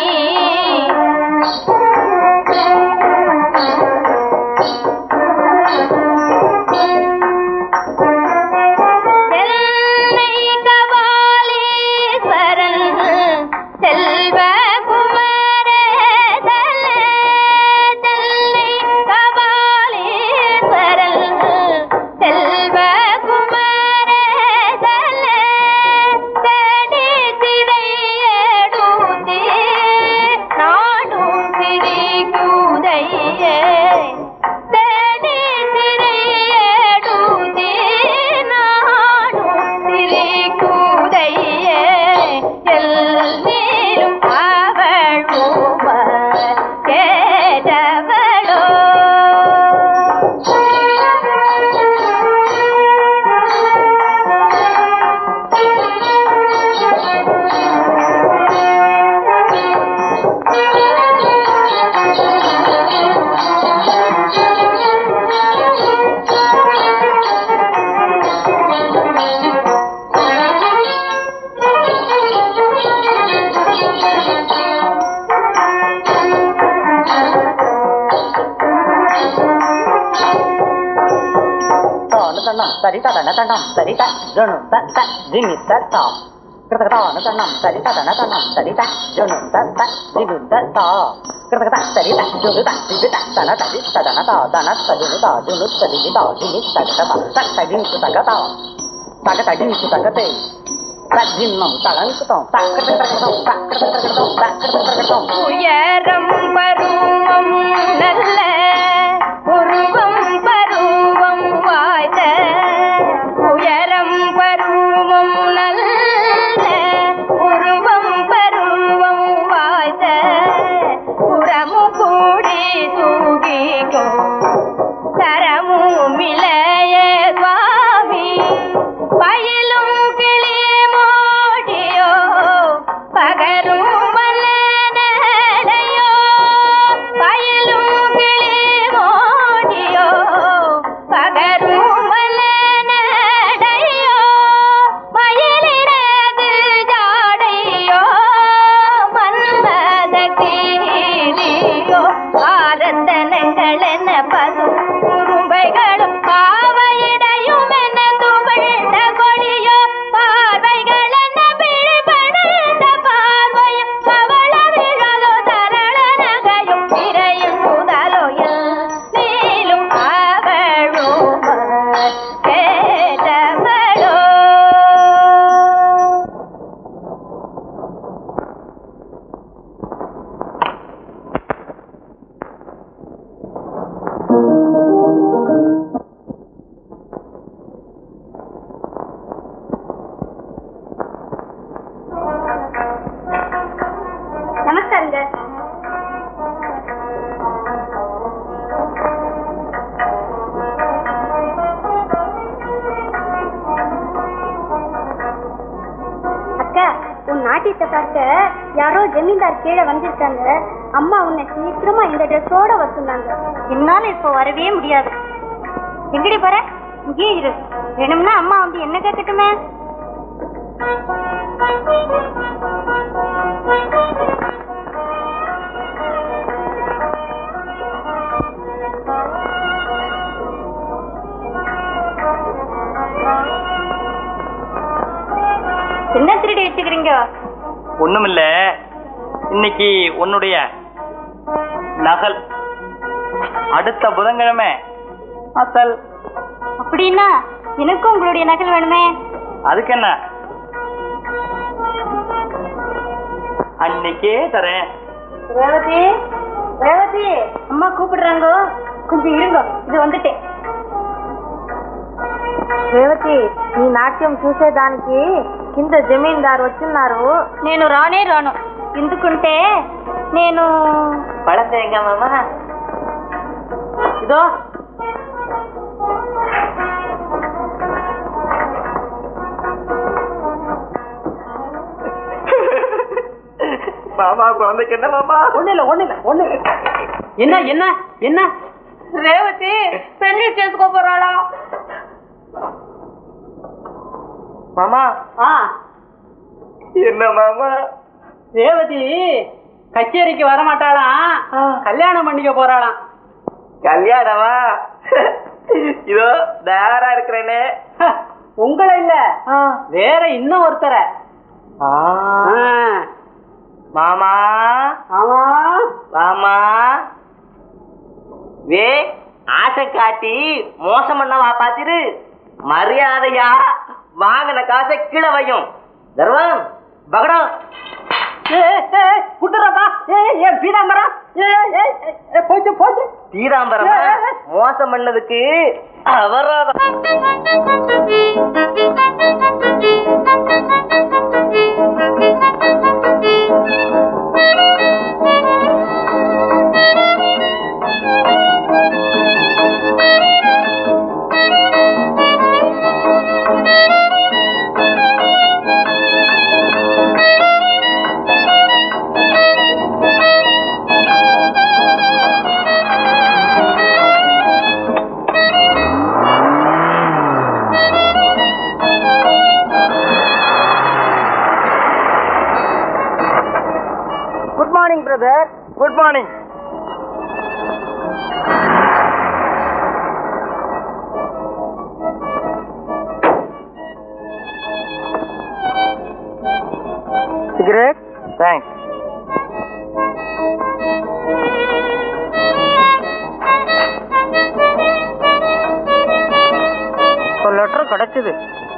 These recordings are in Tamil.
செல்லை கபாலீஸ்வரன் செல்வ குமரேசனே செல்லை கபாலீஸ்வரன் செல்வ குமரேசனே தேடி திரையேடுதே நாடும் திரிகுதையே தேடி திரையேடுதே நாடும் திரிகுதையே எல்லேலும் அவள் உவர் கேட்டவளோ தான தண்ணம் சரிதா தன தண்ணம் சரிதா ஜனு தத்த ஜிமி தத்தா கிருதகதான தண்ணம் சரிதா தன தண்ணம் சரிதா ஜனு தத்த ஜிமி தத்தா கிருதகதா சரிதா ஜுனுதா ஜிபிதா தன தடி ததன தா தன தஜுனுதா ஜுனு தடிகிதா ஜிமி தகதா தத்த ஜிமி தகதா தக தஜிமி தகதே தஜின்னம் தகங்குதம் தக்கதகதம் தக்கதகதம் தக்கதகதம் உயரம் பருவம் நல்ல உருவம் பருவம் வாய்ந்த உயரம் பருவம் நல்ல உருவம் பருவம் வாய்ந்த புறமு கூடி தூகிக்கும் தரமும் இளைய சுவாமி பயிலும் கிளி மோடியோ பகரும் மலனடையோ பயிலும் கிளி மோடியோ பகரும் மலனடையோ மயிலினது ஜாடையோ மன்மத கீரியோஆரத்தனங்கள் என்ன பசும் குறும்பைகளும் பாவையிடையும் என்ன துமிழ்ந்த கொடியோ பார்வைகள் என்ன பிழிபடுத்த பார்வையும் பவள விழலோ தரள நகையும் திரையும் முதலோ நீளும் அவளோ கேட்டவளோ நமஸ்காரங்க அக்கா உன் நாட்டியத்தை பார்க்க யாரோ ஜமீன்தார் கீழே வந்திருக்காங்க அம்மா உன்னை சீக்கிரமா இந்த ட்ரெஸ்ஸோட வர சொன்னாங்க என்னால இப்போ வரவே முடியாது எங்கடி போற இங்கே இரு வேணும்னா அம்மா வந்து என்ன கேட்கட்டுமே என்ன திருடி வச்சுக்கிறீங்க ஒண்ணுமில்ல இன்னைக்கு உன்னுடைய நகல் அடுத்த புதன்கிழமை அசல் அப்படின்னா எனக்கும் உங்களுடைய நகல் வேணுமே அதுக்கு என்ன அன்னைக்கே தரேன் ரேவதி ரேவதி அம்மா கூப்பிடுறாங்க கொஞ்சம் இருங்க இது வந்துட்டேன் రేవతి నీ నాట్యం చూసేదానికి కింద జమీందారు వచ్చిన్నారు నేను రానే రాను ఎందుకుంటే నేను పడతేగమ్మా ఇదో மாமா குழந்தைக்கு என்ன மாமா ஒண்ணு இல்ல ஒண்ணு இல்ல ஒண்ணு இல்ல. என்ன என்ன என்ன రేవతి పెళ్లి చేసుకో పోరాడా மாமா ஆ என்ன மாமா ரேவதி கச்சேரிக்கு வர மாட்டாளாம் கல்யாணம் பண்ணிக்க போறாளாம் கல்யாணமா இதோ நேரா இருக்கிறேனே ஹ, உங்களை இல்ல வேற இன்னும் ஒருத்தரை ஆ, ஆ, மாமா ஆமா மாமா வே ஆசை காட்டி மோசம் பண்ணவா பாத்திரு மரியாதையா வாங்கின காசை கீழே வையும் தர்வம் பகடம் குட்டுறப்பா ஏ ஏ பீடாமரம் ஏ ஏ ஏ, போச்சு போச்சு தீராம்பரம் மோசம் பண்ணதுக்கு அபராதம் good morning brother good morning cigarette thanks ஒரு லெட்டர் கிடைச்சது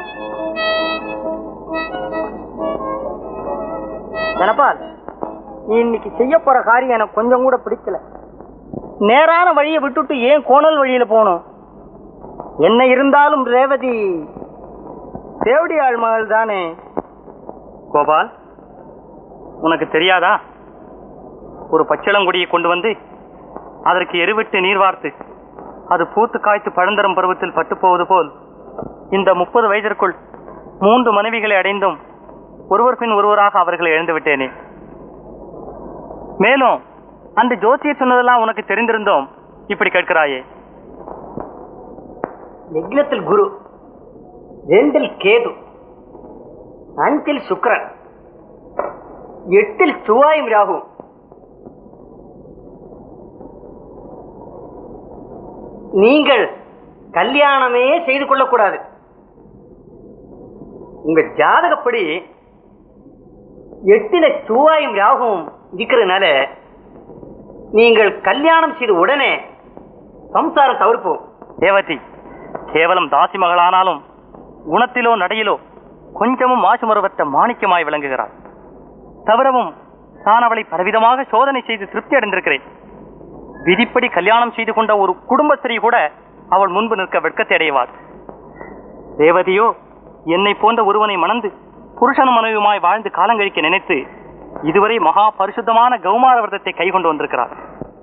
தனபால் நீ இன்னைக்கு செய்ய போற காரியம் எனக்கு கொஞ்சம் கூட பிடிக்கல நேரான வழியை விட்டுட்டு ஏன் கோணல் வழியில போகணும் என்ன இருந்தாலும் ரேவதி தேவடி ஆள் மகள் தானே கோபால் உனக்கு தெரியாதா ஒரு பச்சிளங்குடியை கொண்டு வந்து அதற்கு எருவிட்டு நீர் வார்த்து அது பூத்து காய்த்து பழந்தரும் பருவத்தில் பட்டுப் போவது போல் இந்த முப்பது வயதிற்குள் மூன்று மனைவிகளை அடைந்தும் ஒருவர் பின் ஒருவராக அவர்களை இழந்து விட்டேனே மேலும் அந்த ஜோசியர் சொன்னதெல்லாம் உனக்கு தெரிந்திருந்தோம் இப்படி கேட்கிறாயே லக்னத்தில் குரு ரெண்டில் கேது அஞ்சில் சுக்கிரன் எட்டில் சுவாயும் ராகு நீங்கள் கல்யாணமே செய்து கொள்ளக்கூடாது உங்க ஜாதகப்படி எட்டில சுவாயும் ராகுவும் இருக்கிறதுனால நீங்கள் கல்யாணம் செய்த உடனே சம்சாரம் தவிர்ப்போம் தேவதி கேவலம் தாசி மகளானாலும் குணத்திலோ நடையிலோ கொஞ்சமும் மாசுமருவற்ற மாணிக்கமாய் விளங்குகிறாள் தவிரவும் நான் அவளை பலவிதமாக சோதனை செய்து திருப்தி அடைந்திருக்கிறேன் விதிப்படி கல்யாணம் செய்து கொண்ட ஒரு குடும்பஸ்திரீ கூட அவள் முன்பு நிற்க வெட்கத்தை அடைவாள் தேவதியோ என்னை போன்ற ஒருவனை மணந்து புருஷனும் மனைவியுமாய் வாழ்ந்து காலங்கழிக்க நினைத்து இதுவரை மகா பரிசுத்தமான கௌமார விரதத்தை கைக்கொண்டு வந்திருக்கிறார்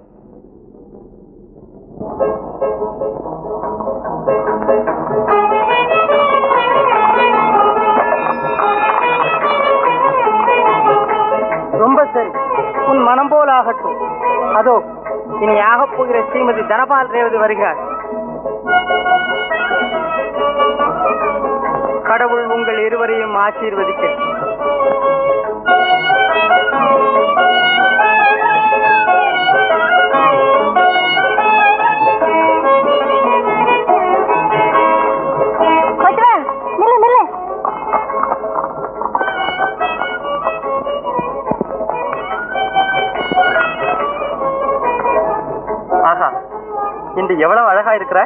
ரொம்ப சரி உன் மனம் போல் ஆகட்டும் அதோ இனி ஆகப் போகிற ஸ்ரீமதி தனபால் ரேவதி வருகிறார் கடவுள் உங்கள் இருவரையும் ஆசீர்வதிக்க கொட்டுவேன் நில்லு நில்லு ஆஹா இன்று எவ்வளவு அழகா இருக்கிற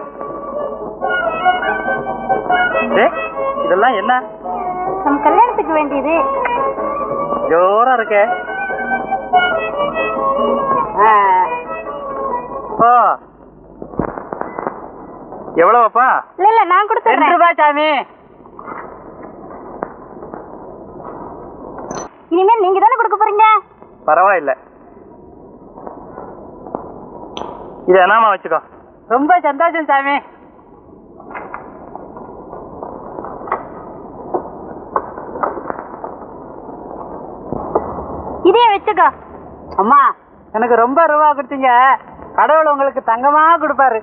ஏ, இதெல்லாம் என்ன நம்ம கல்யாணத்துக்கு வேண்டியது ஜோரா இருக்கே ஓ எவ்வளவுப்பா இல்ல இல்ல நான் ரெண்டு கொடுத்துறேன் ரூபாய் சாமி இனிமேல் நீங்க தானே கொடுக்க போறீங்க பரவாயில்ல இது என்னாமா வச்சுக்கோ ரொம்ப சந்தோஷம் சாமி இதே வச்சுக்கோ அம்மா எனக்கு ரொம்ப ரூபா கொடுத்தீங்க கடவுள் உங்களுக்கு தங்கமா கொடுப்பாரு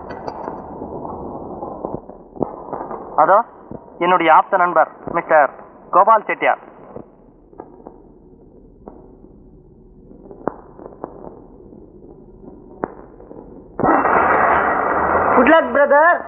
அதோ என்னுடைய ஆப்த நண்பர் mister Gopal Chettiar good luck brother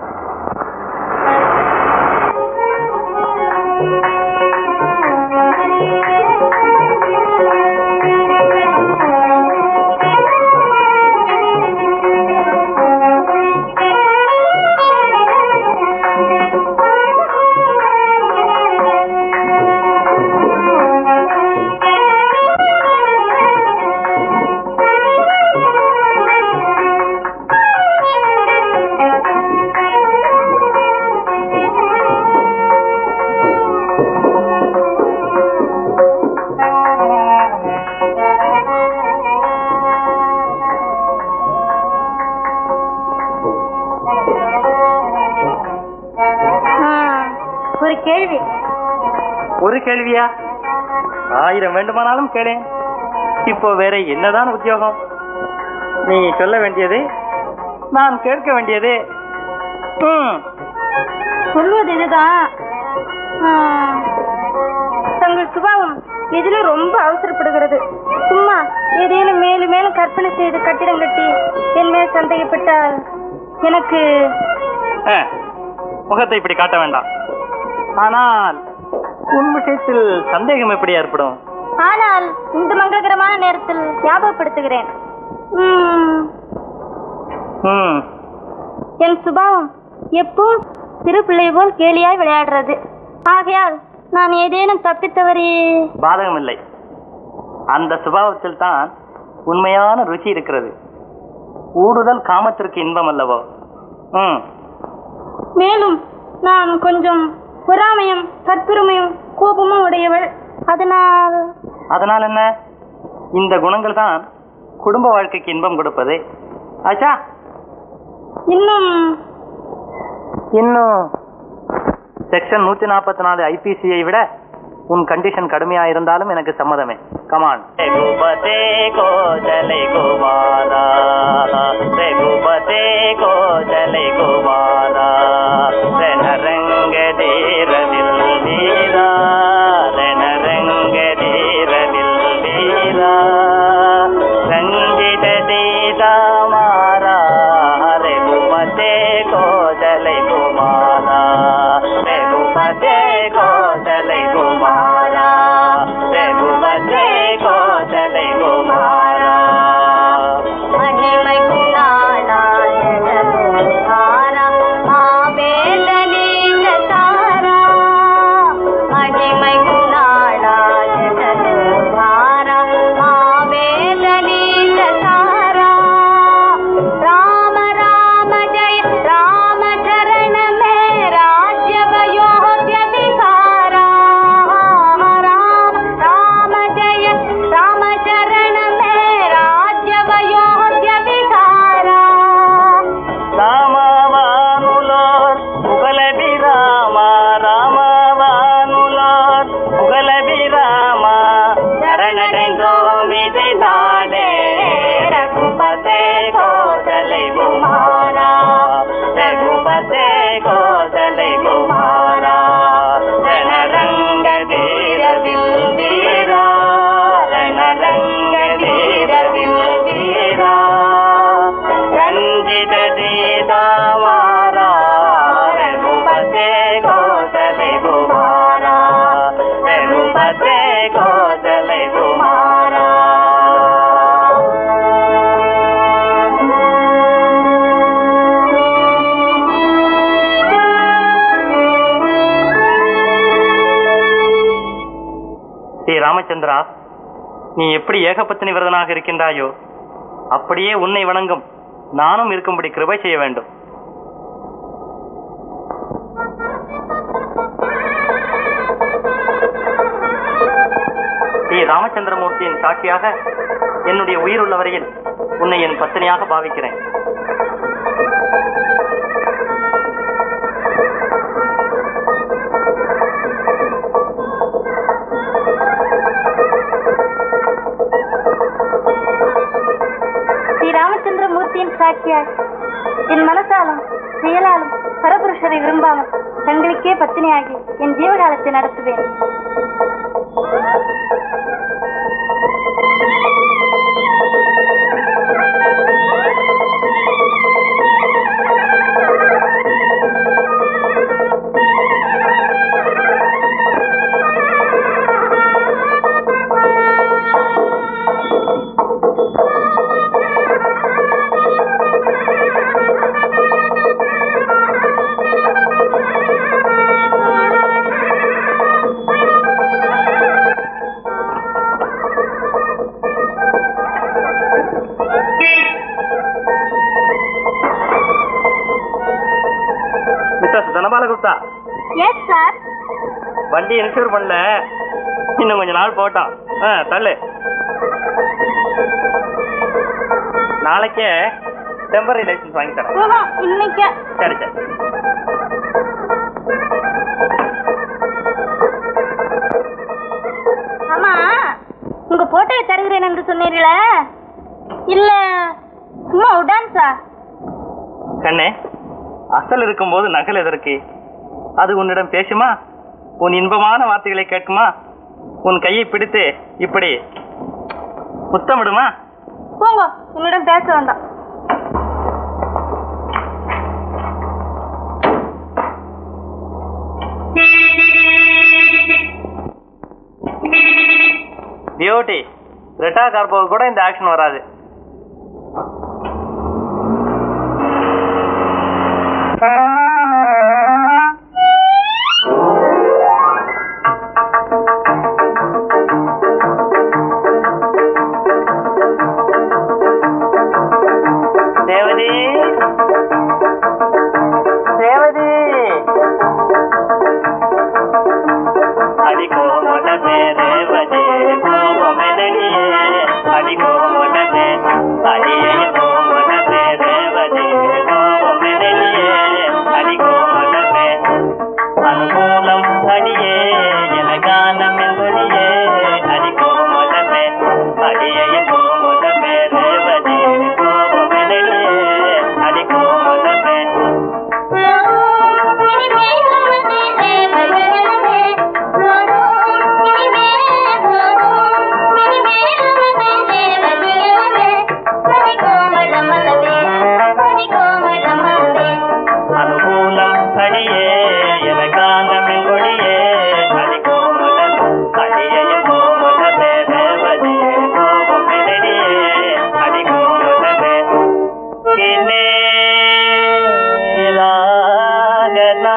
ஒரு கேள்வி ஒரு கேள்வியா ஆயிரம் வேண்டுமானாலும் கேளேன் இப்போ வேற என்னதான் உத்தியோகம் நீ சொல்ல வேண்டியது நான் கேட்க வேண்டியது ம், சொல்வது இதுதான் ஆ, தங்கள் சுபாவம் எதிலும் ரொம்ப அவசரப்படுகிறது சும்மா ஏதேனும் மேலும் மேலும் கற்பனை செய்து கட்டிடம் கட்டி என் மேல் சந்தேகப்பட்டால் எனக்கு ஆ, முகத்தை இப்படி காட்ட வேண்டாம் ஆனால் உன் விஷயத்தில் சந்தேகம் எப்படி ஏற்படும் ஆனால் இந்த மங்களகரமான நேரத்தில் ஞாபகப்படுத்துகிறேன் ம், ம் என் சுபாவம் எப்பவும் சிறு பிள்ளை போல் கேலியாய் விளையாடுறது ஆகையால் நான் ஏதேனும் தப்பித்தவறி பாதகம் இல்லை அந்த சுபாவத்தில் தான் உண்மையான ருச்சி இருக்கிறது ஊடுதல் காமத்திற்கு இன்பம் அல்லவோ ம் மேலும் நான் கொஞ்சம் பொறாமையும் தற்பெருமையும் கோபமும் உடையவள் அதனால் அதனால் என்ன இந்த குணங்கள் தான் குடும்ப வாழ்க்கைக்கு இன்பம் கொடுப்பது ஆச்சா இன்னும் இன்னும் செக்ஷன் நூத்தி நாற்பத்தி நாலு ஐபிசியை விட உன் கண்டிஷன் கடுமையா இருந்தாலும் எனக்கு சம்மதமே கமான் ரகுபதே கோஜலை குமாரா ரகுபதே கோஜலை குமாரா ரணரங்க தீரவில் வீரா ரணரங்க தீரவில் வீரா ரஞ்சித சீதா மாரா ரகுபதே கோஜலை குமாரா ரகுபதே கோஜலை குமாரா ரகுபதே கோஜலை குமாரா மகிமை குணாளாரா மாவேதனீக தாரா மகிமை குணாளாரா மாவேதனீக தாரா ராம ராம ஜய ராம சரண மே ராஜ்யவயோக்ய விகாரா ராम राम जय राम चरण में राज्यवयोग्य विकारा రామవానులోర్ ముగలభిరామ రామవానులోర్ ముగలభిరామ శరణెందో విదిదాడే రఘుపతే కోసలై కుమారా రఘుపతే కోసలై కుమారా రణరంగ ధీరవిల్ వీరా రణరంగ ధీరవిల్ వీరా ரஞ்சித சீதாமாரா ரகுபதே கோசலை குமாரா ரகுபதே கோசலை குமாரா ஸ்ரீ ராமச்சந்திரா நீ எப்படி ஏகபத்தினி விரதனாக இருக்கின்றாயோ அப்படியே உன்னை வணங்கும் நானும் இருக்கும்படி கிருபை செய்ய வேண்டும் ஸ்ரீ ராமச்சந்திரமூர்த்தியின் சாட்சியாக என்னுடைய உயிர் உள்ள வரையில் உன்னை என் பத்தினியாக பாவிக்கிறேன் ஸ்ரீ ராமச்சந்திர மூர்த்தியின் சாட்சியாய் என் மனசாலும் செயலாலும் பரபுருஷரை விரும்பாமல் தங்களுக்கே பத்தினியாகி என் ஜீவகாலத்தை நடத்துவேன் பாலகுப்தா எஸ் சார் வண்டி இன்சூர் பண்ணல இன்னும் கொஞ்ச நாள் போட்டோம் ஆ தள்ளு நாளைக்கே டெம்பரரி லைசன்ஸ் வாங்கி தரேன் இன்னைக்கு சரி சரி ஆமா உங்க போட்டோவை தருகிறேன் என்று சொன்னீர்களே இல்ல சும்மா உடான்ஸா கண்ணே அசல் இருக்கும்போது நகல் எதற்கு அது உன்னிடம் பேசுமா உன் இன்பமான வார்த்தைகளை கேட்குமா உன் கையை பிடித்து இப்படி முத்தமிடுமா போங்க என்னிடம் பேச வேண்டாம் பியூட்டி ரெட்டா கார்போவுக்கு கூட இந்த ஆக்ஷன் வராது தேவதி தேவதி அடிக்கோ மனமே தேவதி கோபமெனடியே அடிக்கோ மனமே அடியே கோமனமே தேவதி கோபமெனடியே அடிக்கோ மனமே அனுகூலம் அடியே எனகானம் என்படியே அடிக்கோ மனமே அடியே கோமனமே தேவதி கோபமெனடியே அடிக்கோ மனமே அனுகூலம் அடியே எனக்கானமே கொடியே அடிக்கோ மலர் அடியே கோமலமே தேவதே கோபமெனடியே அடிக்கோ மலமே கினே ராகனா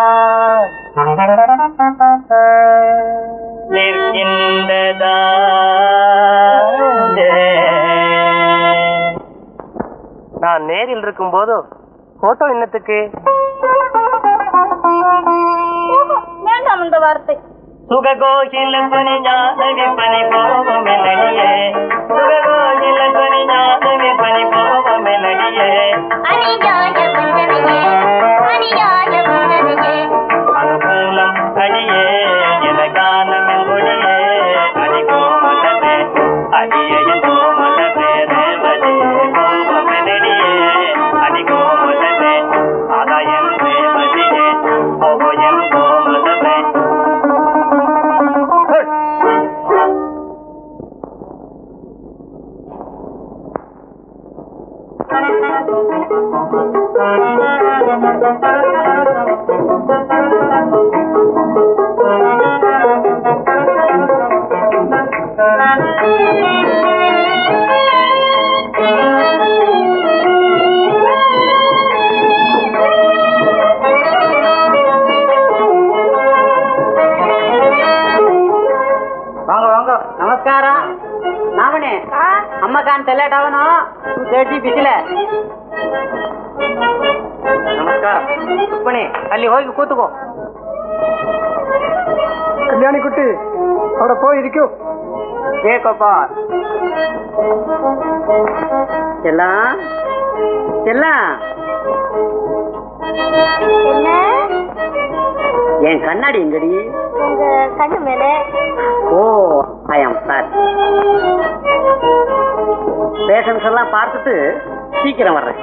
நிற்கின்றதா நான் நேரில் இருக்கும் போதோ போட்டோ என்னத்துக்கு வேண்டாம் இந்த வார்த்தை சுககோஷில துணி ஜாதவி பனி போவமெனடியே சுககோஷில துணி ஜாதவி பனி போவமெனடியே அனுகூலம் அடியே எனக்கானமென் கொடியே அடிக்கோ மலமே அடியே கோமலமே ரேவதி கோபமெனடியே அடிக்கோ மலமே ஆதாயம் ரேவதியே ஓயம் கோமலமே வாங்க வாங்க ನಮಸ್ಕಾರ ನಾವಣೆ ಅಮ್ಮ ಕಾಣ್ತಾ ಲೇಟ್ ಅವನು ತೇಟಿ ಬಿಸಿಲೆ ನಮಸ್ಕಾರ ರುಕ್ಮಿಣಿ ಅಲ್ಲಿ ಹೋಗಿ ಕೂತ್ಕೋ கல்யாணி குட்டி അവിടെ போய் இരിക്കൂ ಬೇಕಪ್ಪ ಎಲ್ಲ ಎಲ್ಲ என்ன என் கண்ணாடி எங்கடி உங்க கண்ணு மேல ஓ ஐ ஆம் சார் பேஷன்ஸ் எல்லாம் பார்த்துட்டு சீக்கிரம் வர்றேன்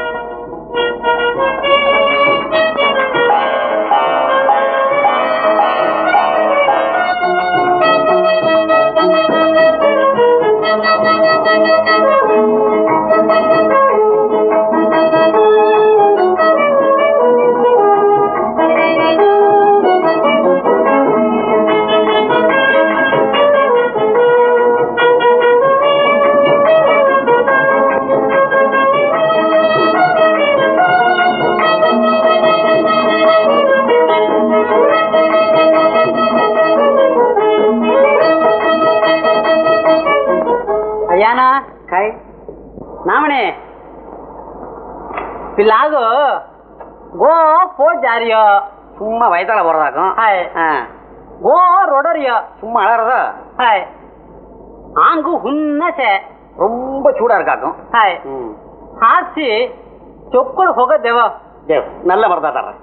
అయ్యానా కాయ్ నామనే పిల్లాగు கோ போ ஜாரியோ சும்மா வயத்தால போறதாக்கும் ஹாய் ஆ. கோ ரொடரியோ சும்மா அலறதா ஹாய் ஆங்கு ಹುನ್ನಸೆ ரொம்ப சூடா இருக்காக்கும் ಹಾಯ್ ம். ಹಾಸಿ ಚೊಕ್ಕಳು ಹೋಗದೇವ தேவ், நல்ல மருந்தா தர்றேன்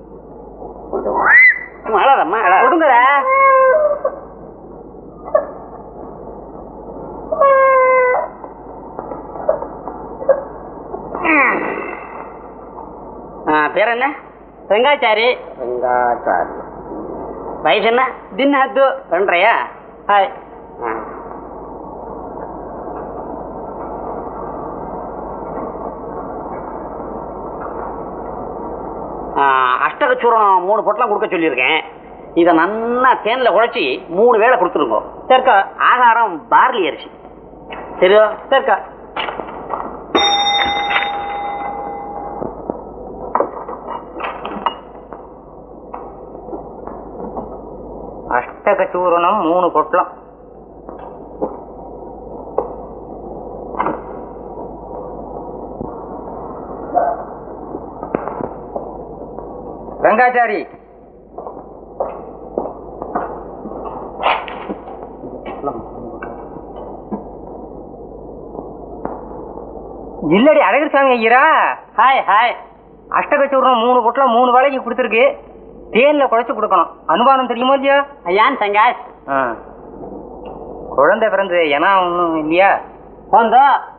சும்மா அழாதம்மா அழ ಹುಡುಗರ ஆ, பேர் என்ன ರಂಗಾಚಾರಿ வெங்காச்சாரி வயசு என்ன ದಿನ ಹದ್ದು ரெண்டரையா ಹಾಯ್ ஆ. ஆ, அஷ்டகச்சூரணம் மூணு பொட்டலம் கொடுக்க சொல்லியிருக்கேன் இதை நன்னா தேன்ல குழைச்சி மூணு வேளை கொடுத்துருங்க ಸರ್ಕ ஆகாரம் பார்லி அரிசி சரியா ಸರ್ಕ அஷ்டக சூரணம் மூணு பொட்டலம் ರಂಗಾಚಾರಿ இல்லடி அழகர் சாமி ஐயரா ಹಾಯ್ ಹಾಯ್ அஷ்டக சூரணம் மூணு பொட்டலம் மூணு வேலைக்கு கொடுத்துருக்கு தேன்ல குழைச்சு கொடுக்கணும் அனுமானம் தெரியுமா இல்லையா ಅಯ್ಯಾನ್ ಸಂಗಾಸ್ ஆ. குழந்தை பிறந்தது ஏன்னா ஒன்றும் இல்லையா ಒಂದು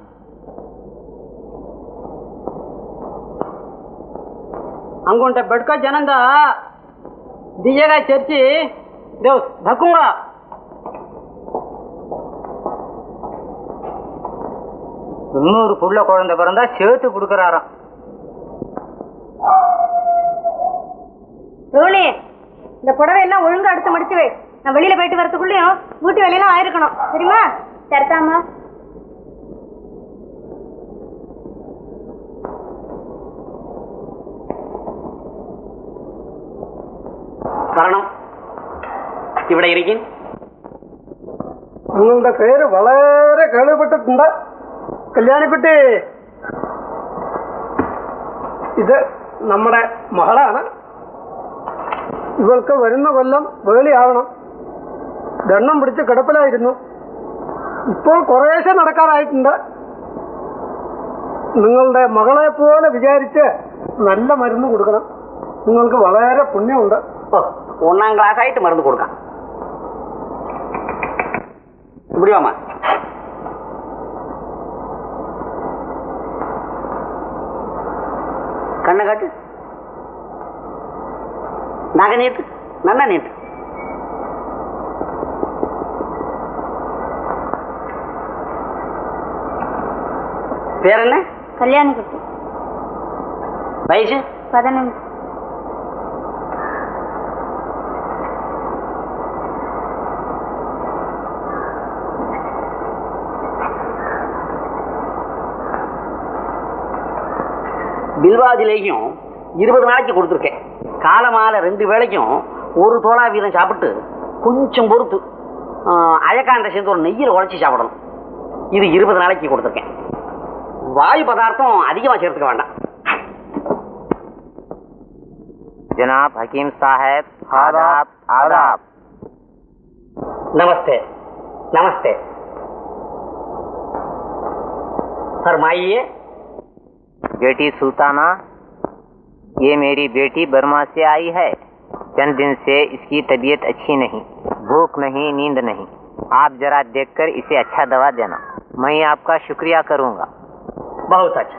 ಅಂಗುಂಟ ಬೆಡ್ಕ ಜನಂದ ದಿಯಗ ಚರ್ಚಿ ದೇವ್ ಧಕ್ಕುಂಗ இன்னொரு புள்ள குழந்தை பிறந்தா சேர்த்து கொடுக்கறாராம் ரோனி இந்த புடவை எல்லாம் ஒழுங்கா எடுத்து முடிச்சு வை நான் வெளியில போயிட்டு வரதுக்குள்ளயும் வீட்டு வேலையெல்லாம் ஆயிருக்கணும் தெரியுமா சரிதாமா വരണം ഇവിടെ ഇരിക്കും നിങ്ങളുടെ പേര് വളരെ കേൾവിപ്പെട്ടിട്ടുണ്ട് കല്യാണിക്കുട്ടി ഇത് നമ്മുടെ മകളാണ് ഇവൾക്ക് വരുന്ന കൊല്ലം വേളിയാവണം ദണ്ണം പിടിച്ച് കിടപ്പിലായിരുന്നു ഇപ്പോൾ കുറേശ്ശെ നടക്കാറായിട്ടുണ്ട് നിങ്ങളുടെ മകളെ പോലെ വിചാരിച്ച് നല്ല മരുന്ന് കൊടുക്കണം നിങ്ങൾക്ക് വളരെ പുണ്യമുണ്ട് ഓ ഒന്നാം ക്ലാസ് ആയിട്ട് മരുന്ന് കൊടുക്കാം இப்படி வாமா கண்ணை காட்டு நகை நீட்டு நன்னா நீட்டு பேர் என்ன கல்யாணி கட்டி வயசு பதினஞ்சு பில்வாதிலேயும் இருபது நாளைக்கு கொடுத்துருக்கேன் காலமால ரெண்டு வேளைக்கும் ஒரு தோலா வீதம் சாப்பிட்டு கொஞ்சம் பொறுத்து ஆஹ், அயக்காந்த சேர்ந்து ஒரு நெய்யில் உழைச்சி சாப்பிடணும் இது இருபது நாளைக்கு கொடுத்துருக்கேன் வாயு பதார்த்தம் அதிகமாக சேர்த்துக்க வேண்டாம் जनाब हकीम साहब आदाब आदाब नमस्ते नमस्ते फरमाइए बेटी सुल्ताना ये मेरी बेटी बर्मा से आई है चंद दिन से इसकी तबीयत अच्छी नहीं भूख नहीं नींद नहीं आप जरा देखकर इसे अच्छा दवा देना मैं आपका शुक्रिया करूंगा बहुत अच्छा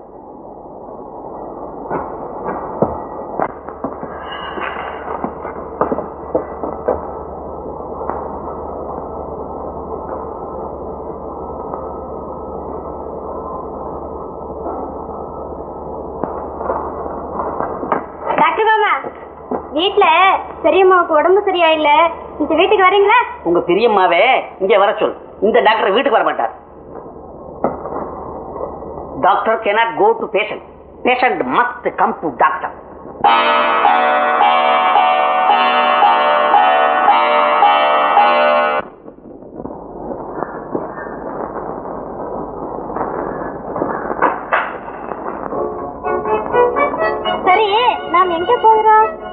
டாக்டர் மாமா வீட்ல பெரியம்மாவுக்கு உடம்பு சரியா இல்ல இந்த வீட்டுக்கு வரீங்களா உங்க பெரியம்மாவே இங்க வர சொல் இந்த டாக்டர் வீட்டுக்கு வர மாட்டார் doctor cannot go to patient patient must come to doctor சரி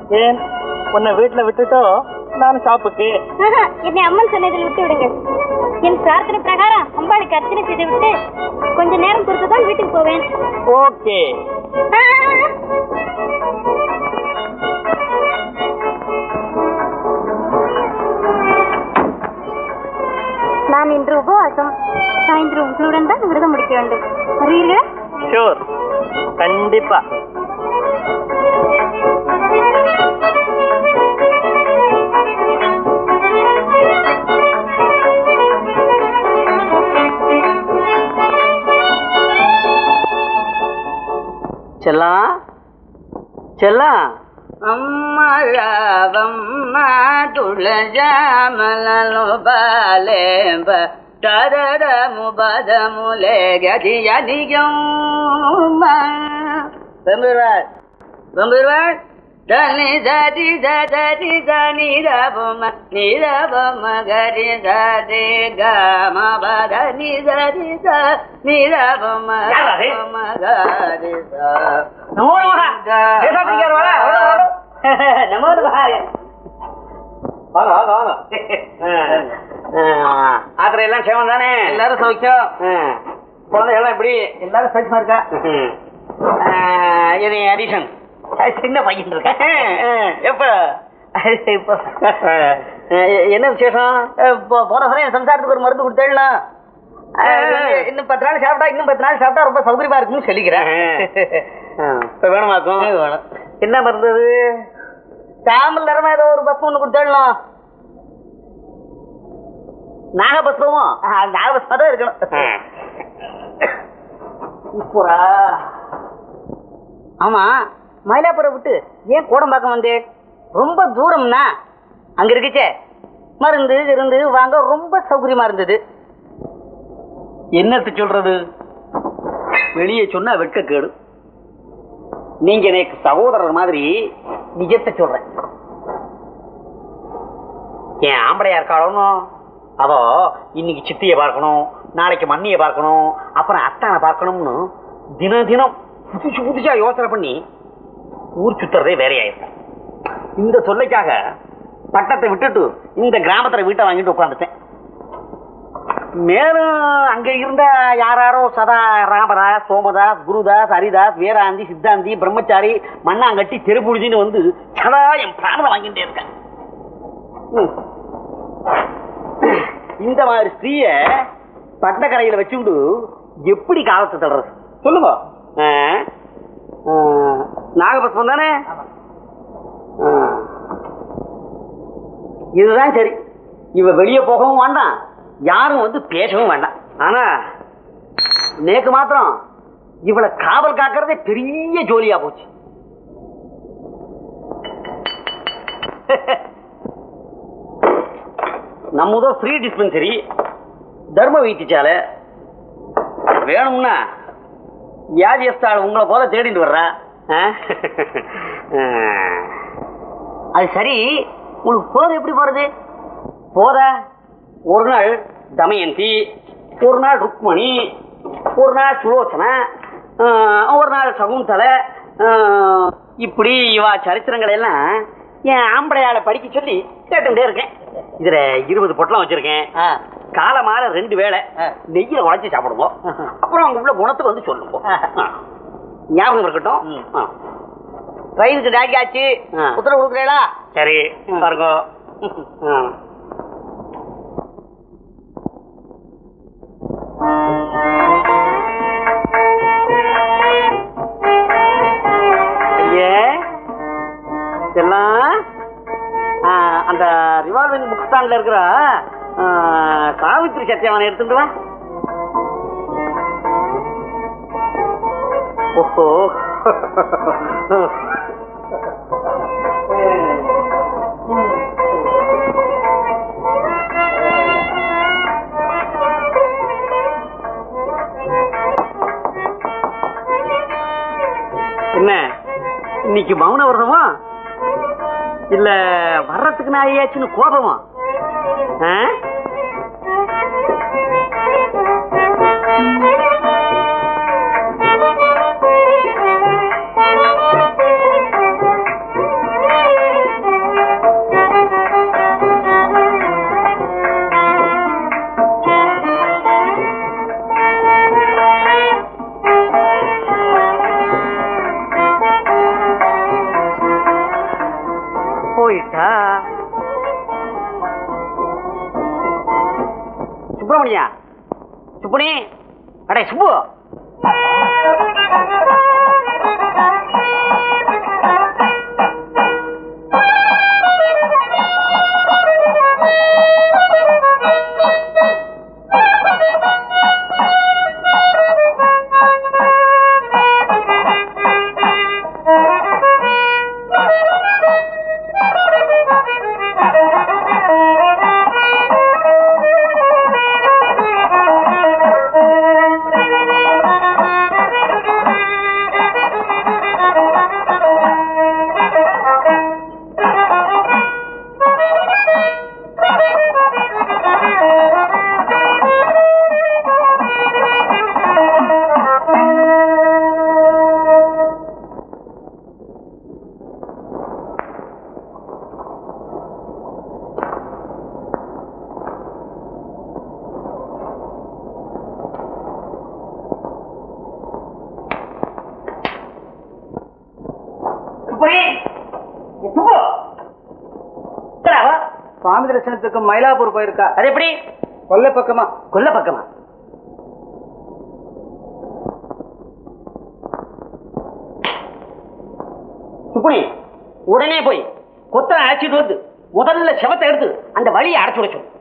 ஏன் உன்னை வீட்டுல விட்டுட்டோ நான் ஷாப்புக்கு ஆஹா, என்னை அம்மன் சன்னதியில் விட்டு விடுங்க என் பிரார்த்தனை பிரகாரம் அம்பாளுக்கு அர்ச்சனை செய்து விட்டு கொஞ்ச நேரம் பொறுத்து தான் வீட்டுக்கு போவேன் ஓகே ஆ, நான் இன்று உபவாசம் சாயந்தரம் உங்களுடன் தான் விரதம் முடிக்க வேண்டும் வருவீர்களா ஷூர் கண்டிப்பா செல்லாம் செல்லாம் అమ్మ రావమ్మ తుళజామలలో బాలేంబ తరడము బదములే గదియనిగమ్మ వెంబురాజ్ వెంబురాజ్ ధని దది దది దని రబమ నిరబమ గరి దది గమ బద ని దది ద నిరబమ గమ గరి ద நமோ நமஹ. தேசாதிரியார் வாடா, வாடா, வாடா. நமோ நமஹ. வாங்க வாங்க வாங்க ஆத்திர எல்லாம் சேமம் தானே எல்லாரும் சௌக்கியம் குழந்தைகள்லாம் எப்படி எல்லாரும் சைட்மா இருக்கா இது அடிஷன் சின்ன பையன் இருக்கேன் எப்ப இப்ப என்ன விசேஷம் போன சமயம் சம்சாரத்துக்கு ஒரு மருந்து கொடுத்தேன்னா இன்னும் பத்து நாள் சாப்பிட்டா இன்னும் பத்து நாள் சாப்பிட்டா ரொம்ப சௌகரியமா இருக்குன்னு சொல்லிக்கிறேன் இப்ப வேணுமாக்கும் வேணும் என்ன மருந்து அது சாம்பல் நிறமா ஏதோ ஒரு பஸ் ஒண்ணு கொடுத்தேன்னா நாகபஸ்மமும் நாகபஸ்மா தான் இருக்கணும் இப்போரா ஆமா மயிலாப்புரம் விட்டு ஏன் கோடம்பாக்கம் வந்தே ரொம்ப தூரம்னா அங்க இருக்குச்சே மருந்து இருந்து வாங்க ரொம்ப சௌகரியமா இருந்தது என்னத்து சொல்றது வெளியே சொன்னா வெட்கக்கேடு நீங்க எனக்கு சகோதரர் மாதிரி நிஜத்தை சொல்றேன் என் ஆம்பளையா இருக்காளோ அவ இன்னைக்கு சித்திய பார்க்கணும் நாளைக்கு மண்ணிய பார்க்கணும் அப்புறம் அத்தானை பார்க்கணும்னு தினம் தினம் புதுசு புதுசா யோசனை பண்ணி ஊர் சுத்துறதே வேறையாயிருக்கும் இந்த சொல்லைக்காக பட்டத்தை விட்டுட்டு இந்த கிராமத்துல வீட்டை வாங்கிட்டு உட்காந்துட்டேன் மேலும் அங்க இருந்த யாராரோ சதா ராமதாஸ் சோமதாஸ் குருதாஸ் ஹரிதாஸ் வீராந்தி சித்தாந்தி பிரம்மச்சாரி மண்ணாங்கட்டி தெருப்புழுதின்னு வந்து சதா என் பிராணத்தை வாங்கிட்டே இருக்கேன் ம். இந்த மாதிரி ஸ்திரீய பட்டக்கரையில வச்சுக்கிட்டு எப்படி காலத்தை தள்ளுறது சொல்லுங்க ஆ, ஆ, நாகபஸ்மம் தானே ஆ. இதுதான் சரி இவ வெளியே போகவும் வேண்டாம் யாரும் வந்து பேசவும் வேண்டாம் ஆனா நேக்கு மாத்திரம் இவளை காவல் காக்கிறதே பெரிய ஜோலியா போச்சு நம்மதோ ஃப்ரீ டிஸ்பென்சரி தர்ம வைத்தியசாலை வேணும்னா வியாதியஸ்தாள் உங்களை போல தேடிட்டு வர்றா ஆ? அது சரி உங்களுக்கு போறது எப்படி போறது போத ஒரு நாள் தமயந்தி ஒரு நாள் ருக்மணி ஒரு நாள் சுலோச்சனா ஆஹ், ஒரு நாள் சகுந்தலை ஆஹ், இப்படி இவா சரித்திரங்களை எல்லாம் என் ஆம்படையால படிக்க சொல்லி கேட்டுட்டே இருக்கேன் இதுல இருபது பொட்டலம் வச்சிருக்கேன் காலை மாலை ரெண்டு வேளை நெய்யில உழைச்சி சாப்பிடுவோம் அப்புறம் அங்க உள்ள குணத்துக்கு வந்து சொல்லுவோம் ஆ. ஞாபகம் இருக்கட்டும் ஆ. ரயிலுக்கு டாக்கி ஆச்சு உத்தரவு கொடுக்குறீங்களா சரி பாருங்க ஆ. ஐயே எல்லாம் ஆ, அந்த ரிவால்விங் புக் ஸ்டாண்ட்ல இருக்கிற ஆ, சாவித்திரி சத்தியவனை எடுத்துட்டு வா ஓஹோ என்ன இன்னைக்கு மௌன விரதமா இல்ல வர்றதுக்கு நான் ஏச்சுன்னு கோபமா ஆ? அடே சுப்பு சுவாமி தரிசனத்துக்கு மயிலாப்பூர் போயிருக்கா அது எப்படி கொல்லை பக்கமா கொல்ல பக்கமா சுப்புனி உடனே போய் கொத்தனை அழைச்சிட்டு வந்து முதல்ல செவத்தை எடுத்து அந்த வழியை அடைச்சு விட சொல்லு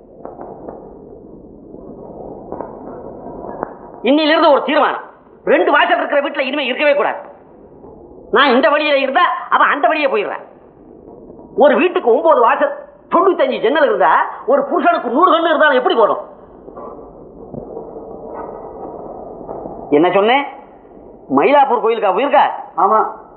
இன்னிலிருந்து ஒரு தீர்மானம் ரெண்டு வாசல் இருக்கிற வீட்டுல இனிமே இருக்கவே கூடாது நான் இந்த வழியில இருந்தா அவன் அந்த வழியே போயிடுறான் ஒரு வீட்டுக்கு ஒன்பது வாசல் தொண்ணூத்தஞ்சு ஜன்னல் இருந்தா ஒரு புருஷனுக்கு நூறு கண்ணு இருந்தாலும் எப்படி போடும் என்ன சொன்னேன் மயிலாப்பூர் கோயிலுக்கா போயிருக்கா ஆமா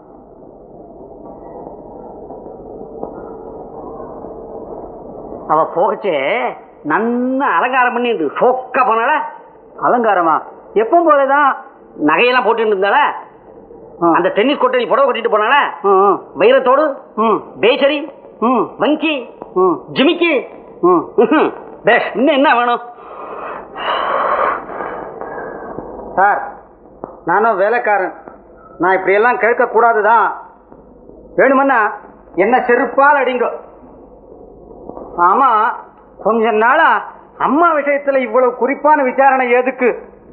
அவ போகச்சே நன்னா அலங்காரம் பண்ணி இருந்து சோக்க போனால அலங்காரமா எப்பவும் போலதான் நகையெல்லாம் போட்டு இருந்தால ஆ. அந்த டென்னிஸ் கோட்டை நீ புடவை கட்டிட்டு போனால ம், ம், வைரத்தோடு ம், பேச்சரி ம், வங்கி ம், ஜிமிக்கி ம். ம்ஹும். பேஷ் இன்னும் என்ன வேணும் சார் நானும் வேலைக்காரன் நான் இப்படியெல்லாம் கேட்க கூடாதுதான் வேணுமன்னா என்ன செருப்பால் அடிங்க ஆமா கொஞ்ச நாளா அம்மா விஷயத்துல இவ்வளவு குறிப்பான விசாரணை எதுக்கு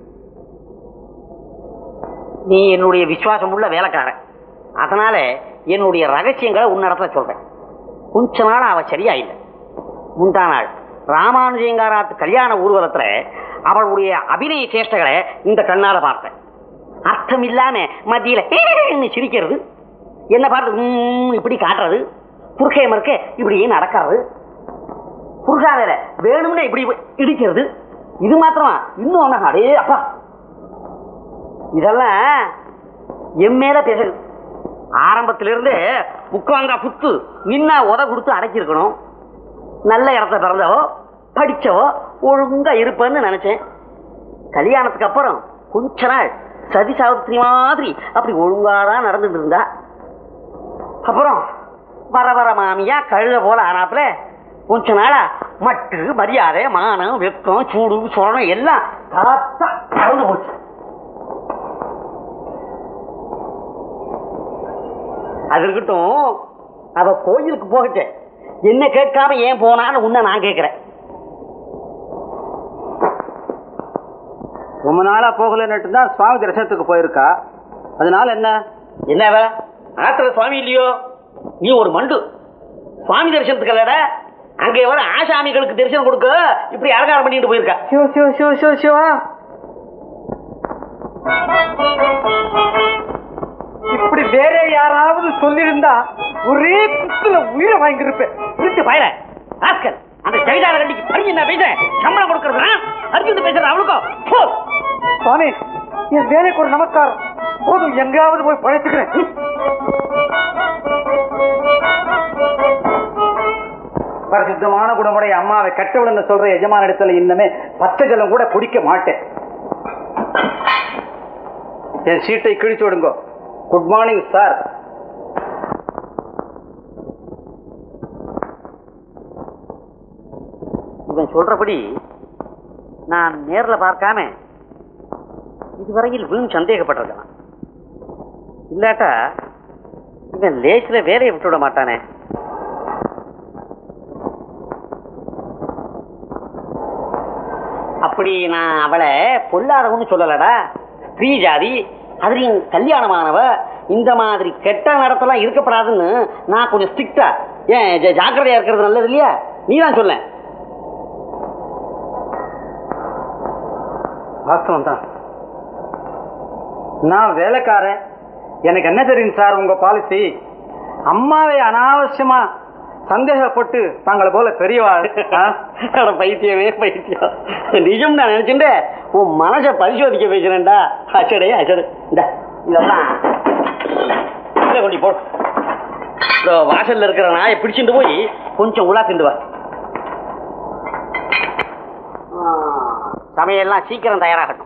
நீ என்னுடைய விசுவாசம் உள்ள வேலைக்காரன் அதனால என்னுடைய ரகசியங்களை உன்னிடத்துல சொல்றேன் கொஞ்ச நாள் அவ சரியா இல்லை முந்தா நாள் ராமானுஜயங்காராத்து கல்யாண ஊர்வலத்துல அவளுடைய அபிநய சேஷ்டகளை இந்த கண்ணால பார்த்தேன் அர்த்தம் இல்லாம மத்தியில "ஏன்னு சிரிக்கிறது என்ன பார்த்து "ம்" இப்படி காட்டுறது புருஷை மறுக்க இப்படியே நடக்கிறது புருஷா வேற வேணும்னே இப்படி இடிக்கிறது இது மாத்திரமா இன்னும் ஒண்ணு அடே அப்பா இதெல்லாம் என் மேல பேசுது ஆரம்பத்திலிருந்து உட்கார்ந்தா புத்து நின்னா உத கொடுத்து அடக்கியிருக்கணும் நல்ல இடத்த பிறந்தவோ படிச்சவோ ஒழுங்கா இருப்பேன்னு நினைச்சேன் கல்யாணத்துக்கு அப்புறம் கொஞ்ச நாள் சதி சாவித்திரி மாதிரி அப்படி ஒழுங்காதான் நடந்துட்டு இருந்தா அப்புறம் வர வர மாமியா கழுத போல ஆனாப்புல கொஞ்ச நாளா மட்டு மரியாதை மானம் வெக்கம் சூடு சுரணம் எல்லாம் தாத்தா கலந்து போச்சு அது இருக்கட்டும் அவ கோயிலுக்கு போகச்சே என்ன கேட்காம ஏன் போனான்னு உன்னை நான் கேட்கிறேன் ரொம்ப நாளா போகலன்னுட்டு தான் சுவாமி தரிசனத்துக்கு போயிருக்கா அதனால என்ன என்னவ ஆத்திர சுவாமி இல்லையோ நீ ஒரு மண்டு சுவாமி தரிசனத்துக்கு இல்லடா அங்கே வர ஆசாமிகளுக்கு தரிசனம் கொடுக்க இப்படி அலங்காரம் பண்ணிட்டு போயிருக்கா சிவ சிவ சிவ சிவ சிவா இப்படி வேற யாராவது சொல்லியிருந்தா ஒரே குத்துல உயிரை வாங்கியிருப்பேன் திருட்டு பயல ஆஸ்கல் அந்த ஜெயதார கண்டிக்கு படி என்ன பேசுறேன் சம்பளம் கொடுக்கறதுனா அர்ஜுன் பேசுற அவளுக்கும் போ. சுவாமி என் வேலைக்கு ஒரு நமஸ்காரம் போதும் எங்கேயாவது போய் பழைச்சுக்கிறேன் பரிசுத்தமான குணமுடைய அம்மாவை கட்டவுடன்னு சொல்ற எஜமான இடத்துல இன்னமே பச்சை ஜலம் கூட குடிக்க மாட்டேன் என் சீட்டை கிழிச்சு விடுங்க குட் மார்னிங் சார் இவன் சொல்றபடி நான் நேர்ல பார்க்காம இதுவரையில் வீண் சந்தேகப்பட்டிருக்கான் இல்லாட்டா இவன் லேசில வேலையை விட்டுவிட மாட்டானே அப்படி நான் அவளை பொல்லாதவன்னு சொல்லலடா ஸ்திரீ ஜாதி அதுலயும் கல்யாணமானவ இந்த மாதிரி கெட்ட நடத்தெல்லாம் இருக்கப்படாதுன்னு நான் கொஞ்சம் ஸ்ட்ரிக்டா ஏன் ஜ- ஜாக்கிரதையா இருக்கிறது நல்லது இல்லையா நீ தான் சொல்ல வாஸ்தவம் தான் நான் வேலைக்காரன் எனக்கு என்ன தெரியும் சார் உங்க பாலிசி அம்மாவை அனாவசியமா சந்தேகப்பட்டு தங்களை போல பெரியவாள் ஆ? அட பைத்தியமே பைத்தியம் நிஜம் நான் நினைச்சுட்டு உன் மனசை பரிசோதிக்க பேசுறேன்டா அச்சடே அச்சடு இந்த இதெல்லாம் இதை கொண்டு போ இதோ வாசல்ல இருக்கிற நாயை பிடிச்சிட்டு போய் கொஞ்சம் உலா திண்டு வா ஆ, சமையல்லாம் சீக்கிரம் தயாராகட்டும்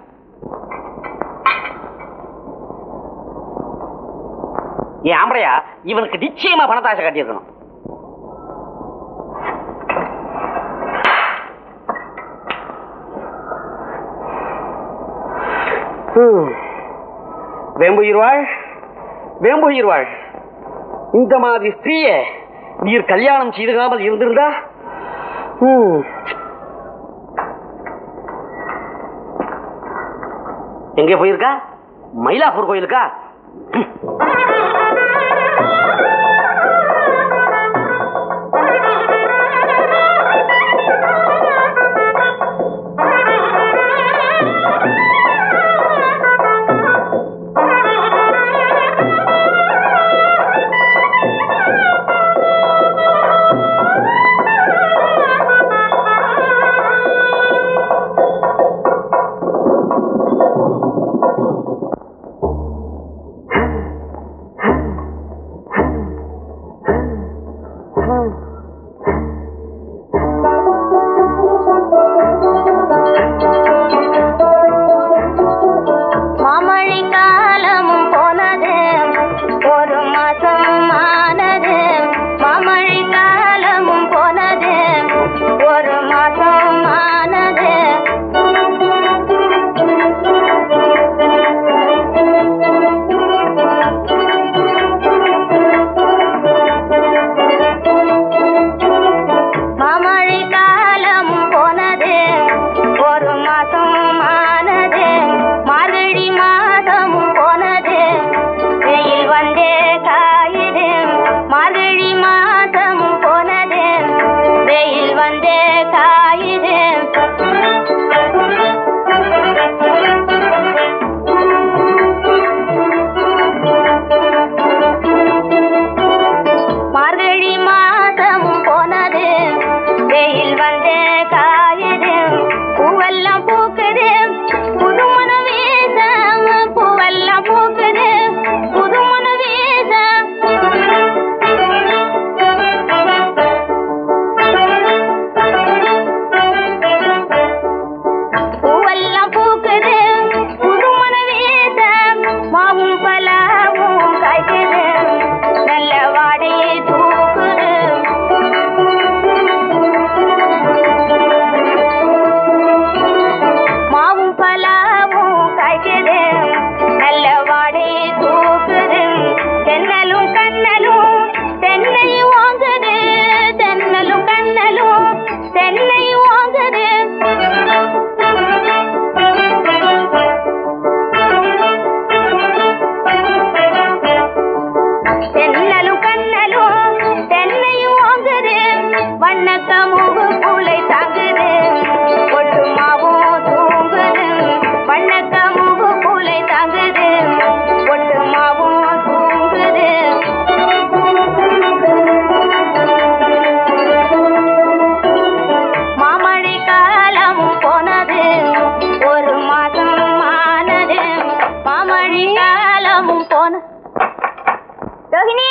ஏன் ஆம்பளையா இவனுக்கு நிச்சயமா பணத்தாசை கட்டியிருக்கணும் ஹம். வேம்புயிர்வாள் வேம்புயிர்வாள் இந்த மாதிரி ஸ்திரீய நீர் கல்யாணம் செய்துகாமல் இருந்திருந்தா ஹம். எங்கே போயிருக்கா மயிலாப்பூர் கோயிலுக்கா மாமழை காலமும் போனது ஒரு மாசம் ஆனது மாமழை காலமும் போனது ஒரு மாசம் ஆனது மாமழை காலமும் போனது ஒரு மாசம் ஆனது மார்கழி மாதமும் போனது வெயில் வந்தே காயுது மார்கழி மாதமும் போனது வெயில் வந்தே காயுது மார்கழி மாதமும் போனது வெயில் வந்தே காயுது பூவெல்லாம் பூக்குது புதுமண வீச பூவெல்லாம் பூக்குது புதுமண வீச பூவெல்லாம் பூக்குது புதுமண வீச மாவும் பலாவும் காய்க்குது நல்ல வாடையை தூக்குது மாவும் பலாவும் காய்க்குது நல்ல வாடையை தூக்குது தென்னலும் கண்ணலும் தென்னை வாங்குது தென்னலும் கண்ணலும் தென்னை வாங்குது தென்னலும் கண்ணலும் தென்னையும் வாங்குது வண்ணக்க மூகு பூலை தாங்குது ஒட்டு மாவும் தூங்குது வண்ணக்க மூகு பூலை தாங்குது ஒட்டு மாவும் தூங்குது மாமழை காலமும் போனது ஒரு மாதம் ஆனது மாமழை காலமும் போன ரோஹிணி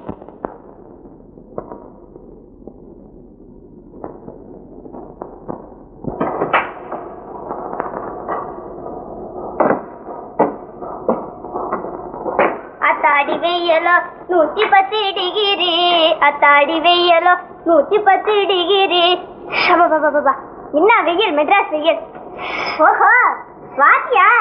அத்தாடி வெய்யலோ நூத்தி பத்து டிகிரி அத்தாடி வெய்யலோ நூத்தி பத்து டிகிரி ஷபபபபபா. என்ன வெயில் மெட்ராஸ் வெயில் ஓஹோ வாத்தியா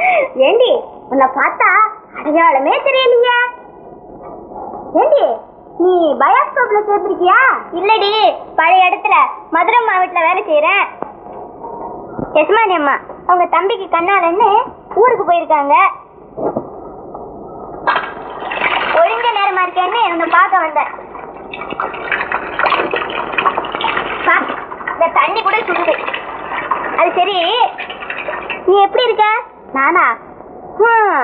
ஏண்டி உன்னை பார்த்தா அடையாளமே தெரியலையே ஏண்டி நீ பயோஸ்கோப்ல சேர்த்திருக்கியா இல்லடி பழைய இடத்துல மதுரம்மா வீட்டுல வேலை செய்யறேன் யஸ்மானி அம்மா அவங்க தம்பிக்கு கண்ணாலன்னு ஊருக்கு போயிருக்காங்க ஒழுங்க நேரமா இருக்கேன்னு உன்னை பார்க்க வந்தேன் பா, இந்த தண்ணி கூட சுடுது அது சரி நீ எப்படி இருக்க நானா ஹம்.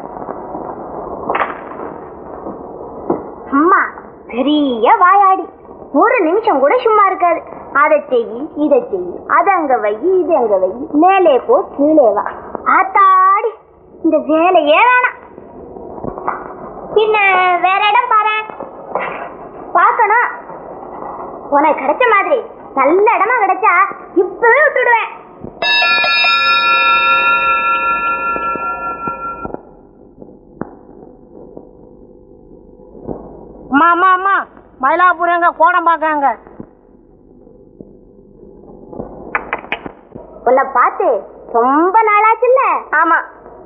அம்மா பெரிய வாயாடி ஒரு நிமிஷம் கூட சும்மா இருக்காது அதை செய் இதை செய் அது அங்க வை இது அங்க வை மேலே போ கீழே வா ஆத்தாடி இந்த வேலையே வேணாம் பின்ன வேற இடம் பாரு பார்க்கணும் உனக்கு கிடைச்ச மாதிரி நல்ல இடமா கிடைச்சா இப்பவே விட்டுடுவேன் அம்மா அம்மா அம்மா மயிலாப்பூர் எங்க கோடம் பார்க்காங்க உன்னை பார்த்து ரொம்ப நாளாச்சுல்ல ஆமா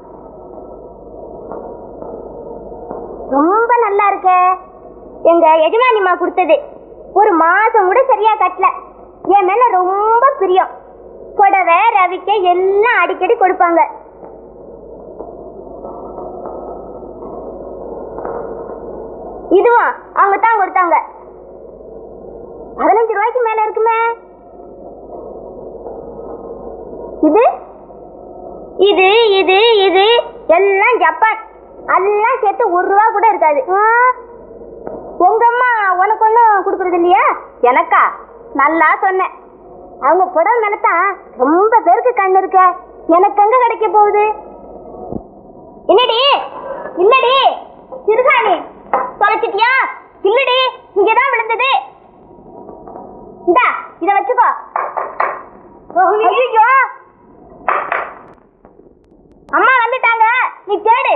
ரொம்ப நல்லா இருக்க எங்க எஜமானிமா கொடுத்தது ஒரு மாசம் கூட சரியா கட்டல என் மேல ரொம்ப பிரியம் புடவை ரவிக்க எல்லாம் அடிக்கடி கொடுப்பாங்க இதுவும் அவங்க தான் கொடுத்தாங்க பதினஞ்சு ரூபாய்க்கு மேல இருக்குமே இது இது இது இது எல்லாம் ஜப்பான் எல்லாம் சேர்த்து ஒரு ரூபா கூட இருக்காது ஆ, உங்க அம்மா உனக்கு ஒன்றும் கொடுக்கறது இல்லையா எனக்கா நல்லா சொன்னேன் அவங்க புடவை மேலத்தான் ரொம்ப பேருக்கு கண்ணு இருக்க எனக்கு எங்க கிடைக்க போகுது என்னடி இல்லடி சிறுகாணி தொலைச்சிட்டியா இல்லடி இங்கதான் விழுந்தது இந்தா இத வச்சுக்கோ ஐயோ அம்மா வந்துட்டாங்க நீ தேடு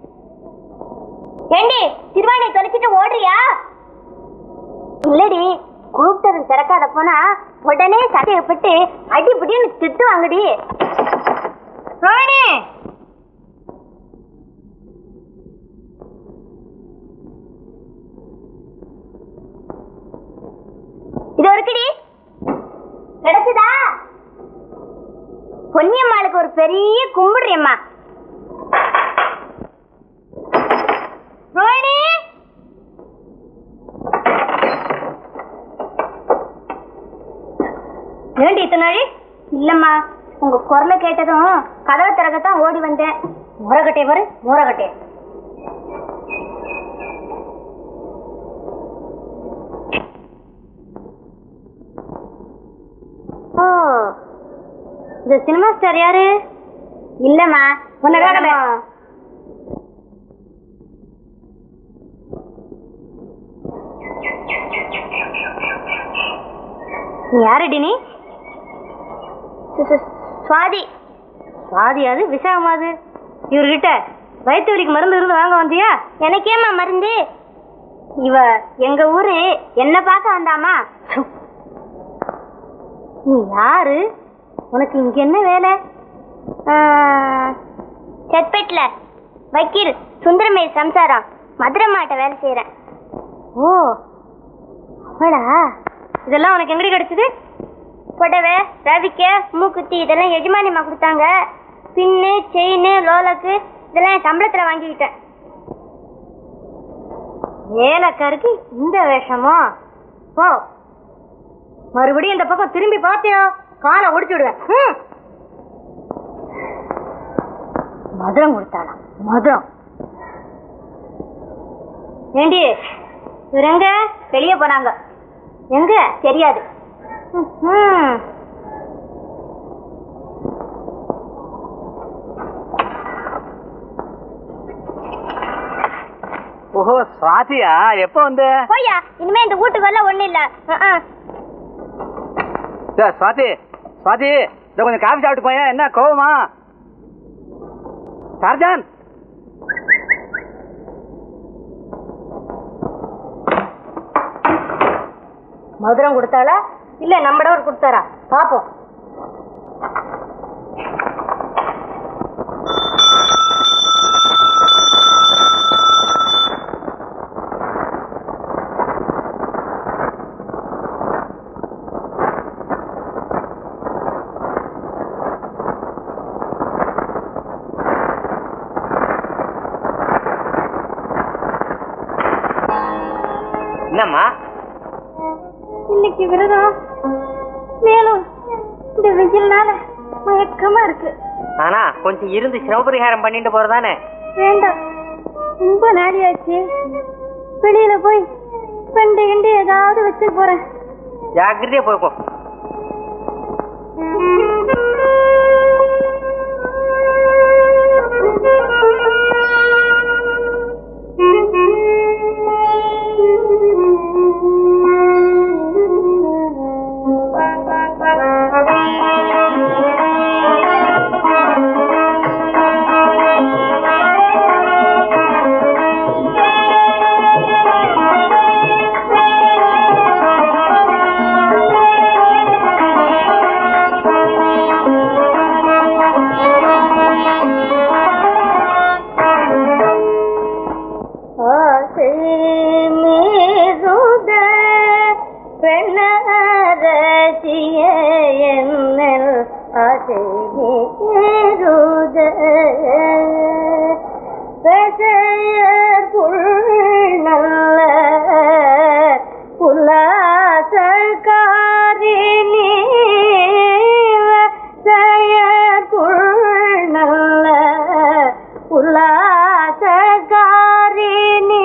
ஏண்டி திருவாணியை தொலைச்சிட்டு ஓடுறியா இல்லடி கூப்பிட்டது திறக்காத போனா உடனே சட்டையப்பட்டு அடிபடின்னு திட்டுவாங்கடி ரோஹிணி இது இருக்குடி கிடைச்சதா பொன்னியம்மாளுக்கு ஒரு பெரிய கும்பிடுறியம்மா ரோஹிணி ஏண்டி இத்தனை நாளி இல்லம்மா உங்க குரலை கேட்டதும் கதவை திறக்கத்தான் ஓடி வந்தேன் முறகட்டே பாரு முறகட்டே ஓ இந்த சினிமா ஸ்டார் யாரு இல்லம்மா உன்னை வேகல நீ யாருடி நீ சு- சு- சுவாதி சுவாதி அது விஷம் அது இவர்கிட்ட வயிற்று வலிக்கு மருந்து இருந்து வாங்க வந்தியா எனக்கேம்மா மருந்து இவ எங்க ஊரு என்ன பார்க்க வந்தாமா சு. நீ யாரு உனக்கு இங்க என்ன வேலை செட்பெட்ல வக்கீல் சுந்தரமே சம்சாரம் மதுரை மாட்ட வேலை செய்யறேன் ஓ அவளா இதெல்லாம் உனக்கு எங்கடி கிடைச்சது புடவை ரவிக்க மூக்குத்தி இதெல்லாம் எஜமானிமா கொடுத்தாங்க பின்னு செயின் லோலக்கு இதெல்லாம் என் சம்பளத்துல வாங்கிக்கிட்டேன் வேலைக்காருக்கு இந்த வேஷமோ ஓ மறுபடியும் இந்த பக்கம் திரும்பி பார்த்தியோ காலை ஒடிச்சு விடுவேன் ம். மதுரம் கொடுத்தாளாம் மதுரம் ஏண்டி இவர் எங்க வெளியே போனாங்க எங்க தெரியாது ம்ஹும். ஓஹோ சுவாதியா எப்போ வந்த போய்யா இனிமே இந்த வீட்டுக்கு வரல ஒண்ணு இல்ல அஹ், அஹ். டேய், சுவாதி சுவாதி இதை கொஞ்சம் காஃபி சாப்பிட்டு போயேன் என்ன கோவமா ஷார்ஜான் மதுரம் கொடுத்தாளா இல்ல நம்மடவர் கொடுத்தாரா பாப்போம் என்னம்மா இன்னைக்கு விரதம் மேலும் இந்த வெயில்னால மயக்கமா இருக்கு ஆனா கொஞ்சம் இருந்து சிவபரிகாரம் பண்ணிட்டு போறதானே வேண்டாம் ரொம்ப நாடியாச்சு வெளியில போய் பெண்டு கிண்டு ஏதாவது வச்சு போறேன் ஜாக்கிரதையா போய்க்கோ ஆசை மீதுத பெண்ணரசிய என்னல் ஆசை மீதுத பெசையர் புல் நல்ல உல்லாசக்காரினி செயற் புல் நல்ல உல்லாசக்காரினி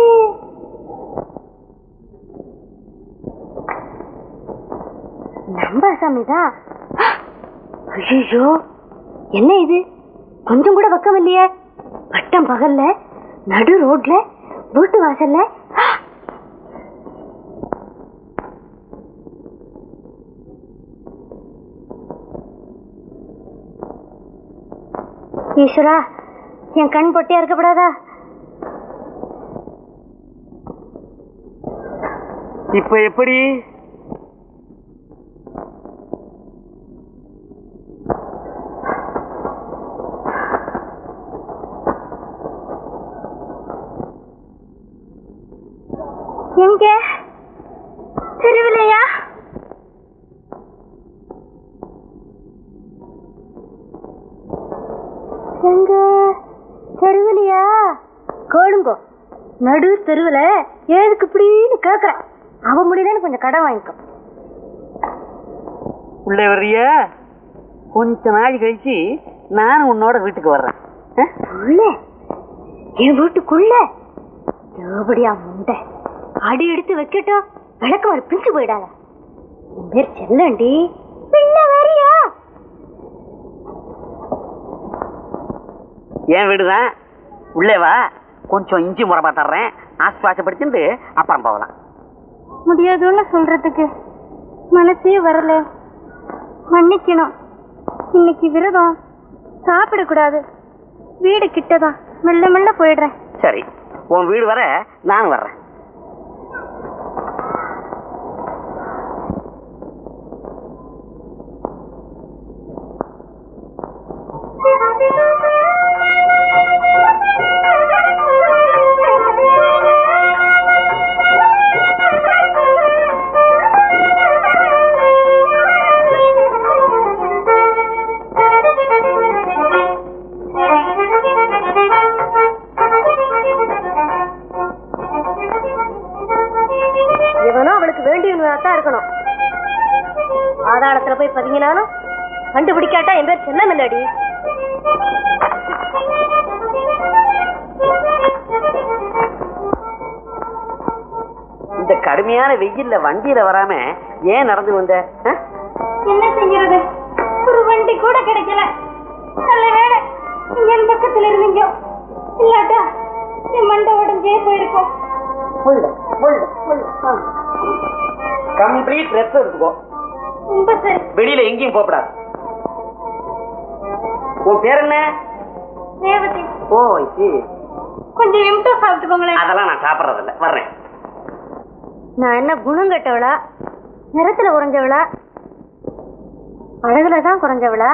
நம்ப சாமிதான் ஐயோ என்ன இது கொஞ்சம் கூட பக்கம் இல்லையே பட்டம் பகல்ல நடு ரோட்ல வீட்டு வாசல்ல ஈஸ்வரா என் கண் பொட்டியா இருக்கப்படாதா இப்ப எப்படி எங்க தெருவிலையா எங்க தெருவிலையா கேளுங்கோ நடு தெருவுல ஏதுக்கு இப்படின்னு கேக்குற அவ முடியலன்னு கொஞ்சம் கடன் வாங்கிக்கோ உள்ளே வர்றிய கொஞ்ச நாள் கழிச்சு நானும் உன்னோட வீட்டுக்கு வர்றேன் ஆ? உள்ள என் வீட்டுக்குள்ள தேவடியா முண்டை அடி எடுத்து வைக்கட்டும் விளக்கு வர பிஞ்சு போயிடாத என் பேர் செல்லண்டி பின்ன வேறியா என் வீடுதான் உள்ளே வா கொஞ்சம் இஞ்சி முறமா தர்றேன் ஆஸ்வாசப்படுத்திட்டு அப்புறம் போகலாம் முடியாதுன்னு சொல்றதுக்கு மனசே வரல மன்னிக்கணும் இன்னைக்கு விரதம் சாப்பிடக்கூடாது வீடு கிட்டதான் மெல்ல மெல்ல போயிடுறேன் சரி உன் வீடு வர நானும் வர்றேன் இவனும் அவளுக்கு வேண்டியவனாத்தான் இருக்கணும் பாதாளத்துல போய் பதுங்கினாலும் கண்டுபிடிக்காட்டா என் பேர் செல்லம் இல்லடி இந்த கடுமையான வெயில்ல வண்டியில வராம ஏன் நடந்து வந்த ஆ? என்ன செய்யறது ஒரு வண்டி கூட கிடைக்கல நல்ல வேலை நீங்க என் பக்கத்துல இருந்தீங்க இல்லாட்டா என் மண்டை உடஞ்சே போயிருக்கோம் கம்ப்ளீட் ரெஸ்ட் எடுத்துக்கோ ரொம்ப சரி வெளியில எங்கேயும் போகக்கூடாது உன் பேர் என்ன ரேவதி ஓ ஐசி கொஞ்சம் எம்டோ சாப்பிட்டுக்கோங்களேன் அதெல்லாம் நான் சாப்பிட்றதில்ல வர்றேன் நான் என்ன குணம் கெட்டவளா நிறத்துல குறைஞ்சவளா அழகுல தான் குறைஞ்சவளா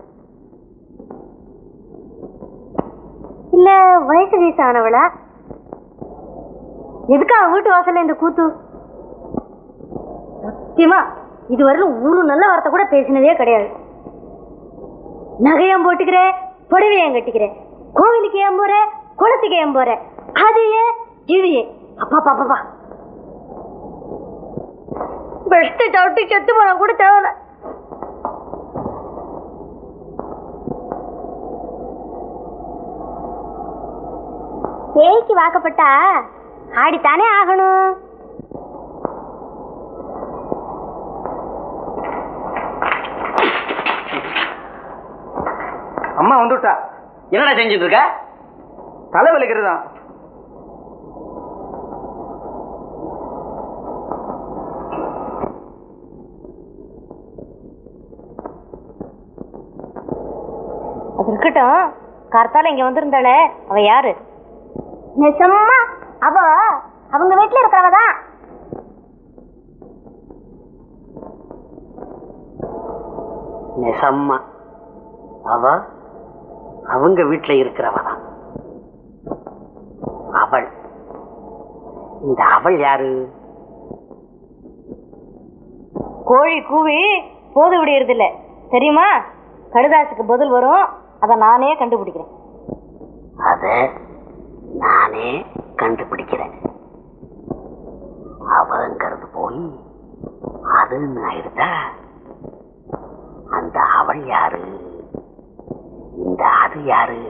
இல்ல வயசு வயசு ஆனவளா எதுக்கு அவ வீட்டு வாசல்ல இந்த கூத்து சத்தியமா இதுவரையிலும் ஒரு நல்ல வார்த்தை கூட பேசினதே கிடையாது நகையம் போட்டுக்கிறேன் புடவையம் கட்டிக்கிறேன் கோவிலுக்கு ஏன் போற குளத்துக்கு ஏன் போற அது ஏன் இது ஏன் அப்பா பாப்பா பெஸ்ட் சவுட்டி செத்து போன கூட தேவையில்ல பேய்க்கு வாக்கப்பட்டா ஆடித்தானே ஆகணும் அம்மா வந்துட்டா என்னடா செஞ்சுட்டு இருக்க தலை வலிக்கிறதா அது இருக்கட்டும் கர்த்தால இங்க வந்திருந்தாளே அவ யாரு நிஜமா அவ அவங்க வீட்டுல இருக்கிறவ தான் நெசம்மா அவ அவங்க வீட்டுல இருக்கிறவ தான் அவள் இந்த அவள் யாரு கோழி கூவி போது விடியறது இல்ல தெரியுமா கடுதாசுக்கு பதில் வரும் அத நானே கண்டுபிடிக்கிறேன் அத நானே கண்டுபிடிக்கிறேன் அவங்கிறது போய் அதுன்னு ஆயிடுதா அந்த அவள் யாரு இந்த அது யாரு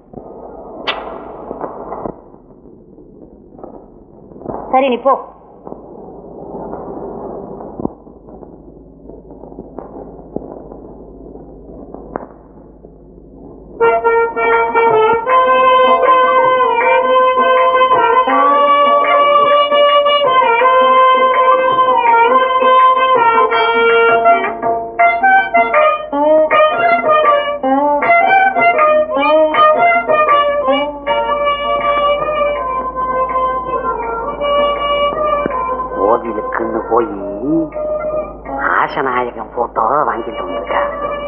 சரி நீ போ கோவிலுக்குன்னு போய் ஆசநாயகன் போட்டோ வாங்கிட்டு வந்திருக்கா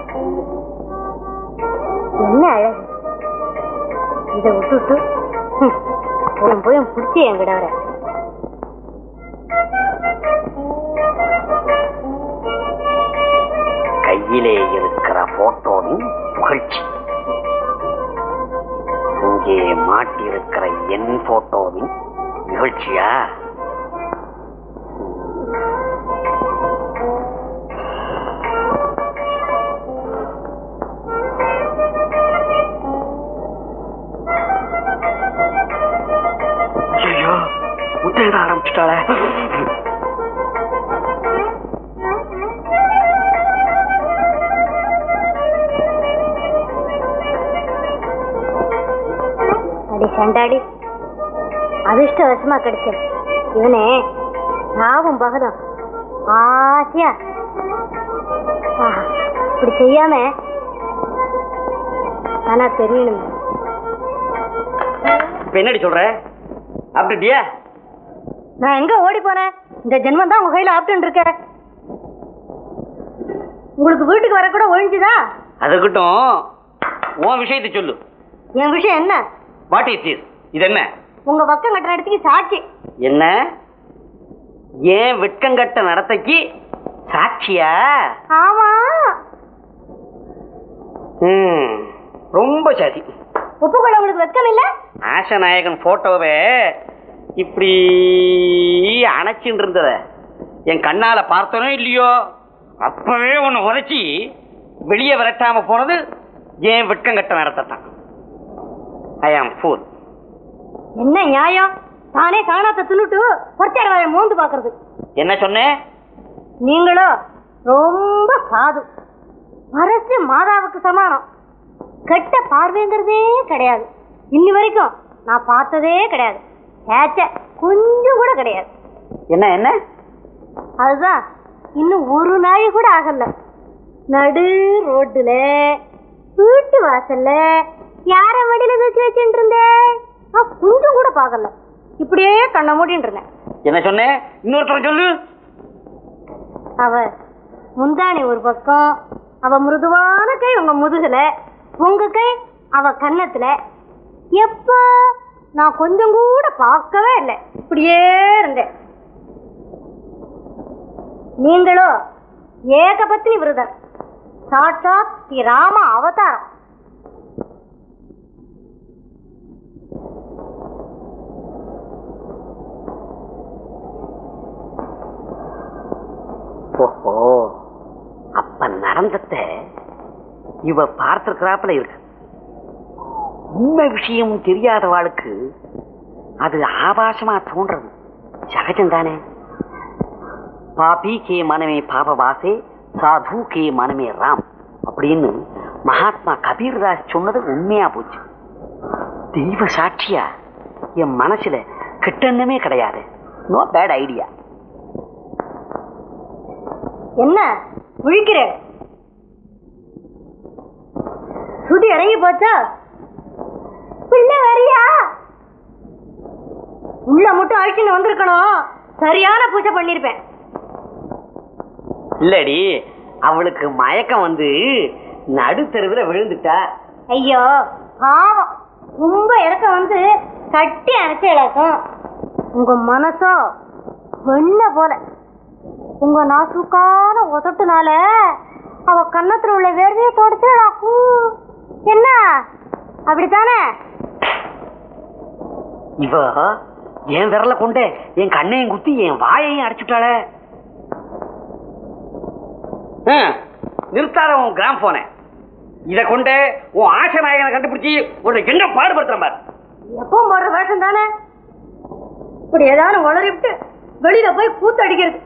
என்ன அழகு இத விட்டுட்டு ஹம், போய் போய் பிடிச்சி என்கிட்ட வர கையிலே இருக்கிற போட்டோவின் புகழ்ச்சி இங்கே மாட்டியிருக்கிற என் போட்டோவின் நிகழ்ச்சியா ஐயோ முட்டையிட ஆரம்பிச்சுட்டாளே அடி சண்டாடி அதிர்ஷ்டவசமா கிடைச்சது இவனே லாபம் பகதம் ஆசையா ஆஹா, இப்படி செய்யாம ஆனா தெரியணும் இப்ப என்னடி சொல்ற அப்படிட்டியா நான் எங்க ஓடி போனேன் இந்த ஜென்மம் தான் உங்க கையில ஆப்டன் இருக்க உங்களுக்கு வீட்டுக்கு வர கூட ஒழிஞ்சுதா அதுக்கிட்டும் உன் விஷயத்தை சொல்லு என் விஷயம் என்ன வாட் இஸ் திஸ் இது என்ன உங்க பக்கம் கட்டுற இடத்துக்கு சாட்சி என்ன ஏன் வெட்கங்கட்ட நடத்தைக்கு சாட்சியா ஆமா ம், ரொம்ப சரி ஒப்புக்கொள்ள உங்களுக்கு வெட்கம் இல்ல ஆசநாயகன் போட்டோவை இப்படி அணைச்சின்னு இருந்தத என் கண்ணால பார்த்தனோ இல்லையோ அப்பவே உன்னை உதைச்சி வெளியே விரட்டாம போனது ஏன் வெட்கங்கட்ட நடத்தான் ஐ ஆம் ஃபூல் என்ன நியாயம் தானே காணாத்த தின்னுட்டு பொறுத்தாட வாயை மோந்து பாக்குறது என்ன சொன்னேன் நீங்களோ ரொம்ப சாது அரசு மாதாவுக்கு சமானம் கெட்ட பார்வைங்கிறதே கிடையாது இன்னி வரைக்கும் நான் பார்த்ததே கிடையாது ஏச்ச கொஞ்சம் கூட கிடையாது என்ன என்ன அதுதான் இன்னும் ஒரு நாய் கூட ஆகல நடு ரோட்டுல வீட்டு வாசல்ல யார வண்டியில தூக்கி வச்சுட்டு இருந்தேன் நான் கொஞ்சம் கூட பார்க்கல இப்படியே கண்ண மூடிட்டு இருந்தேன் என்ன சொன்னேன் இன்னொருத்தர சொல்லு அவ முந்தாணி ஒரு பக்கம் அவ மிருதுவான கை உங்க முதுகுல உங்க கை அவ கன்னத்துல எப்ப நான் கொஞ்சம் கூட பார்க்கவே இல்லை இப்படியே இருந்தேன் நீங்களோ ஏகபத்னி விரதர் சாட்சாத் ஸ்ரீ ராம அவதாரம் இவ பார்த்திருக்கிறாப்புல இருக்கு உண்மை விஷயம் தெரியாதவாளுக்கு அது ஆபாசமா தோன்றது சகஜம் தானே பாபி கே மனமே பாபவாசே சாது கே மனமே ராம் அப்படின்னு மகாத்மா கபீர்தாஸ் சொன்னது உண்மையா போச்சு தெய்வ சாட்சியா என் மனசுல கெட்டெண்ணமே கிடையாது நோ பேட் ஐடியா என்ன முழிக்கிற சுதி இறங்கி போச்சா பிள்ளை வரியா உள்ள மட்டும் அழிச்சுன்னு வந்திருக்கணும் சரியான பூஜை பண்ணிருப்பேன் இல்லடி அவளுக்கு மயக்கம் வந்து நடுத்தெருவில் விழுந்துட்டா ஐயோ பாவம் ரொம்ப இறக்க வந்து கட்டி அணைச்சு இழக்கும் உங்க மனசோ வெண்ண போல உங்க நாசுக்கான உதட்டுனால அவ கன்னத்துல உள்ள வேர்வையை தொடச்சு இழக்கும் என்ன அப்படித்தானே இவ என் விரல கொண்டே என் கண்ணையும் குத்தி என் வாயையும் அடைச்சுட்டாளே நிறுத்தாத உன் கிராம் போன இத கொண்டு உன் ஆசை நாயகனை கண்டுபிடிச்சி உன்னை எங்க பாடுபடுத்துறேன் பாரு எப்பவும் போடுற வேஷம் தானே இப்படி ஏதாவது உளறி விட்டு வெளியில போய் கூத்தடிக்கிறது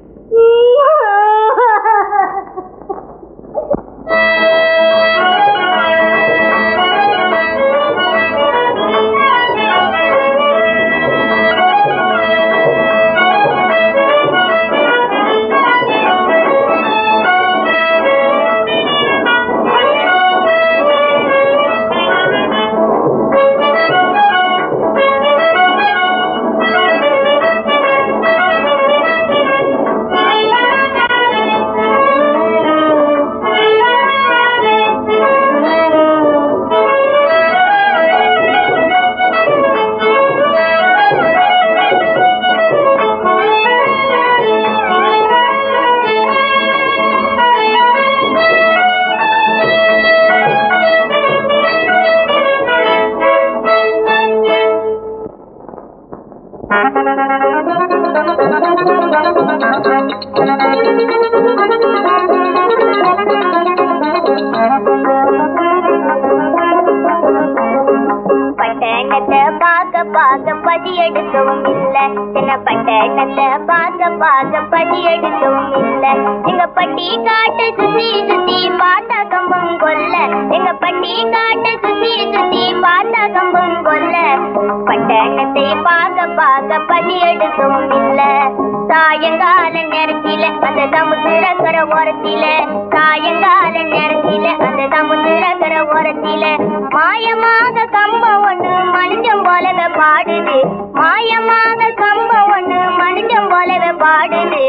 பட்டணத்தை பார்க்க பார்க்க பதி எடுக்கவும் இல்ல சின்ன பட்டணத்தை பார்க்க பார்க்க பதி எடுக்கவும் இல்ல எங்க பட்டி காட்டு சுத்தி சுத்தி பார்த்தா கம்பம் கொல்ல எங்க பட்டி காட்டு சுத்தி சுத்தி பார்த்தா கம்பம் கொல்ல பட்டணத்தை பார்க்க பார்க்க பதி எடுக்கவும் இல்ல சாயங்கால நேரத்தில அந்த சமுத்திரக்கர ஓரத்தில சாயங்கால நேரத்தில அந்த சமுத்திரக்கர ஓரத்தில மாயமாக கம்பம் ஒண்ணு மனுஷன் போலவே பாடுது மாயமாக கம்பம் ஒண்ணு மனுஷன் போலவே பாடுது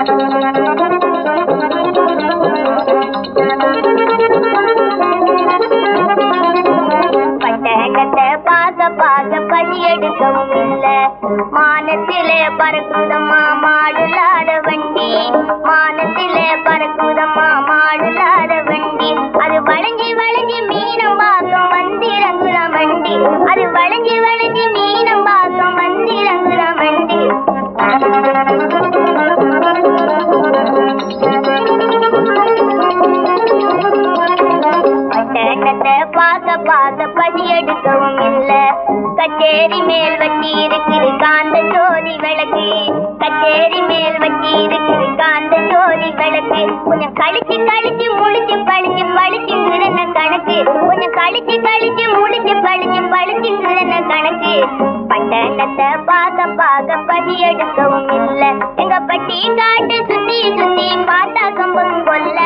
பட்டணத்தை பார்க்க பார்க்க பதி எடுக்கவும் இல்ல மானத்திலே பறக்குதம்மா மாடுலாத வண்டி மானத்திலே பறக்குதம்மா மாடுலாத வண்டி அது வளைஞ்சி வளைஞ்சி மீனம் பார்க்கும் வந்திறங்குற வண்டி அது வளைஞ்சி வளைஞ்சி மீனம் பார்க்கும் வந்திறங்குற வண்டி பட்டணத்தை பார்க்க பார்க்க பதி எடுக்கவும் இல்ல கச்சேரி மேல் வட்டி இருக்குது காந்த ஜோதி விளக்கு கச்சேரி மேல் வட்டி இருக்குது காந்த ஜோதி விளக்கு கொஞ்சம் கழிச்சு கழிச்சு முடிச்சு பழிச்சு பழிச்சுங்கிறன கணக்கு கொஞ்சம் கழிச்சு கழிச்சு முடிச்சு பழிச்சு பழிச்சுங்கிறன கணக்கு பட்டணத்தை பார்க்க பார்க்க பதி எடுக்கவும் இல்ல எங்க பட்டி காட்டு சுத்தி சுத்தி பார்த்தா கம்பம் கொல்ல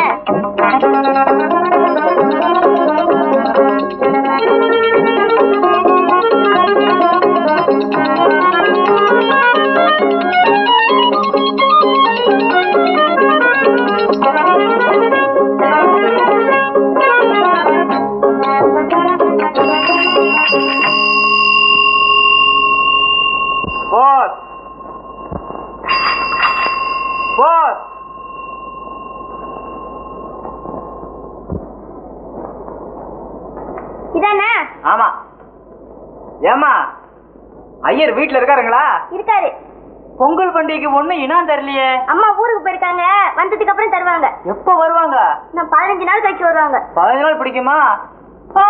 போஸ் போஸ் இதானே ஆமா ஏமா ஐயர் வீட்ல இருக்காருங்களா இருக்காரு பொங்கல் பண்டிகைக்கு ஒண்ணு இனாம் தரலையே அம்மா ஊருக்கு போயிருக்காங்க வந்ததுக்கு அப்புறம் தருவாங்க எப்ப வருவாங்க இன்னும் பதினஞ்சு நாள் கழிச்சு வருவாங்க பதினஞ்சு நாள் பிடிக்குமா ஆ.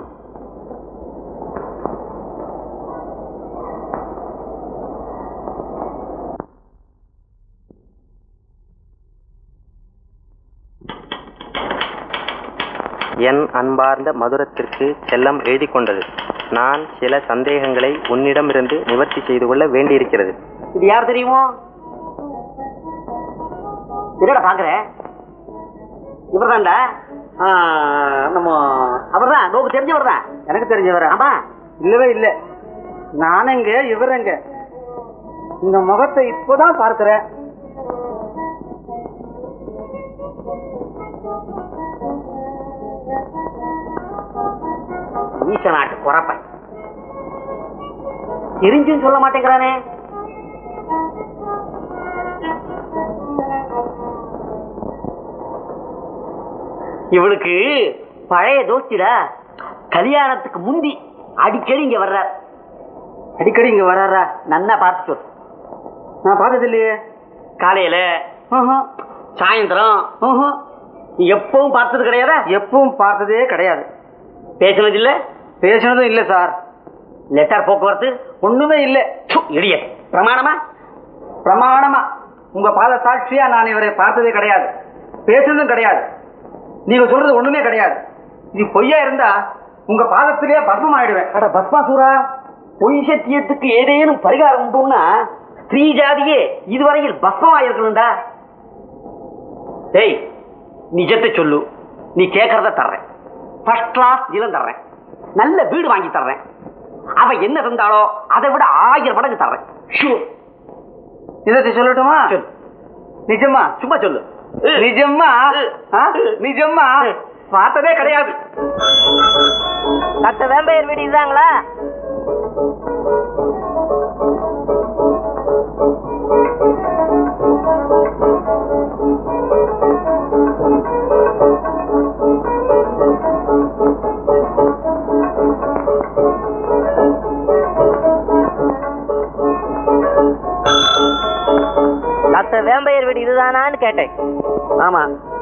என் அன்பார்ந்த மதுரத்திற்கு செல்லம் எழுதி கொண்டது நான் சில சந்தேகங்களை உன்னிடமிருந்து நிவர்த்தி செய்து கொள்ள வேண்டியிருக்கிறது இது யார் தெரியுமோ என்னடா பாக்குற இவர்தான்டா ஆ, நம்ம அவர்தான் நோக்கு தெரிஞ்சவர் தான் எனக்கு தெரிஞ்சவரா ஆமா இல்லவே இல்ல நானெங்க இவரெங்க இந்த முகத்தை இப்போதான் பார்க்கிறேன் ஈச நாட்டு குறப்பை தெரிஞ்சும் சொல்ல மாட்டேங்கிறானே இவளுக்கு பழைய தோஸ்திடா கல்யாணத்துக்கு முந்தி அடிக்கடி இங்க வர்றார் அடிக்கடி இங்க வராரா நன்னா பார்த்து சொல் நான் பார்த்தது இல்லையே காலையில ஆஹா, சாயந்தரம் ஆஹா. நீ எப்பவும் பார்த்தது கிடையாதா எப்பவும் பார்த்ததே கிடையாது பேசினது இல்ல பேசினதும் இல்ல சார் லெட்டர் போக்குவரத்து ஒண்ணுமே இல்ல இடிய பிரமாணமா பிரமாணமா உங்க பாத சாட்சியா நான் இவரை பார்த்ததே கிடையாது பேசுனதும் கிடையாது நீங்க சொல்றது ஒண்ணுமே கிடையாது இது பொய்யா இருந்தா உங்க பாதத்திலேயே பஸ்மம் ஆயிடுவேன் அட பஸ்மாசூரா பொய் சத்தியத்துக்கு ஏதேனும் பரிகாரம் உண்டுன்னா ஸ்திரீ ஜாதியே இதுவரையில் பஸ்மமாயிருக்கணும்டா டேய் நிஜத்தை சொல்லு நீ கேட்கறத தர்றேன் ஃபர்ஸ்ட் கிளாஸ் நிலம் தர்றேன் நல்ல வீடு வாங்கி தர்றேன் அவ என்ன தந்தாளோ அதை விட ஆயிரம் மடங்கு தர்றேன் ஷூர் இதை சொல்லட்டுமா சொல்லு நிஜமா சும்மா சொல்லு நிஜமா ஆ? நிஜமா பார்த்ததே கிடையாது டாக்டர் வேம்பையர் வீடு இதுதாங்களா டாக்டர் வேம்பையர் வீடு இதுதானான்னு கேட்டேன் ஆமா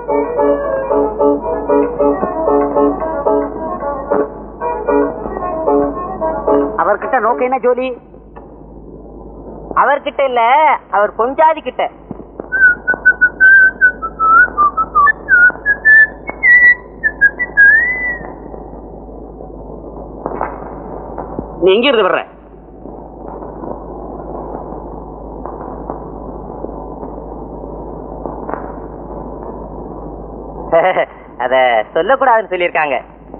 அவர்கிட்ட நோக்க என்ன ஜோலி அவர்கிட்ட இல்ல அவர் பொஞ்சாதி கிட்ட நீ எங்க இருந்து வர்ற அத சொல்லக்கூடாதுன்னு சொல்லியிருக்காங்க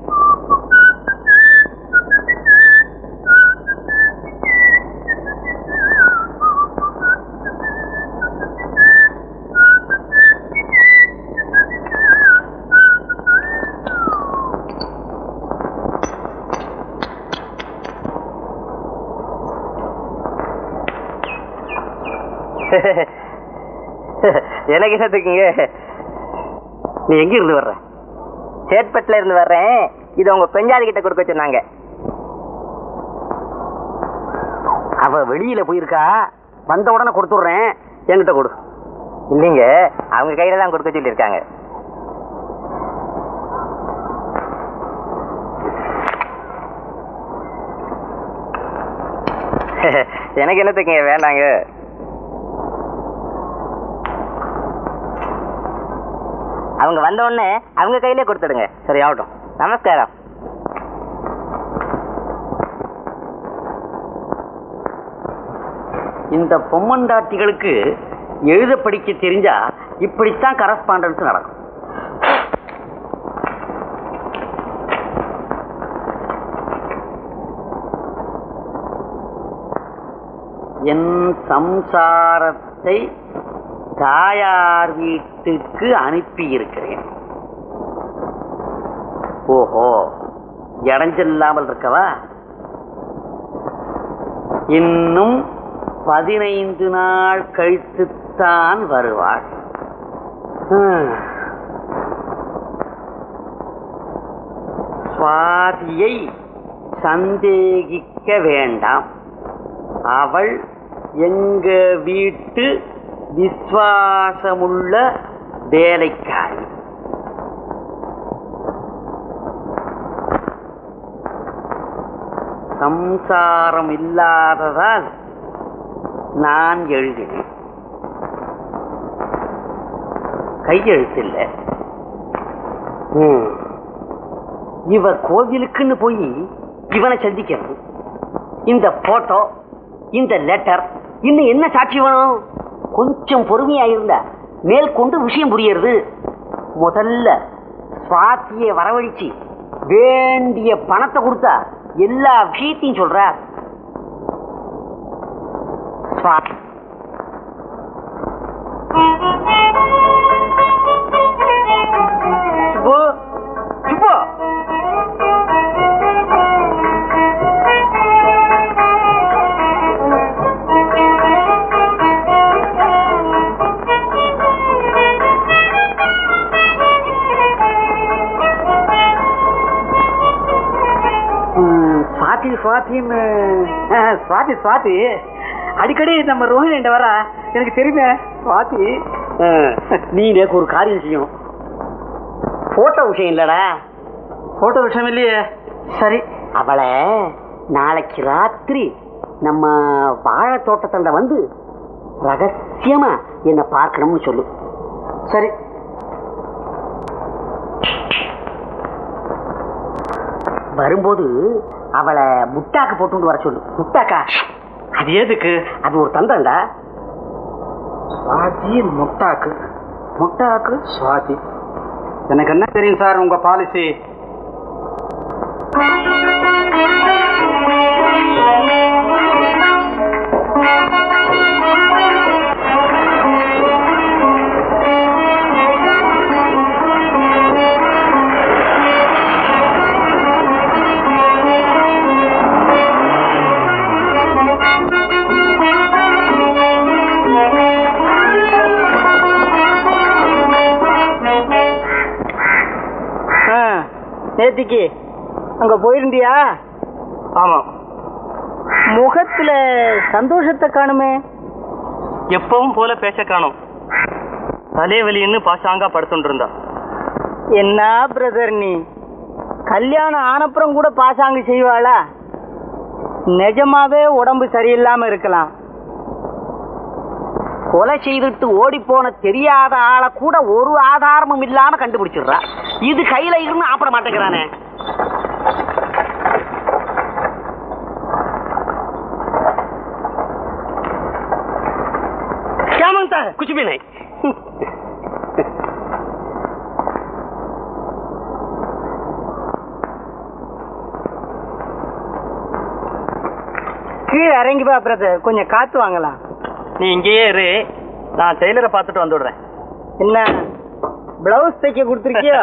எனக்கு என்னத்துக்குங்க நீ எங்க இருந்து வர்ற சேட்பட்ல இருந்து வர்றேன் இத உங்க பெஞ்சாதி கிட்ட கொடுக்க சொன்னாங்க அவ வெளியில போயிருக்கா வந்த உடனே கொடுத்துடுறேன் என்கிட்ட கொடு இல்லைங்க அவங்க கையில தான் கொடுக்க சொல்லியிருக்காங்க எனக்கு என்னத்துக்குங்க வேண்டாங்க அவங்க வந்த உடனே அவங்க கையிலே கொடுத்துடுங்க சரி ஆகட்டும் நமஸ்காரம் இந்த பொம்மண்டாட்டிகளுக்கு எழுத படிக்க தெரிஞ்சா இப்படித்தான் கரஸ்பாண்டன்ஸ் நடக்கும் என் சம்சாரத்தை தாயார் வீட்டுக்கு அனுப்பி இருக்கிறேன் ஓஹோ இடைஞ்சல்லாமல் இருக்கவா இன்னும் பதினைந்து நாள் கழித்துத்தான் வருவாள் ஹம். சுவாதியை சந்தேகிக்க வேண்டாம் அவள் எங்க வீட்டு விசுவாசமுள்ள வேலைக்காரி சம்சாரம் இல்லாததால் நான் எழுதினேன் கையெழுத்தில்ல ம். இவ கோவிலுக்குன்னு போய் இவனை சந்திக்கிறது இந்த போட்டோ இந்த லெட்டர் இன்னும் என்ன சாட்சி வேணும் கொஞ்சம் பொறுமையா இருந்தா மேற்கொண்டு விஷயம் புரியுறது முதல்ல சுவாத்திய வரவழைச்சு வேண்டிய பணத்தை கொடுத்தா எல்லா விஷயத்தையும் சொல்ற சுவாதி சுப்பு சுப்பு ம், சுவாதி சுவாத்தின்னு ஆ, சுவாதி சுவாதி அடிக்கடி நம்ம ரோஹிணி என்கிட்ட வரா எனக்கு தெரியுமே சுவாதி ஆ, நீ எனக்கு ஒரு காரியம் செய்யணும் போட்டோ விஷயம் இல்லடா போட்டோ விஷயம் இல்லையே சரி அவளை நாளைக்கு ராத்திரி நம்ம வாழை தோட்டத்தண்ட வந்து ரகசியமா என்ன பார்க்கணும்னு சொல்லு சரி வரும்போது அவளை முட்டாக்கு போட்டு வர சொல்லு முட்டாக்கா அது எதுக்கு அது ஒரு தந்தண்டா சுவாதி முட்டாக்கு முட்டாக்கு சுவாதி எனக்கு என்ன தெரியும் சார் உங்க பாலிசி நேத்திக்கு அங்க போயிருந்தியா ஆமா முகத்துல சந்தோஷத்தை காணுமே எப்பவும் போல பேச காணும் தலைவலின்னு பாசாங்கா படுத்துட்டு இருந்தா என்ன பிரதர் நீ கல்யாணம் ஆனப்புறம் கூட பாசாங்கு செய்வாளா நிஜமாவே உடம்பு சரியில்லாம இருக்கலாம் கொலை செய்துட்டு ஓடி போன தெரியாத ஆளை கூட ஒரு ஆதாரமும் இல்லாம கண்டுபிடிச்சிடுறா இது கையில இருந்து ஆப்பட மாட்டேங்கிறானே கேமந்தா குச்சி भी नहीं கீழே இறங்கி வா பிரதர் கொஞ்சம் காத்து வாங்கலாம் நீ இங்கேயே இரு நான் டெய்லரை பார்த்துட்டு வந்துடுறேன் என்ன பிளவுஸ் தைக்க கொடுத்துருக்கியா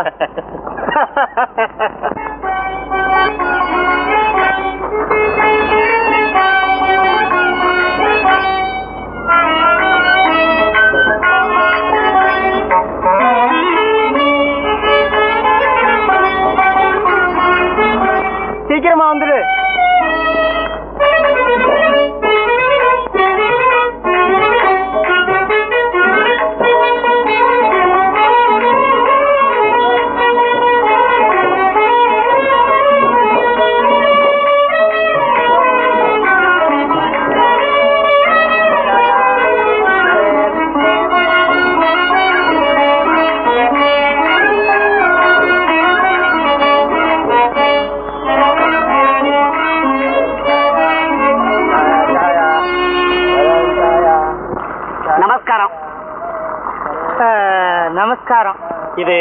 சீக்கிரமா வந்துடு நமஸ்காரம் அஹ், நமஸ்காரம் இது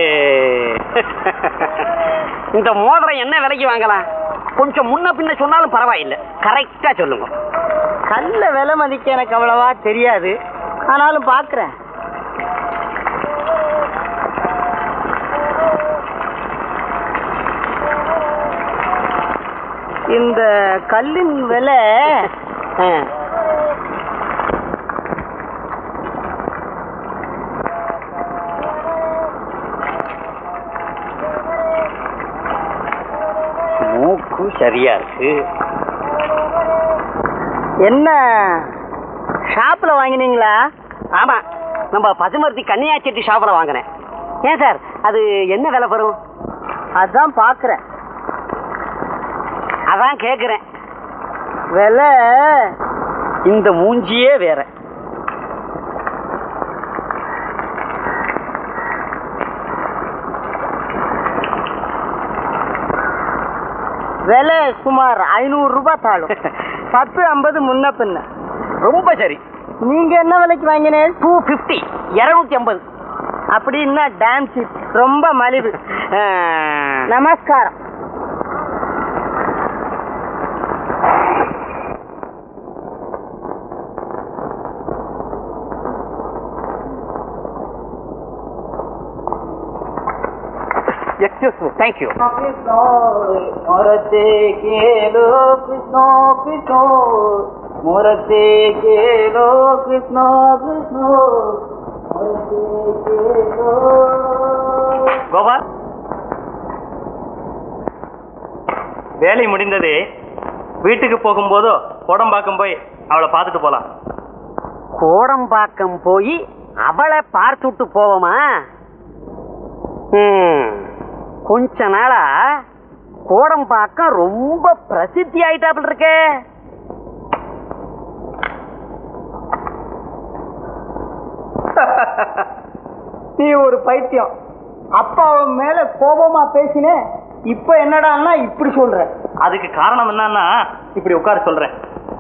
இந்த மோதிரம் என்ன விலைக்கு வாங்கலாம் கொஞ்சம் முன்ன பின்ன சொன்னாலும் பரவாயில்லை கரெக்டா சொல்லுங்க கல்ல விலை மதிக்க எனக்கு அவ்வளவா தெரியாது ஆனாலும் பாக்குறேன் இந்த கல்லின் விலை ஆ. மூக்கு சரியா இருக்கு என்ன ஷாப்ல வாங்கினீங்களா ஆமா நம்ம பசுமர்த்தி கன்னியாச்செட்டி ஷாப்ல வாங்கினேன் ஏன் சார் அது என்ன விலை வரும் அதான் பாக்குறேன் அதான் கேக்குறேன் விலை இந்த மூஞ்சியே வேற விலை சுமார் ஐநூறு ரூபாய் தாளும் பத்து ஐம்பது முன்ன பின்ன ரொம்ப சரி நீங்க என்ன விலைக்கு வாங்கினேன் டூ பிப்டி இருநூத்தி ஐம்பது அப்படின்னா டாம் சீப் ரொம்ப மலிவு நமஸ்காரம் எக்ஸ்கியூஸ் மீ தேங்க்யூ முரத்தே கேலோ கிருஷ்ணோ கிருஷ்ணோ முரத்தே கேலோ கிருஷ்ணோ கிருஷ்ணோ முரத்தே கேலோ கோபால் வேலை முடிந்தது வீட்டுக்கு போகும்போதோ கோடம்பாக்கம் போய் அவளை பார்த்துட்டு போலாம் கோடம்பாக்கம் போய் அவளை பார்த்துட்டு போவோமா ம், கொஞ்ச நாளா கோடம்பாக்கம் ரொம்ப பிரசித்தி ஆயிட்டாப்புல இருக்கே நீ ஒரு பைத்தியம் அப்பா அவன் மேல கோபமா பேசினே இப்ப என்னடான்னா இப்படி சொல்ற அதுக்கு காரணம் என்னன்னா இப்படி உட்கார சொல்றேன்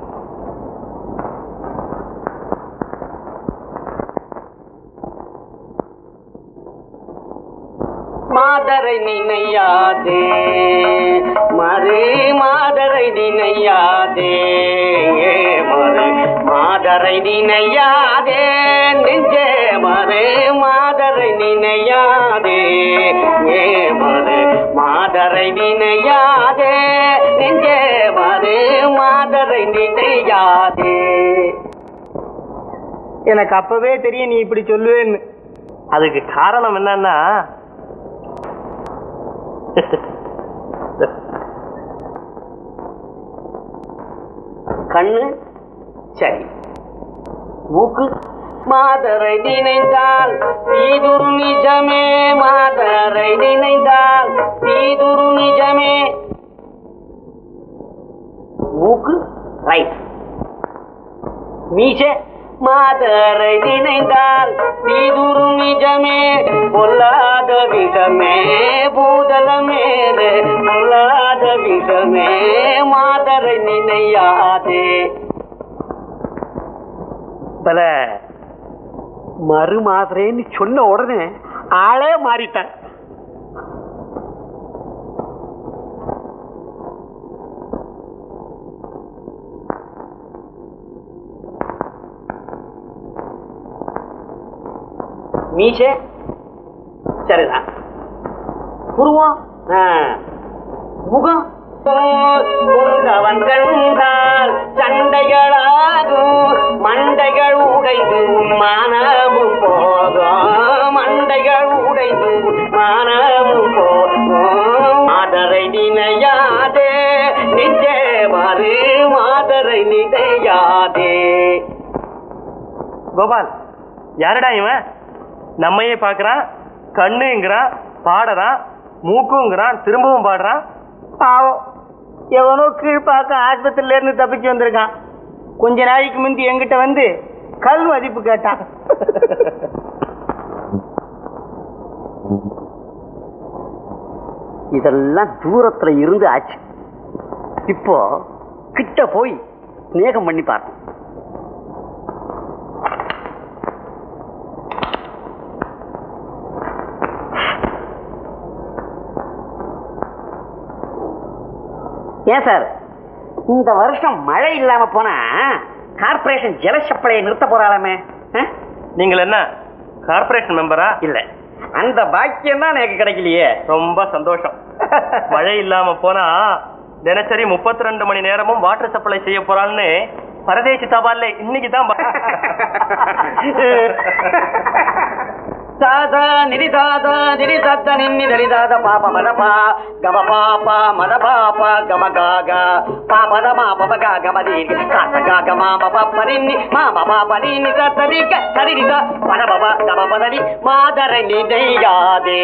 மாதரை நினையாதே மறு மாதரை நினையாதே மறு மாதரை நினையாதே நெஞ்சே மறு மாதரை நினையாதே ஏ மறு மாதரை நினையாதே நெஞ்சே மறு மாதரை நினையாதே எனக்கு அப்பவே தெரியும் நீ இப்படி சொல்லுவேன்னு அதுக்கு காரணம் என்னன்னா கண்ணு சரி மூக்கு மாதரை நினைந்தால் தீதுரு நிஜமே மாதரை நினைந்தால் தீதுரு நிஜமே மூக்கு ரைட் மீச மாதரை நினைந்தால் தீதுரு நிஜமே பொல்லாத விஷமே பூதல மேலே பொல்லாத விஷமே மாதரை நினையாதே பல மறு மாதரேன்னு சொன்ன உடனே ஆளே மாறிட்டேன் மீச சரிதான் புருவம் ஆ. முகம் கொண்டவன் கண்டால் சண்டைகளாகும் மண்டைகள் உடைந்து மானமும் போகும் மண்டைகள் உடைந்து மானமும் போகும் மாதரை நினையாதே நெஞ்சே வரு மாதரை நினையாதே கோபால் யாரடா இவன் நம்மையே பார்க்கறான் கண்ணுங்கிறான் பாடுறான் மூக்குங்கிறான் திரும்பவும் பாடுறான் பாவம் எவனோ கீழ்பாக்க ஆஸ்பத்திரியில இருந்து தப்பிச்சு வந்திருக்கான் கொஞ்ச நாளைக்கு முந்தி என்கிட்ட வந்து கல் மதிப்பு கேட்டான் இதெல்லாம் தூரத்துல இருந்து ஆச்சு இப்போ கிட்ட போய் ஸ்நேகம் பண்ணி பார்த்தோம் ஏன் சார் இந்த வருஷம் மழை இல்லாம போனா கார்பரேஷன் ஜல சப்ளையை நிறுத்த போறாளாமே ஆ? நீங்கள் என்ன கார்ப்பரேஷன் மெம்பரா இல்ல அந்த பாக்கியம் தான் எனக்கு கிடைக்கலையே ரொம்ப சந்தோஷம் மழை இல்லாம போனா தினசரி முப்பத்தி ரெண்டு மணி நேரமும் வாட்டர் சப்ளை செய்ய போறான்னு பரதேசி தபால்ல இன்னைக்கு தான் தாத நிதி தாத நிதி தத்த நின்னி தரி தாத பாப மத பா கம பாபா மத பாபா கம காக பாபத மா பப கா கம தி காச கா கமா பப பரின்னி மா பப பரின்னி தத்த தி க சரி தி த பத பப கம பதரி மாதர நிதையாதே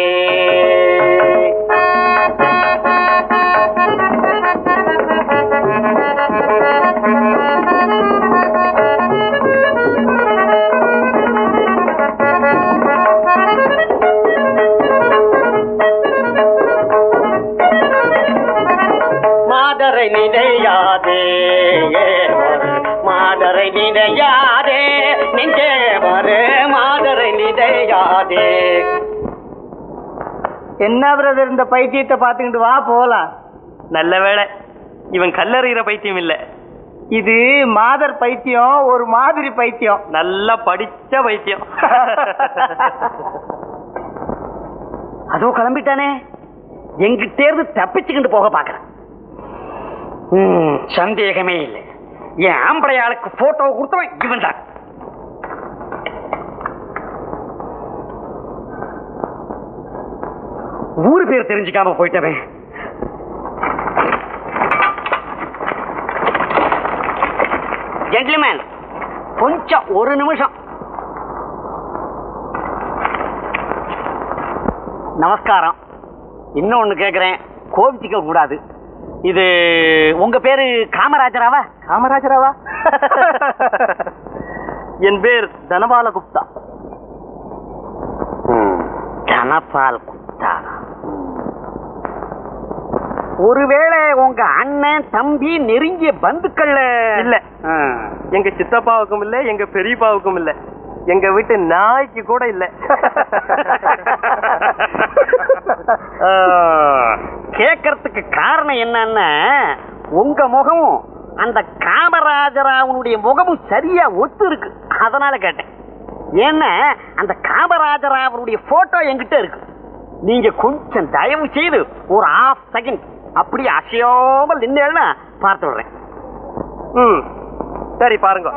மாதரை நினையாதே ஒரு மாதரை நினையாதே நெஞ்சே ஒரு மாதரை நினையாதே என்ன பிரதர் இந்த பைத்தியத்தை பார்த்துக்கிட்டு வா போலாம் நல்ல வேளை இவன் கல்லறிகிற பைத்தியம் இல்ல இது மாதர் பைத்தியம் ஒரு மாதிரி பைத்தியம் நல்லா படிச்ச பைத்தியம் அதோ கிளம்பிட்டானே எங்கிட்டேருந்து தப்பிச்சுக்கிட்டு போக பாக்குறேன் ம், சந்தேகமே இல்லை என் ஆம்பளை ஆளுக்கு போட்டோ கொடுத்தவன் இவன் தான் ஊரு பேர் தெரிஞ்சுக்காம போயிட்டவன் ஜென்டில்மேன் கொஞ்சம் ஒரு நிமிஷம் நமஸ்காரம் இன்னொன்னு கேக்குறேன் கோபிச்சுக்க கூடாது இது உங்க பேரு காமராஜராவா காமராஜராவா என் பேர் தனபால குப்தா தனபால் குப்தா ஒருவேளை உங்க அண்ணன் தம்பி நெருங்கிய பந்துக்கள்ல இல்ல ஆ. எங்க சித்தப்பாவுக்கும் இல்ல எங்க பெரியப்பாவுக்கும் இல்ல எங்க வீட்டு நாய்க்கு கூட இல்ல ஆ, கேக்கறதுக்கு காரணம் என்னன்னா உங்க முகமும் அந்த காமராஜராவனுடைய முகமும் சரியா ஒத்து இருக்கு அதனால கேட்டேன் ஏன்னா அந்த காமராஜராவனுடைய போட்டோ என்கிட்ட இருக்கு நீங்க கொஞ்சம் தயவு செய்து ஒரு half செகண்ட் அப்படி அசையாமல் நின்னா பார்த்து விடுறேன் ம் சரி பாருங்க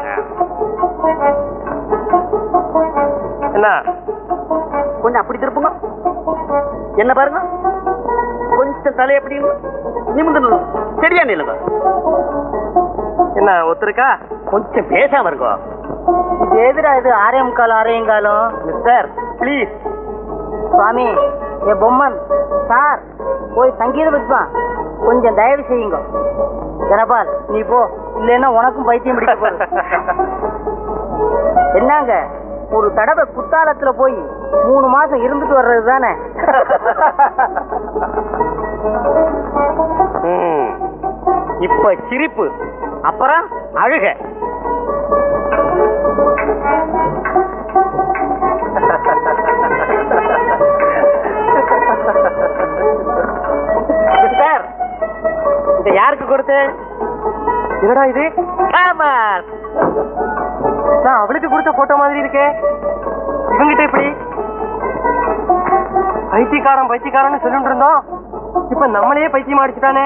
என்ன கொஞ்சம் அப்படி திருப்புங்க என்ன பாருங்க கொஞ்சம் தலை எப்படி நிமிந்து நில்லுங்க. சரியா நில்லுங்க என்ன ஒத்துருக்கா கொஞ்சம் பேசாம இருக்கோ இது எதிரா இது ஆரேம் காலம் ஆரையும் காலம் மிஸ்டர் ப்ளீஸ் சுவாமி ஏ பொம்மன் சார் போய் சங்கீத வித்வான் கொஞ்சம் தயவு செய்யுங்க தனபால் நீ போ இல்லைன்னா உனக்கும் பைத்தியம் பிடிக்க போகுது என்னங்க ஒரு தடவை குத்தாலத்துல போய் மூணு மாசம் இருந்துட்டு வர்றது தானே ம். இப்ப சிரிப்பு அப்புறம் அழுக சார் இத யாருக்கு கொடுத்து என்னடா இது காமர் நான் அவளுக்கு கொடுத்த போட்டோ மாதிரி இருக்கே இவங்கிட்ட எப்படி பைத்தியக்காரன் பைத்தியக்காரன்னு சொல்லிட்டு இருந்தோம் இப்ப நம்மளையே பைத்தியம் அடிச்சுட்டானே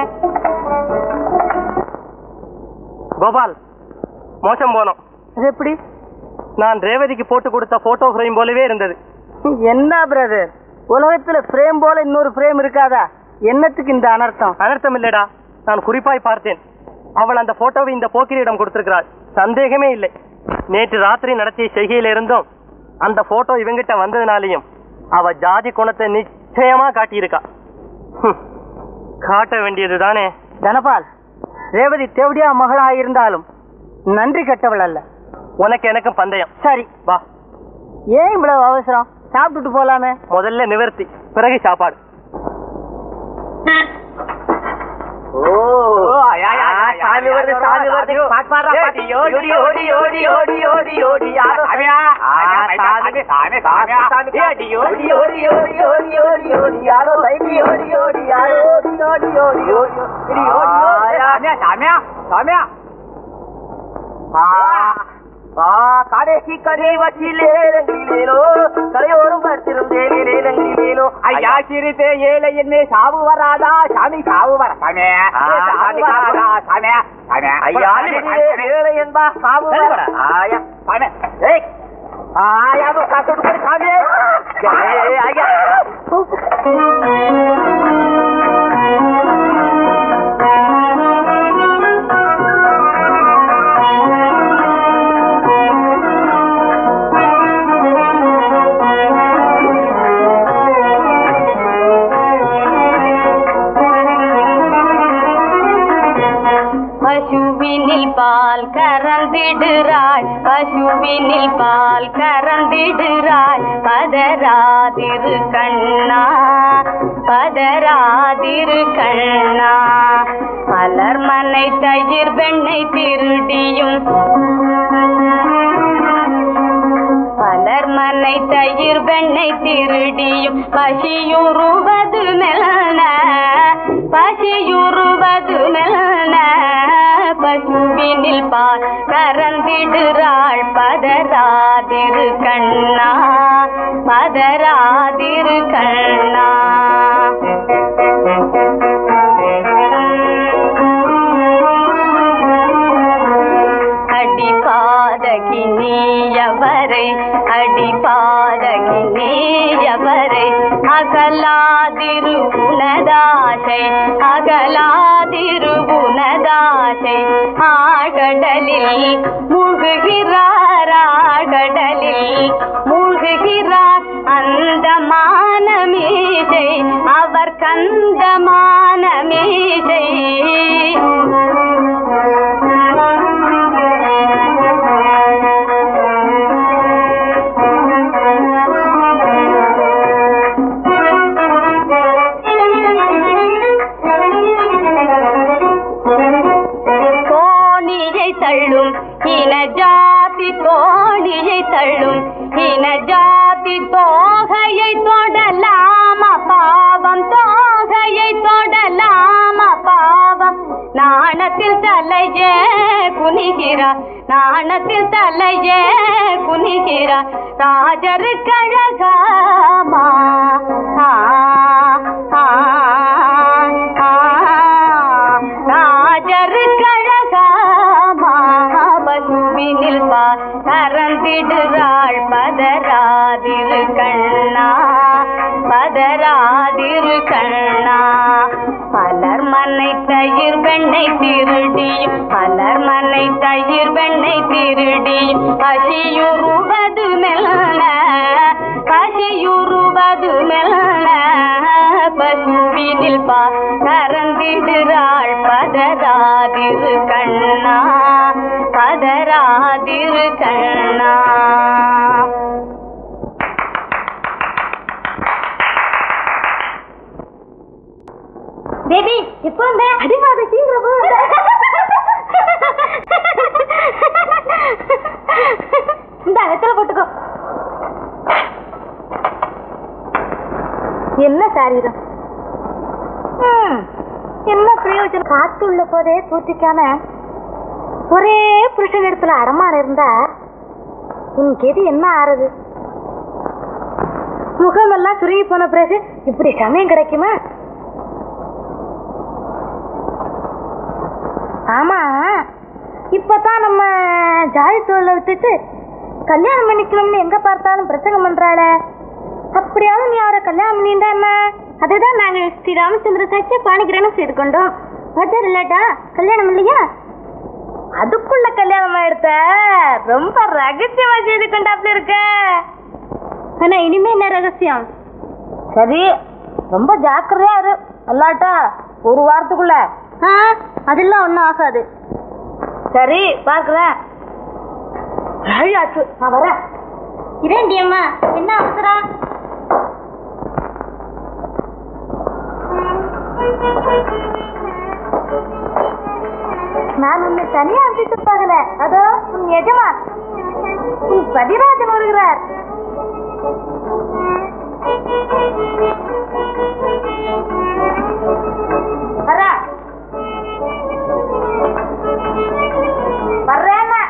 கோபால் மோசம் போனோம் அது எப்படி நான் ரேவதிக்கு போட்டு கொடுத்த போட்டோ ஃப்ரேம் போலவே இருந்தது என்ன பிரதர் உலகத்துல ஃப்ரேம் போல இன்னொரு ஃப்ரேம் இருக்காதா என்னத்துக்கு இந்த அனர்த்தம் அனர்த்தம் இல்லடா நான் குறிப்பாய் பார்த்தேன் அவள் அந்த போட்டோவை இந்த போக்கிரியிடம் கொடுத்திருக்கிறாள் சந்தேகமே இல்லை நேற்று ராத்திரி நடத்திய செய்கையில இருந்தும் அந்த போட்டோ இவங்கிட்ட வந்ததுனாலையும் அவ ஜாதி குணத்தை நிச்சயமா காட்டியிருக்கா ஹம், காட்ட வேண்டியது தானே தனபால் ரேவதி தேவடியா மகளா இருந்தாலும் நன்றி கட்டவள் அல்ல உனக்கு எனக்கும் பந்தயம் சரி வா ஏன் இவ்வளவு அவசரம் சாப்பிட்டுட்டு போலாமே முதல்ல நிவர்த்தி பிறகு சாப்பாடு சாமி வருது சாமி வருது பாட்டு பாடுறா பாட்டு ஓடி ஓடி ஓடி ஓடி ஓடி ஓடி யாரோ சாமியா சாமி சாமி சாமி ஓடி ஓடி ஓடி ஓடி ஓடி ஓடி ஓடி யாரோ சைடி ஓடி ஓடி யாரோ ஓடி ஓடி ஓடி ஓடி ஓடி ஓடி சாமியா சாமியா சாமியா கடைசி கடை வச்சிலே ரங்கிலேலோ கரையோரம் படுத்திருந்தேலே ரங்கிலேலோ ஐயா சிறுத்தே ஏழை என்ன சாவு வராதா சாமி சாவு வர சாமி சாமி வராதா சாமி சாமி ஐயா ஏழை என்பா சாவு வர ஆயா சாமி ஏய் ಯಾವ್ದು ಕಾಸು ಕೊಡಿ ಸ್ವಾಮಿ ಆಯ್ಯ பசுவினில் பால் கறந்திடுறாள் பசுவினில் பால் கறந்திடுறாள் பதராதிரு கண்ணா பதராதிரு கண்ணா மலர் மனை தயிர் வெண்ணை திருடியும் பலர் மனை தயிர் வெண்ணை திருடியும் பசியுறுவது மெல்ன பசியுறுவது மெல்ன பசுவினில் பால் கறந்திடுறாள் பதராதிரு கண்ணா பதராதிரு கண்ணா அடிபாதகி நீயவரை அடிபாதகி நீயவரை அகலாதிரு உனதாசை அகலாதிரு உனதாசை ஆகடலில் மூழ்குகிறார் ஆகடலில் மூழ்குகிறார் அந்த மானமீசை அவர் கந்தமான மீசை கோணியை தள்ளும் இன ஜாதி கோணியை தள்ளும் இன ஜாதி தோகையை தொடலாம பாவம் தோகையை தொடலாம பாவம் நாணத்தில் தலையே குனிகிறார் நாணத்தில் தலையே குனிகிறார் ராஜரு கழகமா ஆ, ஆ, ஆ, ராஜரு கழகமா பசுவினில் பா கறந்திடுறாள் பதராதிரு கண்ணா பதராதிரு கண்ணா பலர் மனை தயிர் வெண்ணை திருடியும் பலர் மனை தயிர் வெண்ணை திருடியும் பசியுறுவது மெல்ல பசியுறுவது மெல்ல பசுவினில் பா கறந்திடுறாள் பதராதிரு கண்ணா பதராதிரு கண்ணா பேபி இப்போ இந்த அடிமாத சீக்கிரம் போ. இந்த வெத்தலை போட்டுக்கோ என்ன சாரீரம் ம், என்ன பிரயோஜனம் காத்து உள்ள போதே தூத்திக்காம ஒரே புருஷன் இடத்துல அடமான இருந்தா உன் கெதி என்ன ஆறுது முகமெல்லாம் சுருங்கி போன பிறகு இப்படி சமயம் கிடைக்குமா ஆமா இப்பதான் நம்ம ஜாதி தொழிலை விட்டுட்டு கல்யாணம் பண்ணிக்கணும்னு எங்க பார்த்தாலும் பிரசங்கம் பண்றாளே அப்படியாவது நீ அவரை கல்யாணம் பண்ணிட்டா என்ன அதுதான் நாங்க ஸ்ரீ ராமச்சந்திர சாட்சிய பாணிகிரகணம் செய்து கொண்டோம் பஜார் இல்லாட்டா கல்யாணம் இல்லையா அதுக்குள்ள கல்யாணம் ஆயிடுத்த ரொம்ப ரகசியமா செய்து கொண்டாப்ல இருக்க ஆனா இனிமே என்ன ரகசியம் சரி ரொம்ப ஜாக்கிரதையா இரு அல்லாட்டா ஒரு வாரத்துக்குள்ள அதெல்லாம் ஒன்றும் ஆகாது சரி பார்க்குறேன் ஆச்சு நான் வரேன் இரண்டி அம்மா என்ன அவசரம் நான் உன்னை தனியா விட்டுட்டு போகல அதோ உன் எஜமான் உன் பதிராஜன் வருகிறார் வரா வர்றேன்னா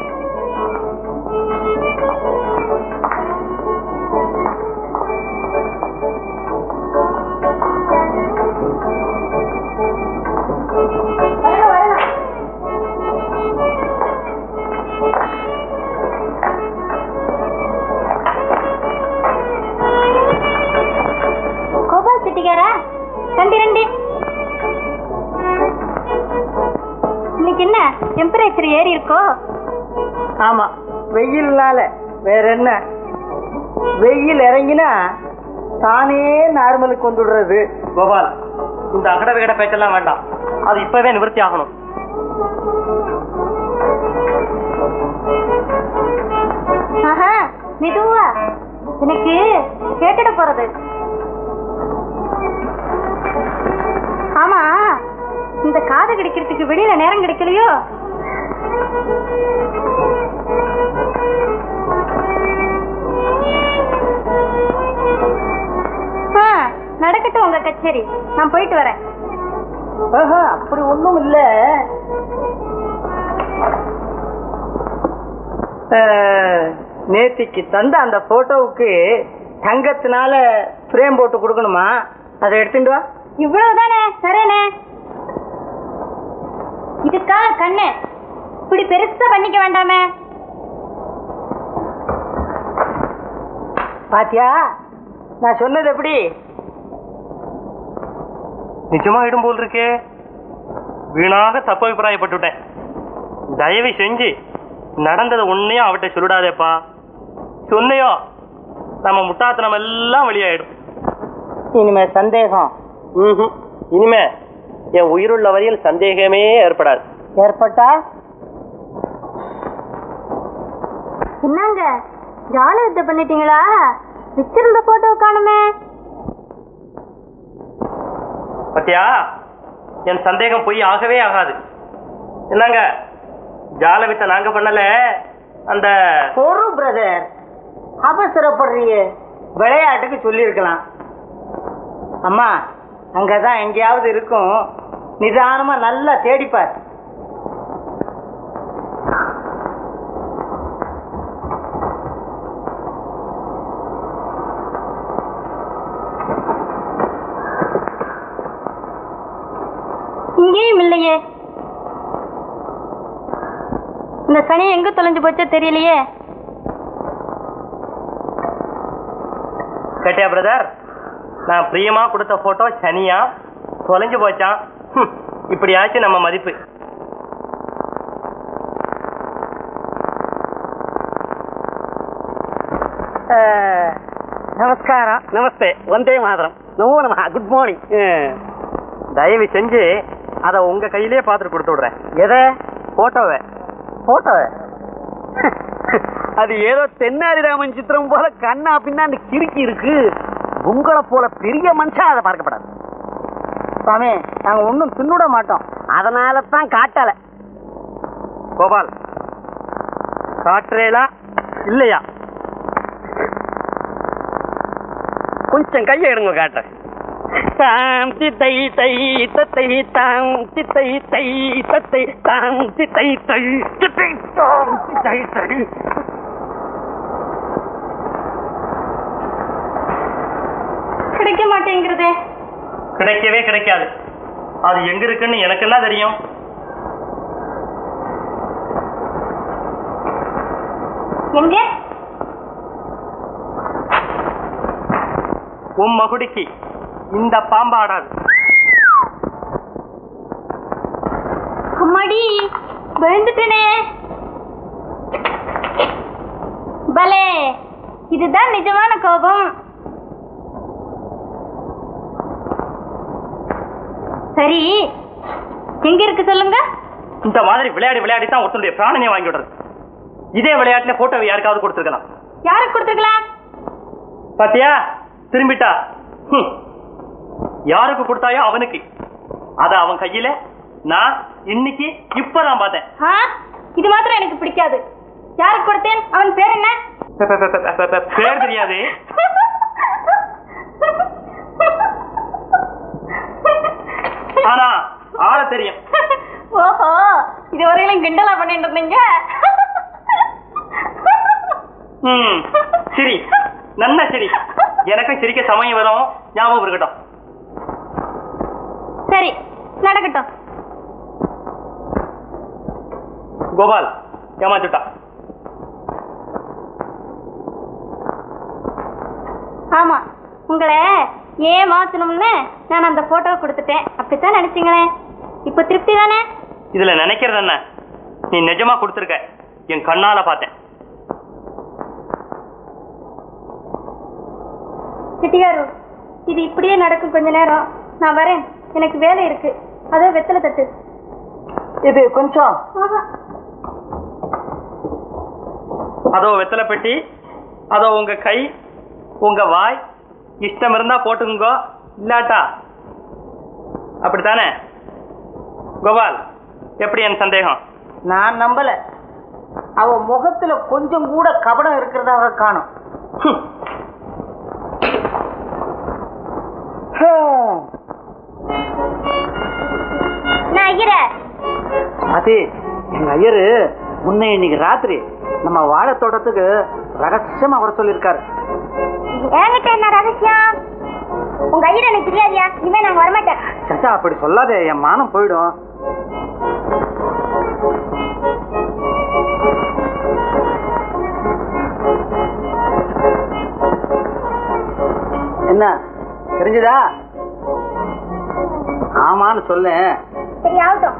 வரணும், வரணும். ப்ரெஷர் ஏறி இருக்கோ ஆமா வெயில்னால வேற என்ன வெயில் இறங்கினா தானே நார்மலுக்கு வந்துடுறது கோபால் இந்த அகட விகட பேச்செல்லாம் வேண்டாம் அது இப்பவே நிவர்த்தி ஆகணும் ஆஹா மெதுவா எனக்கு கேட்டுட போறது ஆமா இந்த காது கிடைக்கிறதுக்கு வெளியில நேரம் கிடைக்கலையோ ஆ, நடக்கட்டும் உங்க கச்சேரி நான் போயிட்டு வரேன் ஆஹா, அப்படி ஒண்ணும் இல்ல அஹ், நேத்திக்கு தந்த அந்த போட்டோவுக்கு தங்கத்தினால ஃப்ரேம் போட்டு கொடுக்கணுமா அதை எடுத்துட்டு வா இவ்வளவுதானே தரேனே இதுக்காக கண்ணு இப்படி பெருசா பண்ணிக்க வேண்டாமே பாத்தியா நான் சொன்னது எப்படி நிஜமா இடும் போல் இருக்கே வீணாக தப்பு அபிப்பிராயப்பட்டுட்டேன் தயவு செஞ்சு நடந்தது உன்னையும் அவட்ட சொல்லிடாதேப்பா சொன்னையோ நம்ம முட்டாத்தனம் எல்லாம் வெளியாயிடும் இனிமே சந்தேகம் ம்ஹும். இனிமே என் உயிருள்ள வரையில் சந்தேகமே ஏற்படாது ஏற்பட்டா என்னங்க ஜால வித்த பண்ணிட்டீங்களா வச்சிருந்த போட்டோ காணுமே பத்தியா என் சந்தேகம் பொய் ஆகவே ஆகாது என்னங்க ஜாலவித்த நாங்க பண்ணல அந்த பொறு பிரதர் அவசரப்படுறிய விளையாட்டுக்கு சொல்லியிருக்கலாம் அம்மா அங்கதான் எங்கேயாவது இருக்கும் நிதானமா நல்லா தேடிப்பார் இங்கேயும் இல்லையே இந்த சனி எங்க தொலைஞ்சு போச்சோ தெரியலையே கேட்டியா பிரதர் நான் பிரியமா கொடுத்த போட்டோ சனியா தொலைஞ்சு போச்சான் ஹம், இப்படியாச்சும் நம்ம மதிப்பு நமஸ்காரம் நமஸ்தே வந்தே மாதரம் நமோ நம குட் மார்னிங் தயவு செஞ்சு அதை உங்க கையிலேயே பார்த்துட்டு கொடுத்து விடுறேன் எதை போட்டோவை போட்டோ அது ஏதோ தென்னாரி ராமன் சித்திரம் போல கண்ணா பின்னாண்டு கிறுக்கி இருக்கு உங்களை போல பெரிய மனுஷன் அதை பார்க்கப்படாது சாமி நாங்க ஒன்றும் தின்னுட மாட்டோம் அதனால தான் காட்டல கோபால் காட்டுறேலா இல்லையா கொஞ்சம் கையை எடுங்க காட்டுறேன் தாம் தித்தை தை தத்தை தாம் தித்தை தை தத்தை தாம் தித்தை தை தித்தை தாம் தித்தை தை கிடைக்க மாட்டேங்கிறதே கிடைக்கவே கிடைக்காது அது எங்க இருக்குன்னு எனக்கு என்ன தெரியும் எங்க உன் மகுடிக்கு இந்த பாம்பு ஆடாது அம்மாடி பயந்துட்டனே பலே இதுதான் நிஜமான கோபம் சரி எங்க இருக்கு சொல்லுங்க இந்த மாதிரி விளையாடி விளையாடி தான் ஒருத்தனுடைய பிராணனை வாங்கி விடுறது இதே விளையாட்டுல போட்டோவை யாருக்காவது கொடுத்துருக்கலாம் யாருக்கு கொடுத்துருக்கலாம் பாத்தியா திரும்பிட்டா ஹம். யாருக்கு கொடுத்தாயோ அவனுக்கு அத அவன் கையில நான் இன்னைக்கு இப்பதான் பார்த்தேன் ஆ இது மாத்திரம் எனக்கு பிடிக்காது யாருக்கு கொடுத்தேன் அவன் பேர் என்ன பே- பே- பே- பே- பே- பேர் தெரியாது ஆனா ஆள தெரியும் ஓஹோ இது வரையிலும் கிண்டலா பண்ணிட்டு இருந்தீங்க ம் சரி நன்னா சரி எனக்கும் சிரிக்க சமயம் வரும் ஞாபகம் இருக்கட்டும் சரி நடக்கட்டும் கோபால் ஏமாச்சுட்டா ஆமா உங்களை ஏன் மாத்தணும்னு நான் அந்த போட்டோவை கொடுத்துட்டேன் அப்படித்தான் நினைச்சீங்களே இப்போ திருப்தி தானே இதுல நினைக்கிறது என்ன நீ நிஜமா கொடுத்துருக்க என் கண்ணால பார்த்தேன் சிட்டியாரு இது இப்படியே நடக்கும் கொஞ்ச நேரம் நான் வரேன் எனக்கு வேலை இருக்கு அதோ வெத்தலை தட்டு இது கொஞ்சம் அதோ வெத்தலை பெட்டி அதோ உங்க கை உங்க வாய் இஷ்டம் இருந்தா போட்டுக்குங்க இல்லாட்டா அப்படித்தானே கோபால் எப்படி என் சந்தேகம் நான் நம்பல அவ முகத்துல கொஞ்சம் கூட கபடம் இருக்கிறதாக காணும் நான் ஐயர அது எங்க ஐயரு முன்ன இன்னைக்கு ராத்திரி நம்ம வாழை தோட்டத்துக்கு ரகசியமா வர சொல்லியிருக்காரு என்கிட்ட என்ன ரகசியம் உங்க ஐயர் எனக்கு தெரியாதியா இனிமே நாங்க வரமாட்டேன் சச்சா அப்படி சொல்லாதே என் மானம் போயிடும் என்ன தெரிஞ்சுதா ஆமான்னு சொல்லேன் சரி ஆகட்டும்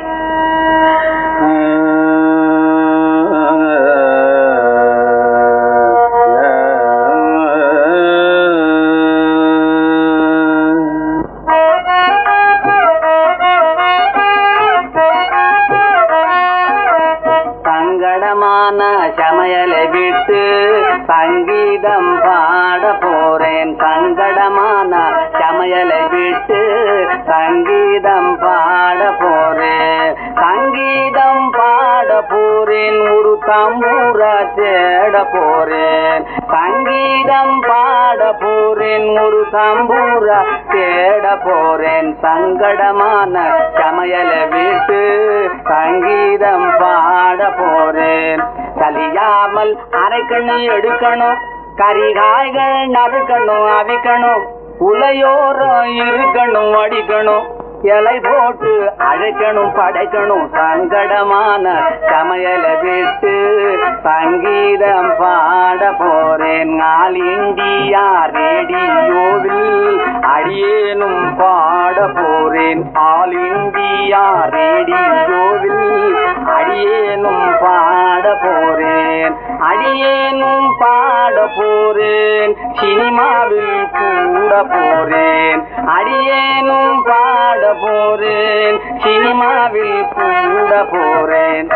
சங்கடமான சமையலை விட்டு சங்கீதம் பாட போறேன் சங்கடமான சமையலை விட்டு சங்கீதம் பாட போறேன் சங்கீதம் பாட போறேன் ஒரு தம்பூரா தேட போறேன் சங்கீதம் பாட போறேன் ஒரு தம்பூரா தேட போறேன் சங்கடமான சமையலை விட்டு சங்கீதம் பாட போறேன் சலியாமல் அரைக்கணும் எடுக்கணும் கரிகாய்கள் நறுக்கணும் அவிக்கணும் உலையோரம் இருக்கணும் அடிக்கணும் இலை போட்டு அழைக்கணும் படைக்கணும் சங்கடமான சமையலை விட்டு சங்கீதம் பாட போறேன் ஆல் இந்தியா ரேடியோவில் அடியேனும் பாட போறேன் ஆல் இந்தியா ரேடியோவில் அடியேனும் பாட போறேன் அடியேனும் பாட போறேன் சினிமாவில் கூட போறேன் அடியேனும் பாட போறேன் சினிமாவில் கூட போறேன்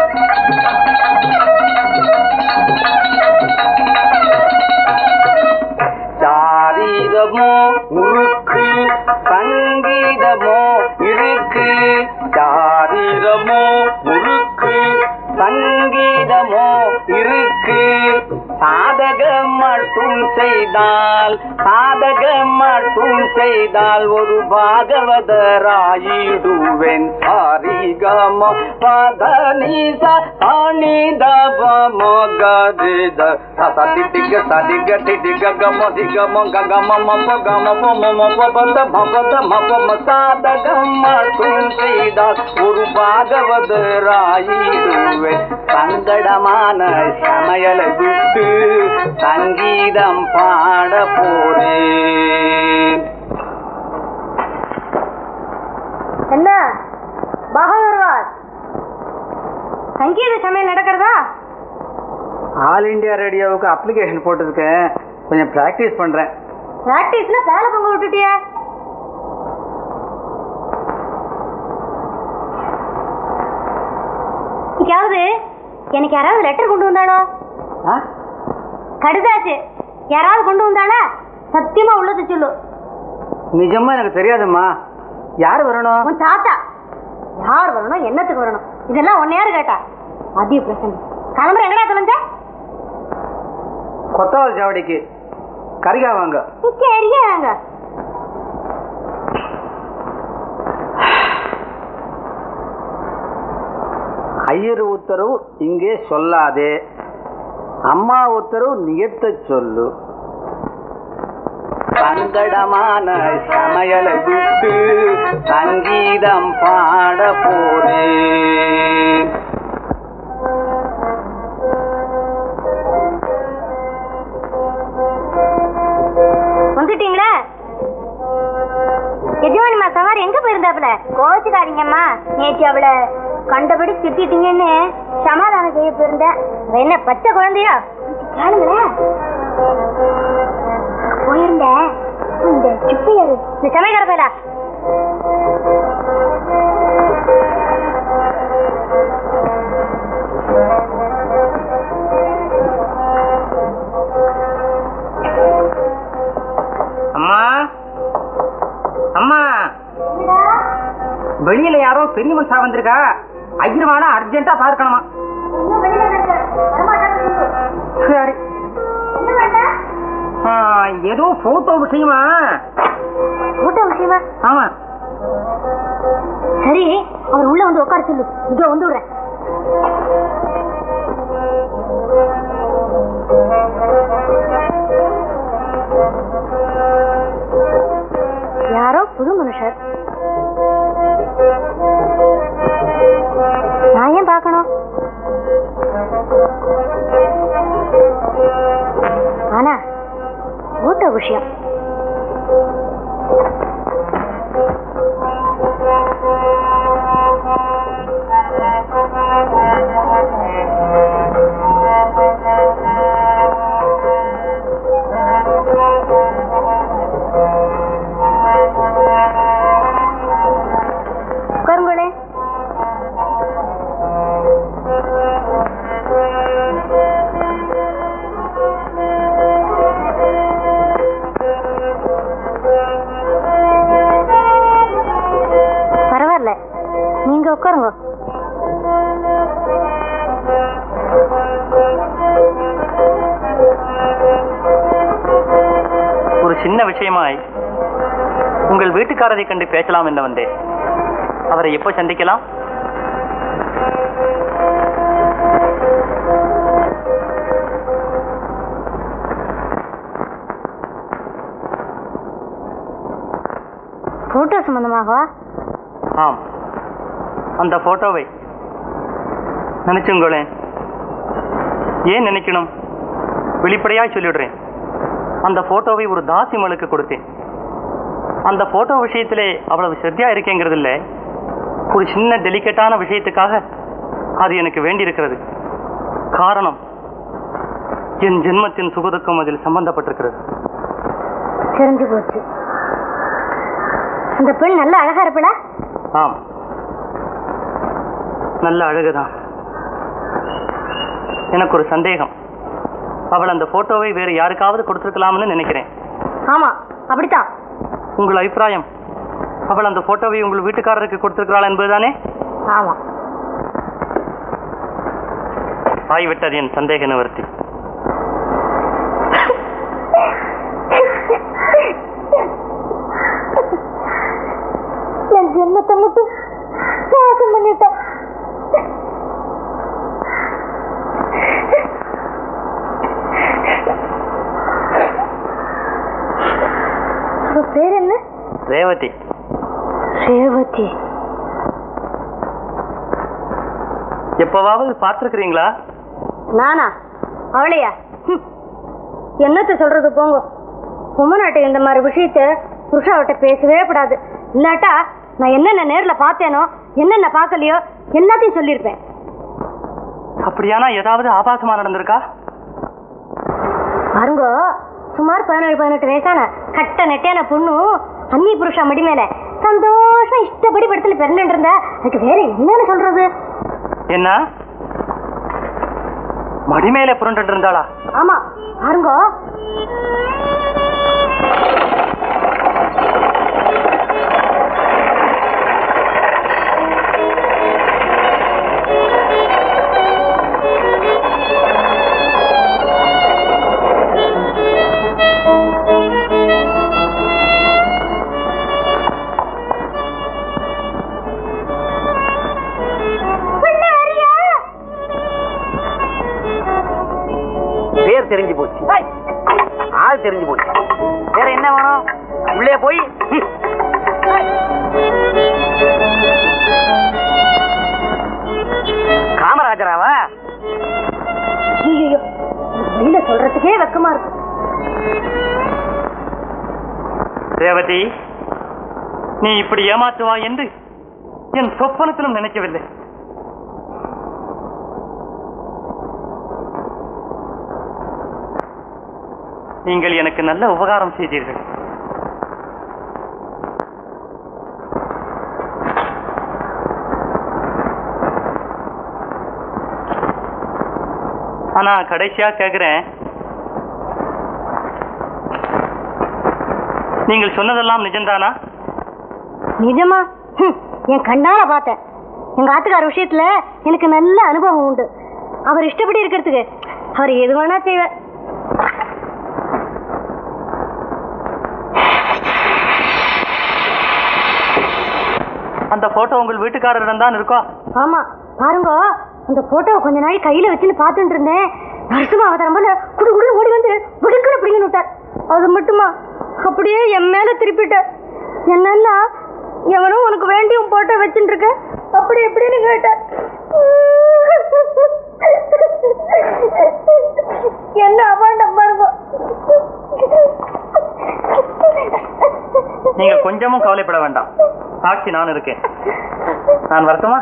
சாரீரமோ முறுக்கு சங்கீதமோ இருக்கு சாரீரமோ முறுக்கு சங்கீதமோ இருக்கு சாதகம் மட்டும் செய்தால் சாதகம் மட்டும் செய்தால் ஒரு பாகவதராயிடுவேன் சாரிகம பதனிச அனிதப மகரித சதிக சதிக திக கம திக மக கம மப கம பம மப பத மபத மப மசாதகம் மட்டும் செய்தால் ஒரு பாகவதராயிடுவேன் சங்கடமான சமையலை விட்டு சங்கீதம் பாட போறேன் என்ன பகவர்வாஸ் சங்கீத சமையல் நடக்கிறதா ஆல் இந்தியா ரேடியோவுக்கு அப்ளிகேஷன் போட்டிருக்கேன் கொஞ்சம் ப்ராக்டிஸ் பண்றேன் பிராக்டிஸ்ல வேலை பொங்க விட்டுட்டியா யாவது எனக்கு யாராவது லெட்டர் கொண்டு வந்தாளோ ஆ? கடுதாச்சு யாராவது கொண்டு வந்தாளா சத்தியமா உள்ளது சொல்லு நிஜமா எனக்கு தெரியாதும்மா யார் வரணும் உன் தாத்தா யார் வரணும் என்னத்துக்கு வரணும் இதெல்லாம் ஒன்னு யாரு கேட்டா அதிக பிரச்சனை கிளம்புற எங்கடா தொலைஞ்ச கொத்தவால் சாவடிக்கு கரிகா வாங்க சரியாங்க ஐயர் உத்தரவு இங்கே சொல்லாதே அம்மா உத்தரவு நியத்த சொல்லு சங்கடமான சமையலை விட்டு சங்கீதம் பாட போறேன் வந்துட்டீங்களா எஜமானிமா சவார் எங்க போயிருந்தாப்புல கோச்சுக்காதீங்கம்மா நேற்று அவளை கண்டபடி திட்டிட்டீங்கன்னு சமாதானம் செய்ய போயிருந்தேன் அவ என்ன பச்சை குழந்தையா கேளுங்களேன் போயிருந்தேன் இந்த சுப்பையாரு இந்த சமயக்கார பையலா அம்மா அம்மா வெளியில யாரோ பெரிய மனுஷா வந்திருக்கா ஐயர்வானா அர்ஜென்ட்டா பார்க்கணுமா சரி ஆ, ஏதோ போட்டோ விஷயமா கூட்ட விஷயமா ஆமா சரி அவர் உள்ள வந்து உட்கார சொல்லு இதோ வந்து விடுறேன் யாரோ புது மனுஷர் நான் ஏன் பார்க்கணும் ஆனா ஊட்ட விஷயம் உட்காருங்களே பரவாயில்ல நீங்க உட்காருங்க ஒரு சின்ன விஷயமாய் உங்கள் வீட்டுக்காரரை கண்டு பேசலாம் என்று வந்தேன் அவரை எப்போ சந்திக்கலாம் போட்டோ சம்பந்தமாகவா ஆம் அந்த போட்டோவை நினைச்சுங்களேன் ஏன் நினைக்கணும் வெளிப்படையாய் சொல்லிடுறேன் அந்த போட்டோவை ஒரு தாசிமலுக்கு கொடுத்தேன் அந்த போட்டோ விஷயத்திலே அவ்வளவு ஸ்ரத்தையா இருக்கேங்கிறது இல்லை ஒரு சின்ன டெலிகேட்டான விஷயத்துக்காக அது எனக்கு வேண்டியிருக்கிறது காரணம் என் ஜென்மத்தின் சுகதுக்கம் அதில் சம்பந்தப்பட்டிருக்கிறது தெரிஞ்சு போச்சு அந்த பெண் நல்ல அழகா இருப்படா ஆம் நல்ல அழகுதான் எனக்கு ஒரு சந்தேகம் அவள் அந்த போட்டோவை வேறு யாருக்காவது கொடுத்திருக்கலாம்னு நினைக்கிறேன் ஆமா அப்படித்தான் உங்கள் அபிப்பிராயம் அவள் அந்த போட்டோவை உங்கள் வீட்டுக்காரருக்கு கொடுத்திருக்கிறாள் என்பதுதானே ஆமா ஆகிவிட்டது என் சந்தேக நிவர்த்தி என் ஜென்மத்தை மட்டும் நாசம் பண்ணிட்டேன் அவ பேர் என்ன ரேவதி ரேவதி எப்பவாவது பார்த்திருக்கிறீங்களா நானா அவளையா ஹம். என்னத்த சொல்றது போங்க உமநாட்டை இந்த மாதிரி விஷயத்த புருஷாவிட்ட பேசவே கூடாது இல்லாட்டா நான் என்னென்ன நேர்ல பார்த்தேனோ என்னென்ன பார்க்கலையோ எல்லாத்தையும் சொல்லியிருப்பேன் அப்படியானா ஏதாவது ஆபாசமா நடந்திருக்கா பாருங்க சுமார் பதினேழு பதினெட்டு வயசான கட்ட நெட்டையான பொண்ணு அன்னி புருஷா மடி மேல சந்தோஷம் இஷ்டப்படி படத்துல பிறந்துட்டு இருந்தா அதுக்கு வேற என்னன்னு சொல்றது என்ன மடி மேலே புரண்டு இருந்தாளா ஆமா பாருங்க பேர் தெரிஞ்சு போச்சு ஆள் தெரிஞ்சு போச்சு வேற என்ன வேணும் உள்ளே போய் ஹம். காமராஜராவா ஐயோ வெளியில சொல்றதுக்கே வெக்கமா இருக்கு ரேவதி நீ இப்படி ஏமாற்றுவா என்று என் சொப்பனத்திலும் நினைக்கவில்லை நீங்கள் எனக்கு நல்ல உபகாரம் செய்தீர்கள் ஆனா கடைசியா கேக்குறேன் நீங்கள் சொன்னதெல்லாம் நிஜம்தானா நிஜமா ஹம், என் கண்ணால பார்த்தேன் எங்க ஆத்துக்கார விஷயத்துல எனக்கு நல்ல அனுபவம் உண்டு அவர் இஷ்டப்படி இருக்கிறதுக்கு அவர் எது வேணா செய்வார் அந்த போட்டோ உங்கள் வீட்டுக்காரரிடம் தான் இருக்கோ ஆமா பாருங்க அந்த போட்டோவை கொஞ்ச நாள் கையில வச்சுன்னு பார்த்துட்டு இருந்தேன் நரசிம்ம அவதாரம் போல குடு குடு ஓடி வந்து விடுக்கல பிடிங்கன்னு விட்டார் அது மட்டுமா அப்படியே என் மேல திருப்பிட்டார் என்னன்னா எவனும் உனக்கு வேண்டி உன் போட்டோ வச்சுட்டு இருக்க அப்படி எப்படின்னு கேட்டார் என்ன அபாண்டம் பாருங்க நீங்கள் கொஞ்சமும் கவலைப்பட வேண்டாம் சாட்சி நான் இருக்கேன் நான் வரட்டுமா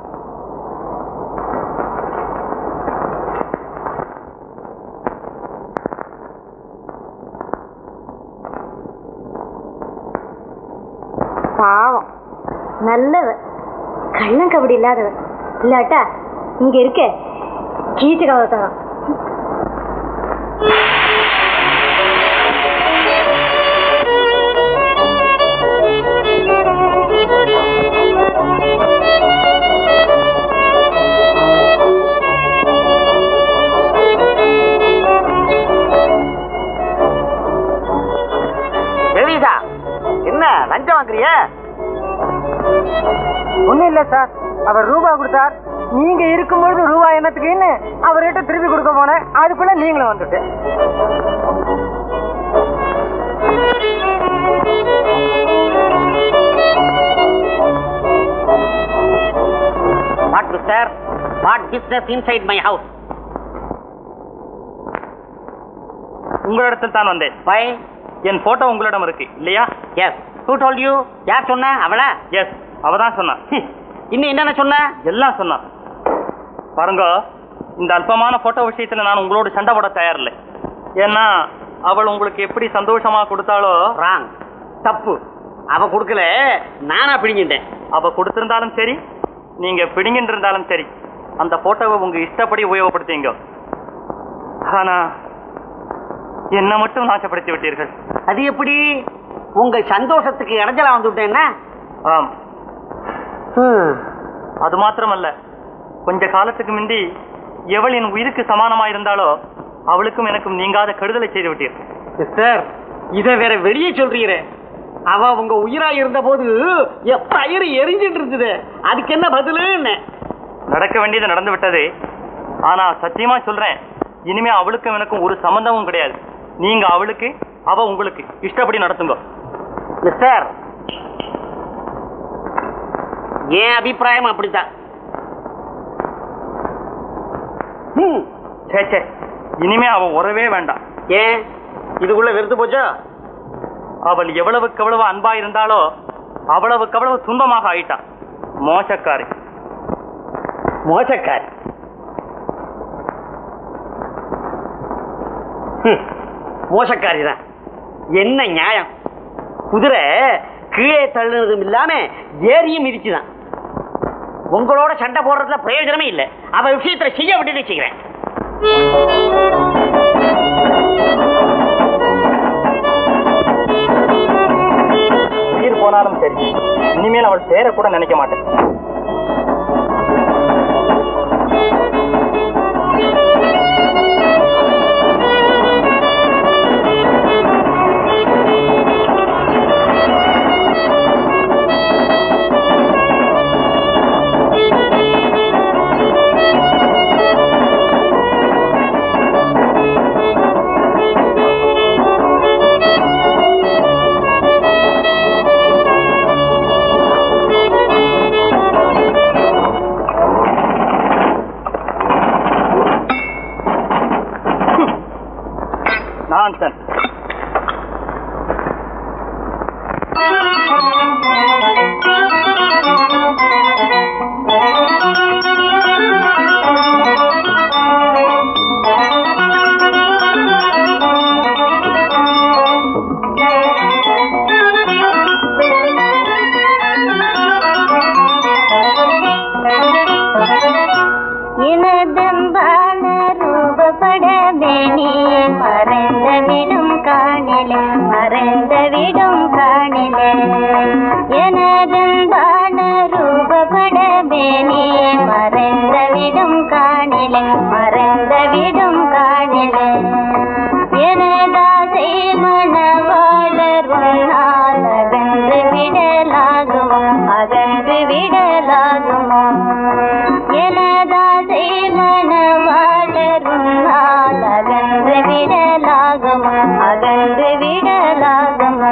பாவம் நல்லவர் கள்ளம் கபடி இல்லாதவர் இல்லாட்டா இங்க இருக்க கீச்சு கவத்தரம் பெரியதா என்ன லஞ்சம் வாங்குறிய ஒண்ணும் இல்ல சார் அவர் ரூபா கொடுத்தார் நீங்க இருக்கும்பொழுது ரூபா என்னத்துக்குன்னு அவர்கிட்ட திருப்பி கொடுக்க போனேன் அதுக்குள்ள நீங்களும் வந்துட்டு what mister what business inside my house உங்களிடத்தில் தான் வந்தேன் வை என் போட்டோ உங்களிடம் இருக்கு இல்லையா எஸ் ஹூ டோல்ட் யூ யார் சொன்ன அவளா எஸ் அவ தான் சொன்னான் இன்னும் என்னென்ன சொன்ன எல்லாம் சொன்னான் பாருங்க இந்த அல்பமான போட்டோ விஷயத்துல நான் உங்களோட சண்டை போட தயாரில்லை ஏன்னா அவள் உங்களுக்கு எப்படி சந்தோஷமா கொடுத்தாளோ ராங் தப்பு அவ கொடுக்கல நானா பிடிங்கிட்டேன் அவ கொடுத்திருந்தாலும் சரி நீங்க பிடிங்கிட்டு இருந்தாலும் சரி அந்த போட்டோவை உங்க இஷ்டப்படி உபயோகப்படுத்தீங்க ஆனா என்ன மட்டும் நாசப்படுத்தி விட்டீர்கள் அது எப்படி உங்க சந்தோஷத்துக்கு இடைஞ்சலா வந்து விட்டேன்னா ஆம் அது மாத்திரமல்ல கொஞ்ச காலத்துக்கு முந்தி எவள் என் உயிருக்கு சமானமா இருந்தாலோ அவளுக்கும் எனக்கும் நீங்காத கெடுதலை செய்து விட்டீர்கள் மிஸ்டர் இத வேற வெளியே சொல்றீரே அவ உங்க உயிரா இருந்த போது பயிர் எரிஞ்சிட்டு இருந்தது அதுக்கு என்ன பதிலுன்னு நடக்க வேண்டியது நடந்து விட்டது ஆனா சத்தியமா சொல்றேன் இனிமே அவளுக்கும் எனக்கும் ஒரு சம்பந்தமும் கிடையாது நீங்க அவளுக்கு அவ உங்களுக்கு இஷ்டப்படி நடத்துங்க மிஸ்டர் என் அபிப்பிராயம் அப்படித்தான் ம், சே சே இனிமே அவ உறவே வேண்டாம் ஏன் இதுக்குள்ள வெறுத்து போச்சோ அவள் எவ்வளவுக்கு எவ்வளவு அன்பா இருந்தாலோ அவ்வளவுக்கு அவ்வளவு துன்பமாக ஆயிட்டான் மோசக்காரி மோசக்காரி ஹம், மோசக்காரி தான் என்ன நியாயம் குதிரை கீழே தள்ளுனதும் இல்லாம ஏரியும் மிதிச்சுதான் உங்களோட சண்டை போடுறதுல பிரயோஜனமே இல்லை அவ விஷயத்துல செய்ய விட்டுட்டு செய்கிறேன் உயிர் போனாலும் சரி இனிமேல் அவள் சேர கூட நினைக்க மாட்டேன் அகன்று விடலாகுமா எனதாசை மணவாளரும் நாள் அகன்று விடலாகுமா அகன்று விடலாகுமா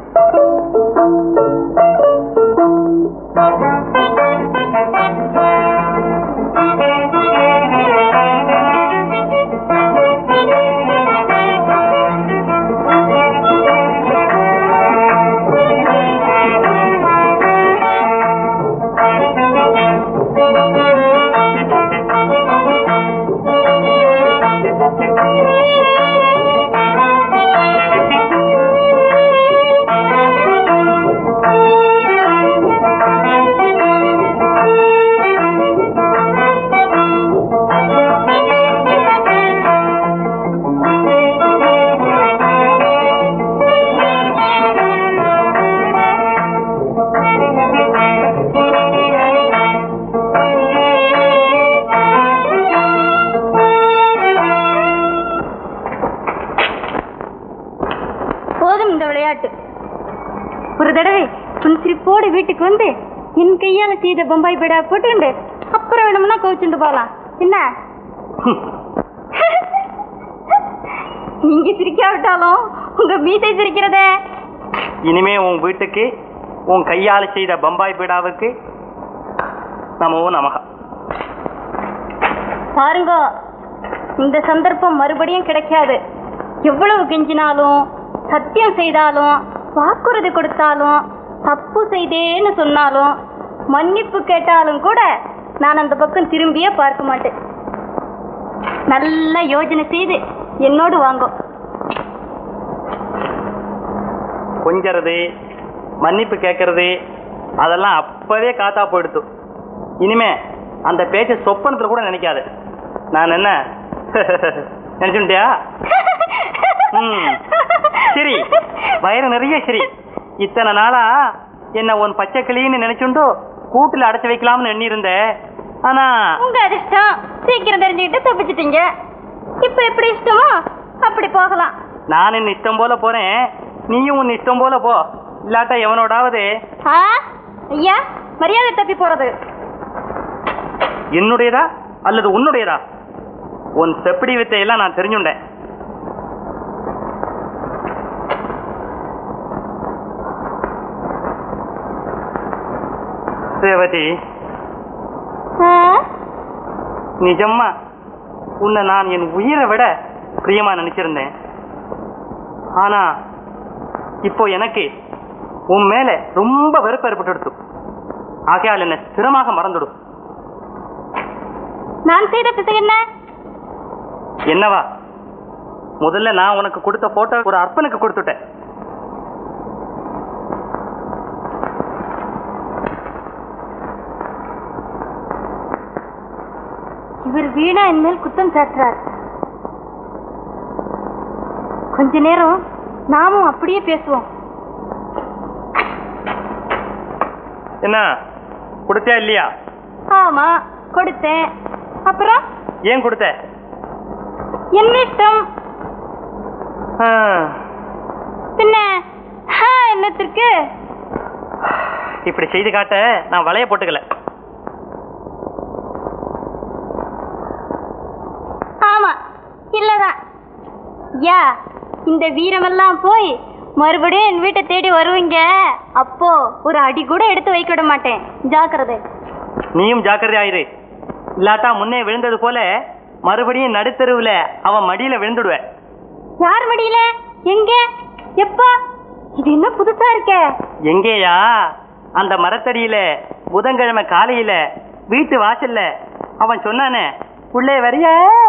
போதும் இந்த விளையாட்டு ஒரு தடவை உன் சிரிப்போடு வீட்டுக்கு வந்து என் கையால செய்த பம்பாய் பேடா போட்டுண்டு அப்புறம் வேணும்னா கோச்சுண்டு போகலாம் என்ன நீங்க சிரிக்காவிட்டாலும் உங்க மீசை சிரிக்கிறதே இனிமே உன் வீட்டுக்கு உன் கையால செய்த பம்பாய் பீடாவுக்கு நமோ நமக பாருங்க இந்த சந்தர்ப்பம் மறுபடியும் கிடைக்காது எவ்வளவு கெஞ்சினாலும் சத்தியம் செய்தாலும் வாக்குறுதி கொடுத்தாலும் தப்பு செய்தேன்னு சொன்னாலும் மன்னிப்பு கேட்டாலும் கூட நான் அந்த பக்கம் திரும்பியே பார்க்க மாட்டேன் நல்ல யோஜனை செய்து என்னோடு வாங்கோ கொஞ்சறது மன்னிப்பு கேட்கறது அதெல்லாம் அப்பவே காத்தா போயிடுத்து இனிமே அந்த பேச்ச சொப்பனத்துல கூட நினைக்காது நான் என்ன நினைச்சுட்டியா ம் சரி வயிறு நிறைய சரி இத்தனை நாளா என்ன உன் பச்சை கிளின்னு நினைச்சுண்டோ கூட்டுல அடைச்சு வைக்கலாம்னு எண்ணி இருந்தேன் ஆனா உங்க அதிர்ஷ்டம் சீக்கிரம் தெரிஞ்சுக்கிட்டு தப்பிச்சிட்டீங்க இப்ப எப்படி இஷ்டமோ அப்படி போகலாம் நான் என் இஷ்டம் போல போறேன் நீயும் உன் இஷ்டம் போல போ இல்லாட்டா எவனோடாவது ஆ ஐயா மரியாதை தப்பி போறது என்னுடையதா அல்லது உன்னுடையதா உன் செப்படி வித்தையெல்லாம் நான் தெரிஞ்சுண்டேன் ரேவதி ஆ? நிஜமா உன்னை நான் என் உயிரை விட பிரியமா நினைச்சிருந்தேன் ஆனா இப்போ எனக்கு உன் மேல ரொம்ப வெறுப்பு ஏற்பட்டு ஆகையால் என்னை ஸ்திரமாக மறந்துடும் நான் செய்த பிசகு என்ன என்னவா முதல்ல நான் உனக்கு கொடுத்த போட்டோ ஒரு அர்ப்பனுக்கு கொடுத்துட்டேன் இவர் வீணா என் மேல் குத்தம் சாட்டுறார் கொஞ்ச நேரம் நாமும் அப்படியே பேசுவோம் என்ன கொடுத்தியா இல்லையா ஆமா கொடுத்தேன் அப்புறம் ஏன் கொடுத்த என்ன இஷ்டம் ஆ, பின்ன ஆ, என்னத்திற்கு இப்படி செய்து காட்ட நான் வலைய போட்டுக்கல ஆமா இல்லதான் யா இந்த வீரமெல்லாம் போய் மறுபடியும் என் வீட்டை தேடி வருவீங்க அப்போ ஒரு அடி கூட எடுத்து வைக்க விட மாட்டேன் ஜாக்கிரதை நீயும் ஜாக்கிரதையாயிரு இல்லாட்டா முன்னே விழுந்தது போல மறுபடியும் நடுத்தெருவுல அவன் மடியில விழுந்துடுவ யார் மடியில எங்க எப்போ இது என்ன புதுசா இருக்கே எங்கேயா அந்த மரத்தடியில புதன்கிழமை காலையில வீட்டு வாசல்ல அவன் சொன்னானே உள்ளே வரிய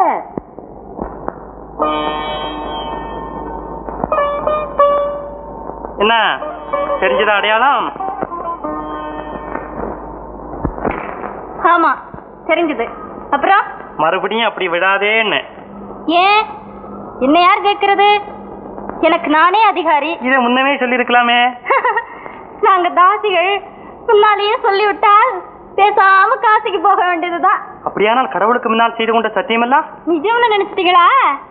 என்ன தெரிஞ்சதா அடையாளம் ஆமா தெரிஞ்சது அப்புறம் மறுபடியும் அப்படி விடாதேன்னு ஏன் என்ன யார் கேட்கறது எனக்கு நானே அதிகாரி இதை முன்னமே சொல்லியிருக்கலாமே நாங்க தாசிகள் முன்னாலேயே சொல்லிவிட்டால் பேசாம காசிக்கு போக வேண்டியதுதான் அப்படியானால் கடவுளுக்கு முன்னால் செய்து கொண்ட சத்தியமெல்லாம் நிஜம்னு நினைச்சிட்டீங்களா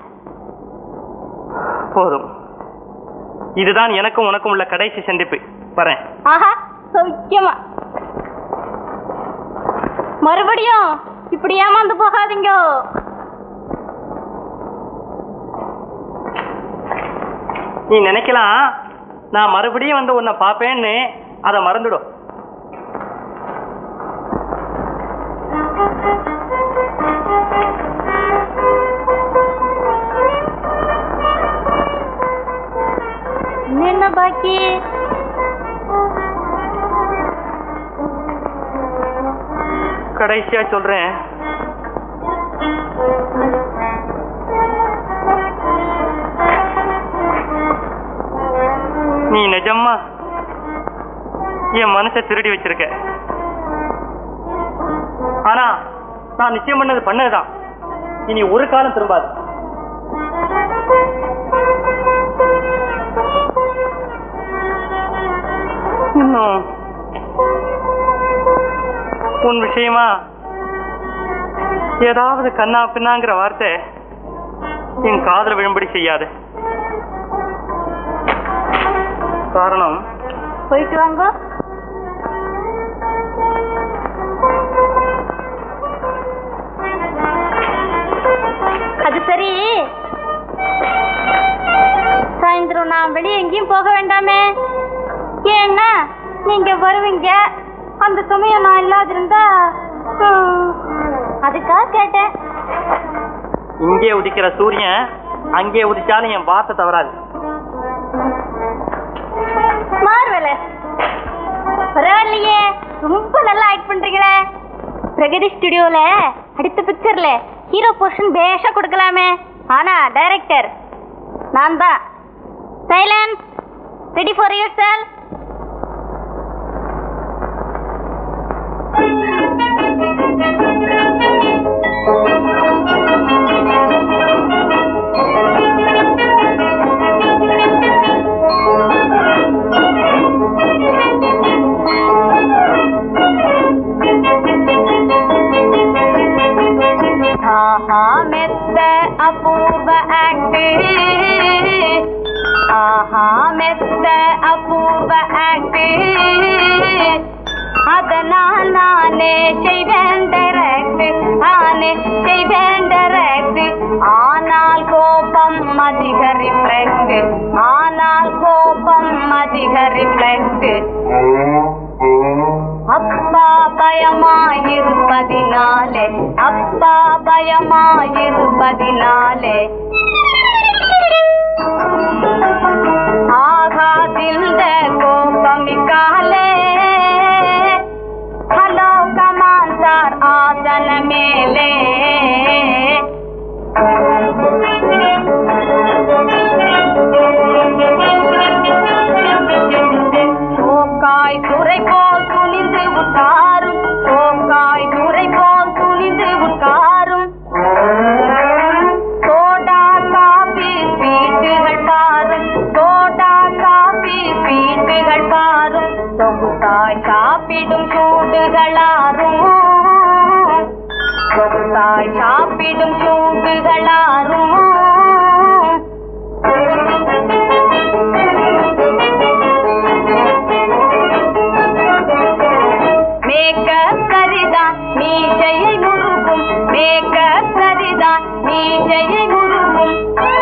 போதும் இதுதான் எனக்கும் உனக்கும் உள்ள கடைசி சந்திப்பு வரேன் ஆஹா சௌக்கியமா மறுபடியும் இப்படி ஏமாந்து போகாதீங்க நீ நினைக்கலாம் நான் மறுபடியும் வந்து உன்னை பார்ப்பேன்னு அதை மறந்துடும் என்ன பாக்கி கடைசியா சொல்றேன் நீ நிஜமா என் மனசை திருடி வச்சிருக்க ஆனா நான் நிச்சயம் பண்ணது பண்ணதுதான் இனி ஒரு காலம் திரும்பாது இன்னும் உன் விஷயமா ஏதாவது கண்ணா பின்னாங்கிற வார்த்தை என் காதல விழும்படி செய்யாது காரணம் போயிட்டு வாங்க அது சரி சாயந்தரம் நான் வெளியே எங்கேயும் போக வேண்டாமே ஏன்னா நீங்க வருவீங்க அந்த சமயம் நான் இல்லாதிருந்தா ஹம், அதுக்காக கேட்டேன் இங்கே உதிக்கிற சூரியன் அங்கே உதிச்சாலும் என் வார்த்தை தவறாது மார்வல பரவாயில்லையே ரொம்ப நல்லா ஆக்ட் பண்றீங்களே பிரகதி ஸ்டுடியோல அடுத்த பிக்சர்ல ஹீரோ போர்ஷன் பேஷா கொடுக்கலாமே ஆனா டைரக்டர் நான் தான் silence ready for your cell ஆஹா மெத்த அபூர்வ ஆக்ட் ஆஹா மெத்த அபூர்வ ஆக்ட் அதனால் நானே செய்வேன் டைரக்ட் நானே செய்வேன் டைரக்ட் ஆனால் கோபம் அதிக ரிஃப்ளெக்ட் ஆனால் கோபம் அதிக ரிஃப்ளெக்ட் அப்பா பயமாயிருப்பதினாலே அப்பா பயமாயிருப்பதினாலே ஆகாதில்த கோபமிக்காலே ஹலோ கமான் சார் ஆசன மேலே சோக்காய் துறை போல் துணிந்து உட்காரும் சோக்காய் துறை போல் துணிந்து உட்காரும் சோடா காபி ஸ்வீட்டுகள் பாரும் சோடா காபி ஸ்வீட்டுகள் பாரும் சொகுசாய் சாப்பிடும் சூடுகளாரும் சொகுசாய் சாப்பிடும் சூடுகளாரும் மேக்கப் சரிதான் மீசையை முறுக்கும் மேக்கப் சரிதான் மீசையை முறுக்கும்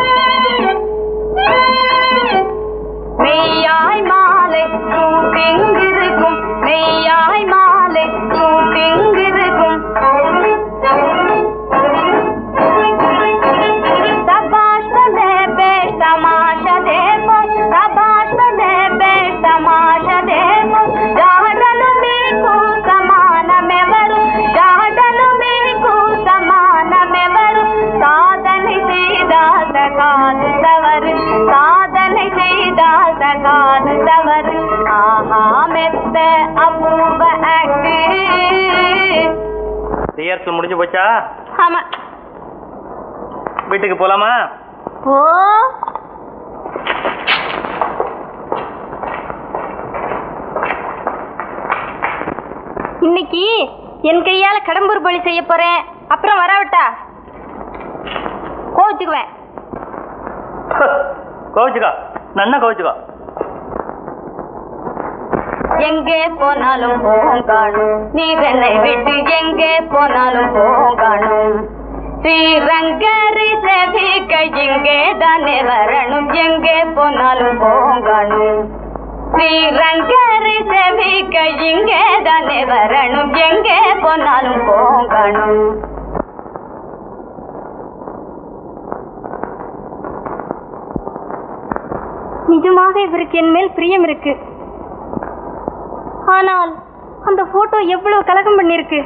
மெய்யாய் மாலை ஷூட்டிங் இருக்கும் மெய்யாய் மாலை ஷூட்டிங் இருக்கும் சபாஷ் பதே பேஷ் தமாஷா தேவோ சபாஷ் பதே பேஷ் తమాషా దేవు జాడలు మీకు సమానమెవరు జాడలు మీకు సమానమెవరు సాధனை செய்தால் தகாது தவறு சாதனை செய்தால் தகாது தவறு ஆஹா மெத்த அபூர்வ ஆக்ட் ரிஹர்சல் முடிஞ்சு போச்சா ஆமா வீட்டுக்கு போலாமா ஓ இன்னைக்கு என் கையால கடம்பூர் பலி செய்ய போறேன் அப்புறம் வராவிட்டா கோச்சுக்குவேன் கோவிச்சுக்கோ நன்னா கோவிச்சுக்கோ எங்கே போனாலும் போங்காணும் நீர் என்னை விட்டு எங்கே போனாலும் போங்காணும் ஸ்ரீரங்கரி செவிக்க இங்கே தானே வரணும் எங்கே போனாலும் போங்காணும் ஸ்ரீரங்கரி செவிக்க இங்கே தானே வரணும் எங்கே போனாலும் போங்காணும் நிஜமாக இவருக்கு என் மேல் பிரியம் இருக்கு ஆனால் அந்த போட்டோ எவ்வளவு கலகம் பண்ணிருக்கு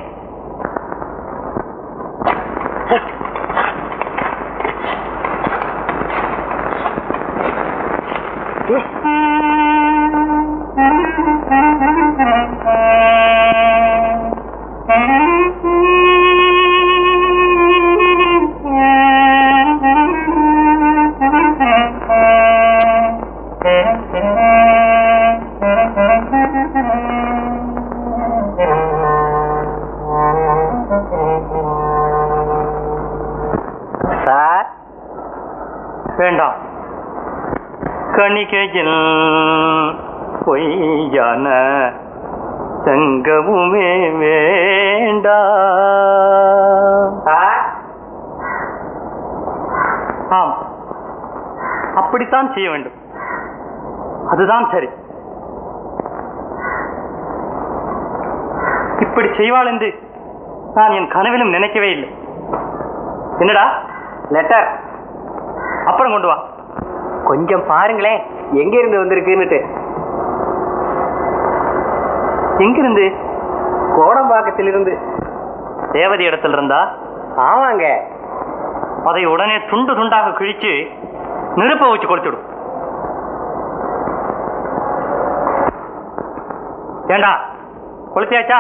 சார் வேண்டாம் கணிகையில் பொய்யான சங்கமுமே வேண்டாம் சார் ஆம் அப்படித்தான் செய்ய வேண்டும் அதுதான் சரி இப்படி செய்வாள் என்று நான் என் கனவிலும் நினைக்கவே இல்லை என்னடா லெட்டர் அப்புறம் கொண்டு வா கொஞ்சம் பாருங்களேன் எங்க இருந்து வந்திருக்குன்னுட்டு எங்கிருந்து கோடம்பாக்கத்திலிருந்து தேவதி இடத்துல இருந்தா ஆமாங்க அதை உடனே துண்டு துண்டாக கிழிச்சு நெருப்ப வச்சு கொடுத்துடும் ஏண்டா கொளுத்தியாச்சா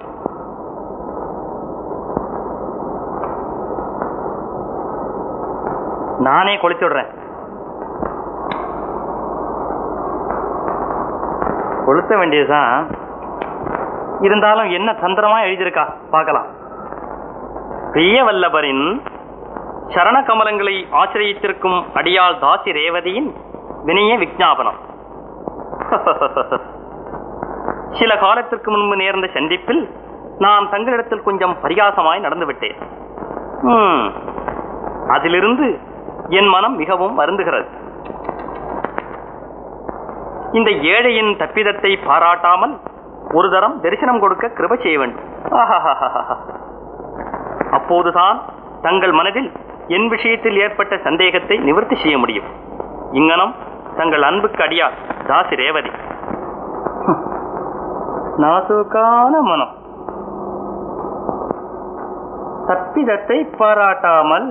நானே கொளுத்தி விடுறேன் கொளுத்த வேண்டியதுதான் இருந்தாலும் என்ன தந்திரமா எழுதியிருக்கா பார்க்கலாம் பிரிய வல்லபரின் சரண கமலங்களை ஆசிரியத்திருக்கும் அடியாள் தாசி ரேவதியின் வினய விஞ்ஞாபனம் சில காலத்திற்கு முன்பு நேர்ந்த சந்திப்பில் நான் தங்களிடத்தில் கொஞ்சம் பரிகாசமாய் நடந்து விட்டேன் ம், அதிலிருந்து என் மனம் மிகவும் வருந்துகிறது இந்த ஏழையின் தப்பிதத்தை பாராட்டாமல் ஒரு தரம் தரிசனம் கொடுக்க கிருப செய்ய வேண்டும் ஆஹாஹாஹாஹா. அப்போதுதான் தங்கள் மனதில் என் விஷயத்தில் ஏற்பட்ட சந்தேகத்தை நிவர்த்தி செய்ய முடியும் இங்கனம் தங்கள் அன்புக்கு அடியார் தாசி ரேவதி ஹம். நாசுக்கான மனம் தப்பிதத்தை பாராட்டாமல்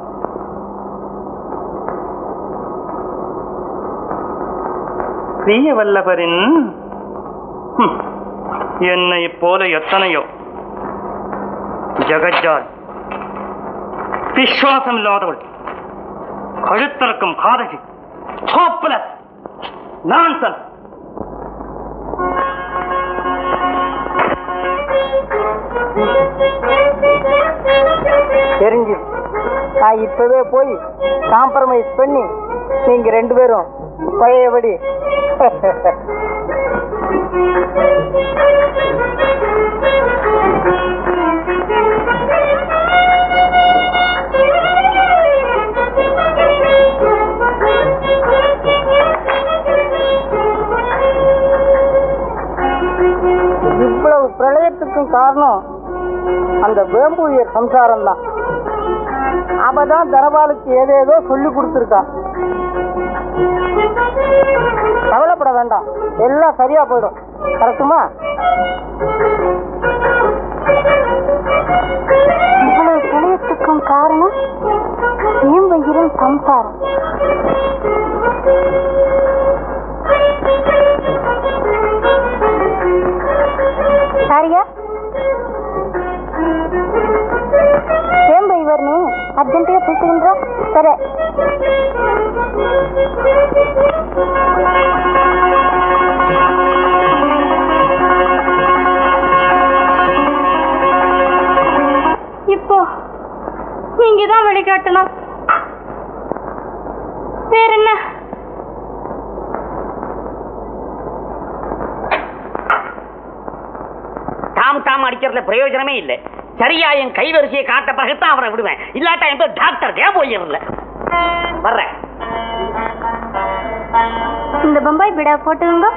பிரிய வல்லபரின் ஹம், என்னை போல எத்தனையோ ஜகஜால் விசுவாசம் இல்லாதவள் கழுத்தறக்கும் காதகி ஹோப்லெஸ் நான்சன் தெரிஞ்சு நான் இப்பவே போய் காம்ப்ரமைஸ் பண்ணி நீங்க ரெண்டு பேரும் பழையபடி இவ்வளவு பிரளயத்துக்கும் காரணம் அந்த வேம்புயர் சம்சாரம் தான் அவதான் தனபாலுக்கு ஏதேதோ சொல்லி கொடுத்துருக்கா கவலைப்பட வேண்டாம் எல்லாம் சரியா போயிடும் கரெக்டுமா இவ்வளவு பிரளயத்துக்கும் காரணம் வேம்பயிரும் சம்சாரம் சாரியா வேம்ப இவர் நீ அர்ஜென்ட்டியா பேசுகின்ற சரி இப்போ நீங்க தான் வழிகாட்டணும் வேற என்ன டாம் டாம் அடிக்கிறதுல பிரயோஜனமே இல்லை சரியா என் கைவரிசையை காட்ட பிறகுதான் அவரை விடுவேன் இல்லாட்டா என் பேர் டாக்டர் ஏன் போயிடல வர்றேன் இந்த பம்பாய் பிடா போட்டுங்க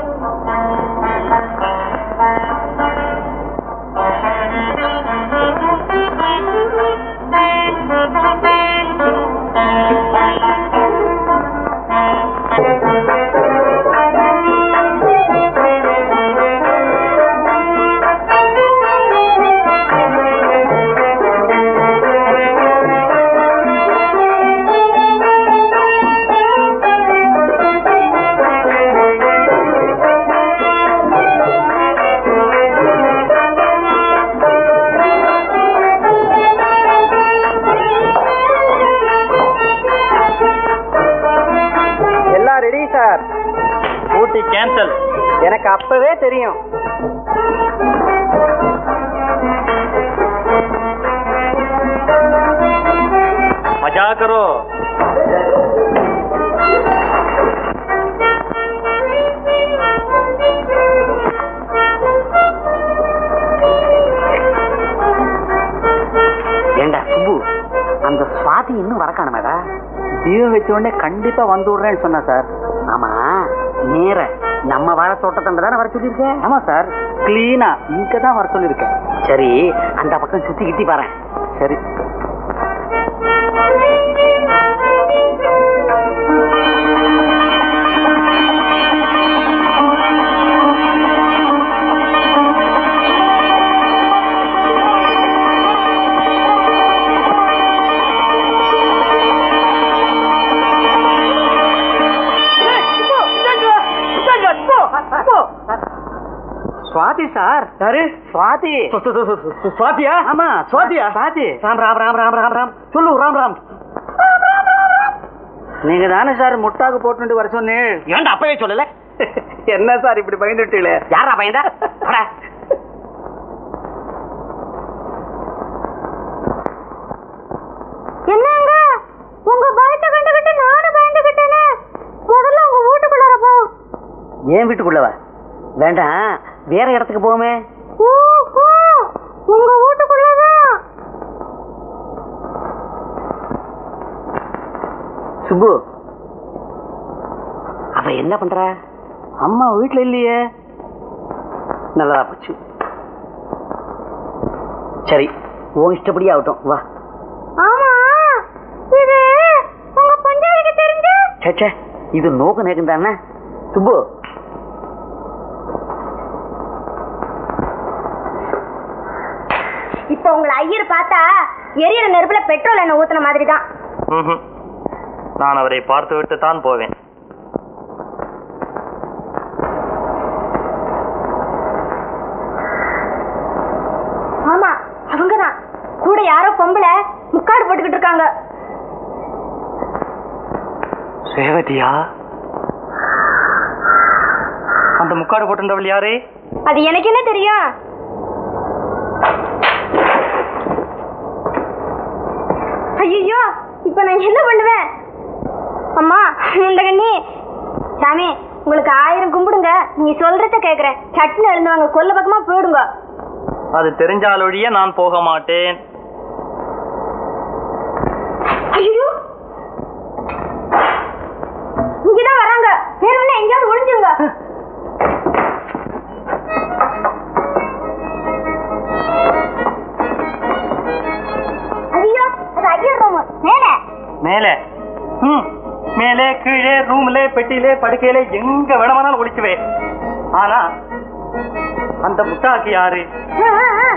எல்லாம் ரெடி சார் ஊட்டி கேன்சல் எனக்கு அப்பவே தெரியும் मजा करो ஏண்டா சுப்பு அந்த சுவாதி இன்னும் வரக்கானமேடா தீபம் வச்ச உடனே கண்டிப்பா வந்து விடுறேன்னு சொன்னா சார் ஆமா நேர நம்ம வாழை தோட்டத்தண்ட தானே வர சொல்லியிருக்கேன் ஆமா சார் கிளீனா இங்க தான் வர சொல்லியிருக்கேன் சரி அந்த பக்கம் சுத்தி கிட்டி பாரு சரி சுவாதி சார் யாரு சுவாதி சுவாதியா ஆமா சுவாதியா சுவாதி ராம் ராம் ராம் ராம் ராம் ராம் சொல்லு ராம் ராம் நீங்க தானே சார் முட்டாக்கு போட்டு வர சொன்னேன் ஏன்டா அப்பவே சொல்லல என்ன சார் இப்படி பயந்துட்டீங்களே யாரா பையன்டா போடா. என்னங்க உங்க பயத்தை கண்டுகிட்டு நானும் பயந்துகிட்டேனே முதல்ல உங்க வீட்டுக்குள்ளார போ ஏன் வீட்டுக்குள்ளவா வேண்டாம் வேற இடத்துக்கு போவோமே ஊ, ஊ, உங்க வீட்டுக்குள்ளதான் சுப்பு அவ என்ன பண்ற அம்மா வீட்ல இல்லையே நல்லதா போச்சு சரி உன் இஷ்டப்படியே ஆகட்டும் வா ஆமா இது உங்க பஞ்சாதிக்கு தெரிஞ்சு ச்சே, ச்சே இது நோக்கு நேக்கும் தானே சுப்பு இப்ப உங்களை ஐயர் பார்த்தா எரியற நெருப்புல பெட்ரோல் எண்ணெய் ஊத்துன மாதிரி தான் ம்ஹும். நான் அவரை பார்த்துவிட்டு தான் போவேன் ஆமா அவங்கதான் கூட யாரோ பொம்பளை முக்காடு போட்டுக்கிட்டு இருக்காங்க ரேவதியா அந்த முக்காடு போட்டிருந்தவள் யாரே அது எனக்கு என்ன தெரியும் ஐயோ இப்ப நான் என்ன பண்ணுவேன் அம்மா இந்த கண்ணி சாமி உங்களுக்கு ஆயிரம் கும்பிடுங்க நீங்க சொல்றத கேக்குறேன் சட்னி எழுந்துவாங்க கொல்ல பக்கமா போயிடுங்க அது தெரிஞ்சாலொழிய நான் போக மாட்டேன் ஐயோ இங்கதான் வராங்க வேற ஒண்ணு எங்கேயாவது ஒளிஞ்சுங்க ஐயோ அது ஐயர் ரூம் மேல மேலே ம் மேலே கீழே ரூம்ல பெட்டியிலே படுக்கையிலே எங்க வேணுமானாலும் ஒழிச்சுவேன் ஆனா அந்த முட்டாக்கு யாரு ஆ, ஆ, ஆ.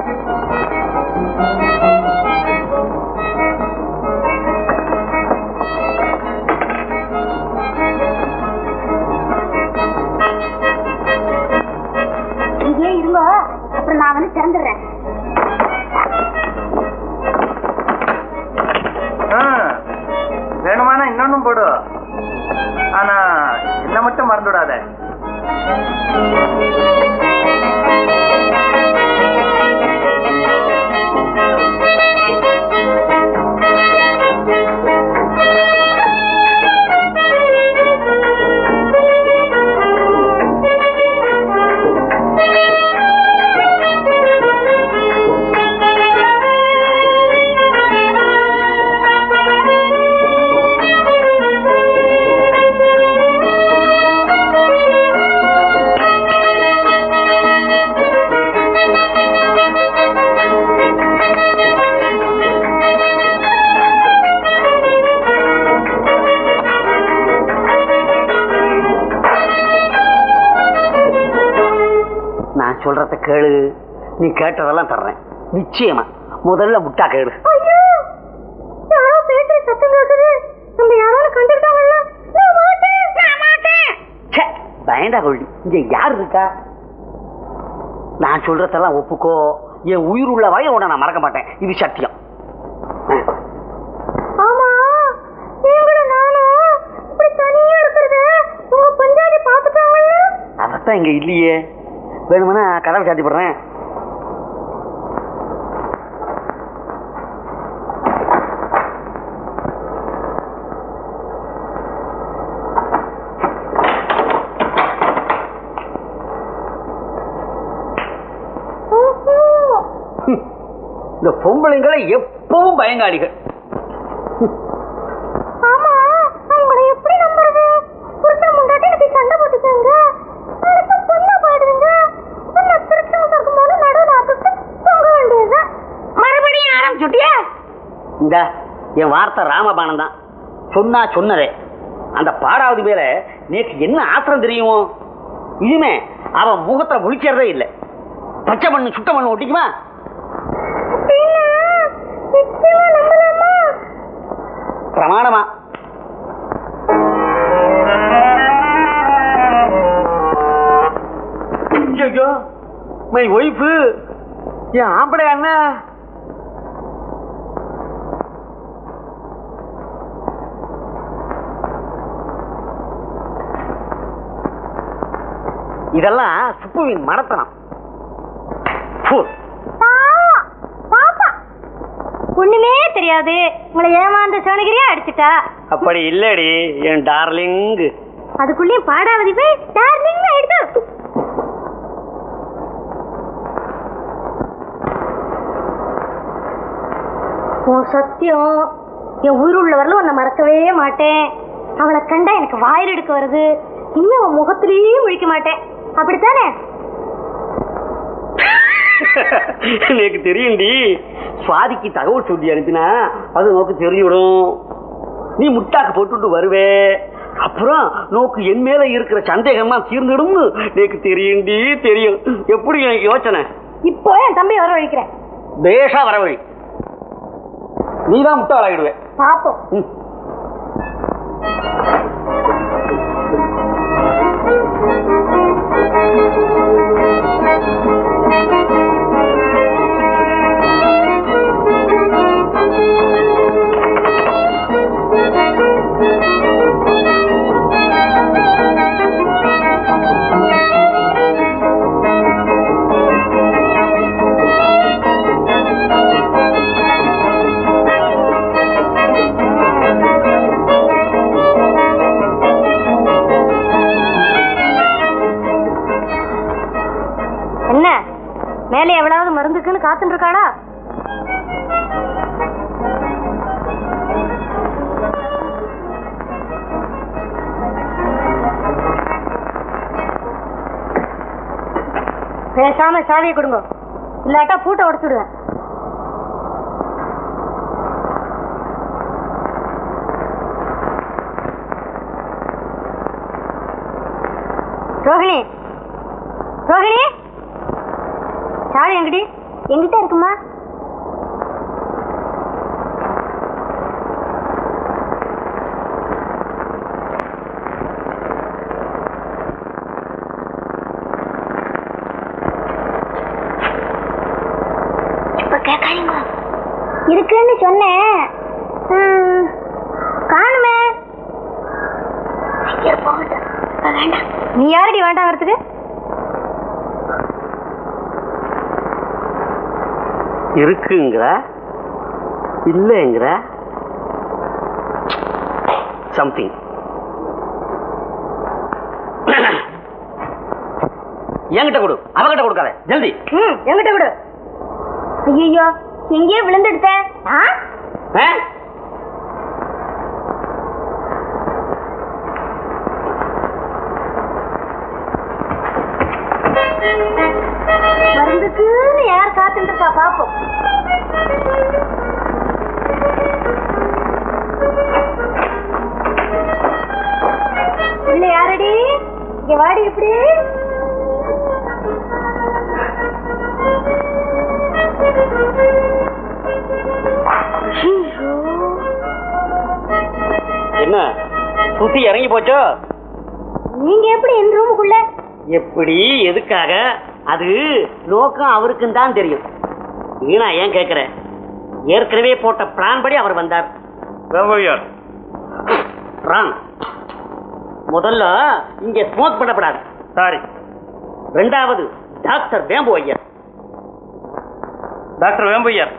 இங்கே இருங்க அப்புறம் நான் வந்து திறந்துடுறேன் ஆ, வேணுமானா இன்னொன்னும் போடு ஆனா என்ன மட்டும் மறந்துடாத சொல்றத கேளு நீ கேட்டதெல்லாம் தர்றேன் நிச்சயமா முதல்ல முட்டா கேளு ஐயோ யாரோ பேசுற சத்தம் கேக்குது நம்ம யாராவது கண்டுக்கிட்டாங்கல்ல நான் மாட்டேன் நான் மாட்டேன் ச்சே, பயந்தா கொள்ளி இங்க யார் இருக்கா நான் சொல்றதெல்லாம் ஒப்புக்கோ என் உயிர் உள்ள வரை உன்னை நான் மறக்க மாட்டேன் இது சத்தியம் ஆமா நீங்களும் நானும் இப்படி தனியா இருக்கிறத உங்க பஞ்சாதி பாத்துட்டாங்கல்ல அதத்தான் இங்க இல்லையே வேணுமெனா கதவை சாத்தி போடுறேன் இந்த பொம்பளைங்களை எப்பவும் பயங்காளிகள் ஆமா அவங்கள எப்படி நம்புறது புருஷன் முன்னாடி எனக்கு சண்டை போட்டுக்கங்க அடுத்து பொண்ணை பாடுதுங்க பொண்ணை திருச்சம் பார்க்கும்போது நடுவில் ஆக்கிட்டு தொங்க வேண்டியது மறுபடியும் ஆரம்பிச்சுட்டியா இந்த என் வார்த்தை ராமபானம் தான் சொன்னா சொன்னதே அந்த பாடாவதி மேல நேற்று என்ன ஆத்திரம் தெரியுமோ இனிமே அவன் முகத்துல முழிக்கிறதே இல்லை பச்சை மண்ணு சுட்ட மண்ணு ஒட்டிக்குமா அப்படின்னா நிச்சயமா நம்பலாமா பிரமாணமா ஐயோ மை ஒய்ஃபு என் ஆம்பளை அண்ணா இதெல்லாம் சுப்புவின் மடத்தனம் ஃபு. பாவம், பாப்பா ஒண்ணுமே தெரியாது உங்களை ஏமாந்த சோனகிரியா அடிச்சுட்டா அப்படி இல்லடி என் டார்லிங் அதுக்குள்ளேயும் பாடாவதி போய் டார்லிங் ஆயிடுச்சு உன் சத்தியம் என் உயிர் உள்ள வரல உன்னை மறக்கவே மாட்டேன் அவளை கண்டா எனக்கு வாயில் எடுக்க வருது இனிமே உன் முகத்திலேயே முழிக்க மாட்டேன் அப்படித்தானே எனக்கு தெரியும்டி சுவாதிக்கு தகவல் சொல்லி அனுப்பினா அது நோக்கு தெரிஞ்சுவிடும் நீ முட்டாக்கு போட்டுட்டு வருவே அப்புறம் நோக்கு என் மேல இருக்கிற சந்தேகம்லாம் தீர்ந்துடும்னு எனக்கு தெரியும்டி தெரியும் எப்படி எனக்கு யோசனை இப்போ என் தம்பி வர வைக்கிறேன் பேஷா வரவழி நீ தான் முட்டாளாயிடுவே பாப்போம் ம். என்ன மேலே எவ்வளவு மருந்துக்குன்னு காத்துட்டு இருக்காளா பேசாம சாவியை கொடுங்க இல்லாட்டா பூட்டை உடச்சுடுவேன் ரோஹிணி ரோஹிணி சாவி எங்கடி எங்கிட்ட இருக்குமா இப்ப கேட்காதீங்க இருக்குன்னு சொன்னேன் ம், காணுமே ஐயோ, போகட்டும். இப்ப வேண்டாம் நீ யாரடி வேண்டாங்கிறதுக்கு இருக்குங்கிற இல்லைங்கிற சம்திங் என்கிட்ட கொடு அவகிட்ட கொடுக்காத ஜல்தி ம் எங்கிட்ட விடு ஐயோ எங்கேயோ விழுந்துடுத்தேன் ஆ ஆ? மருந்துக்குன்னு யார் காத்துட்டு இருக்கா பாப்போம் உள்ள யாரடி இங்க வாடி இப்படி என்ன சுத்தி இறங்கி போச்சோ நீங்க எப்படி என் ரூமுக்குள்ள எப்படி எதுக்காக அது நோக்கம் அவருக்கும் தான் தெரியும் வீணா ஏன் கேக்குற ஏற்கனவே போட்ட பிளான் படி அவர் வந்தார் வேம்பையர் ராங் முதல்ல இங்க ஸ்மோக் பண்ணப்படாது சாரி ரெண்டாவது doctor Vembu Iyer doctor vampire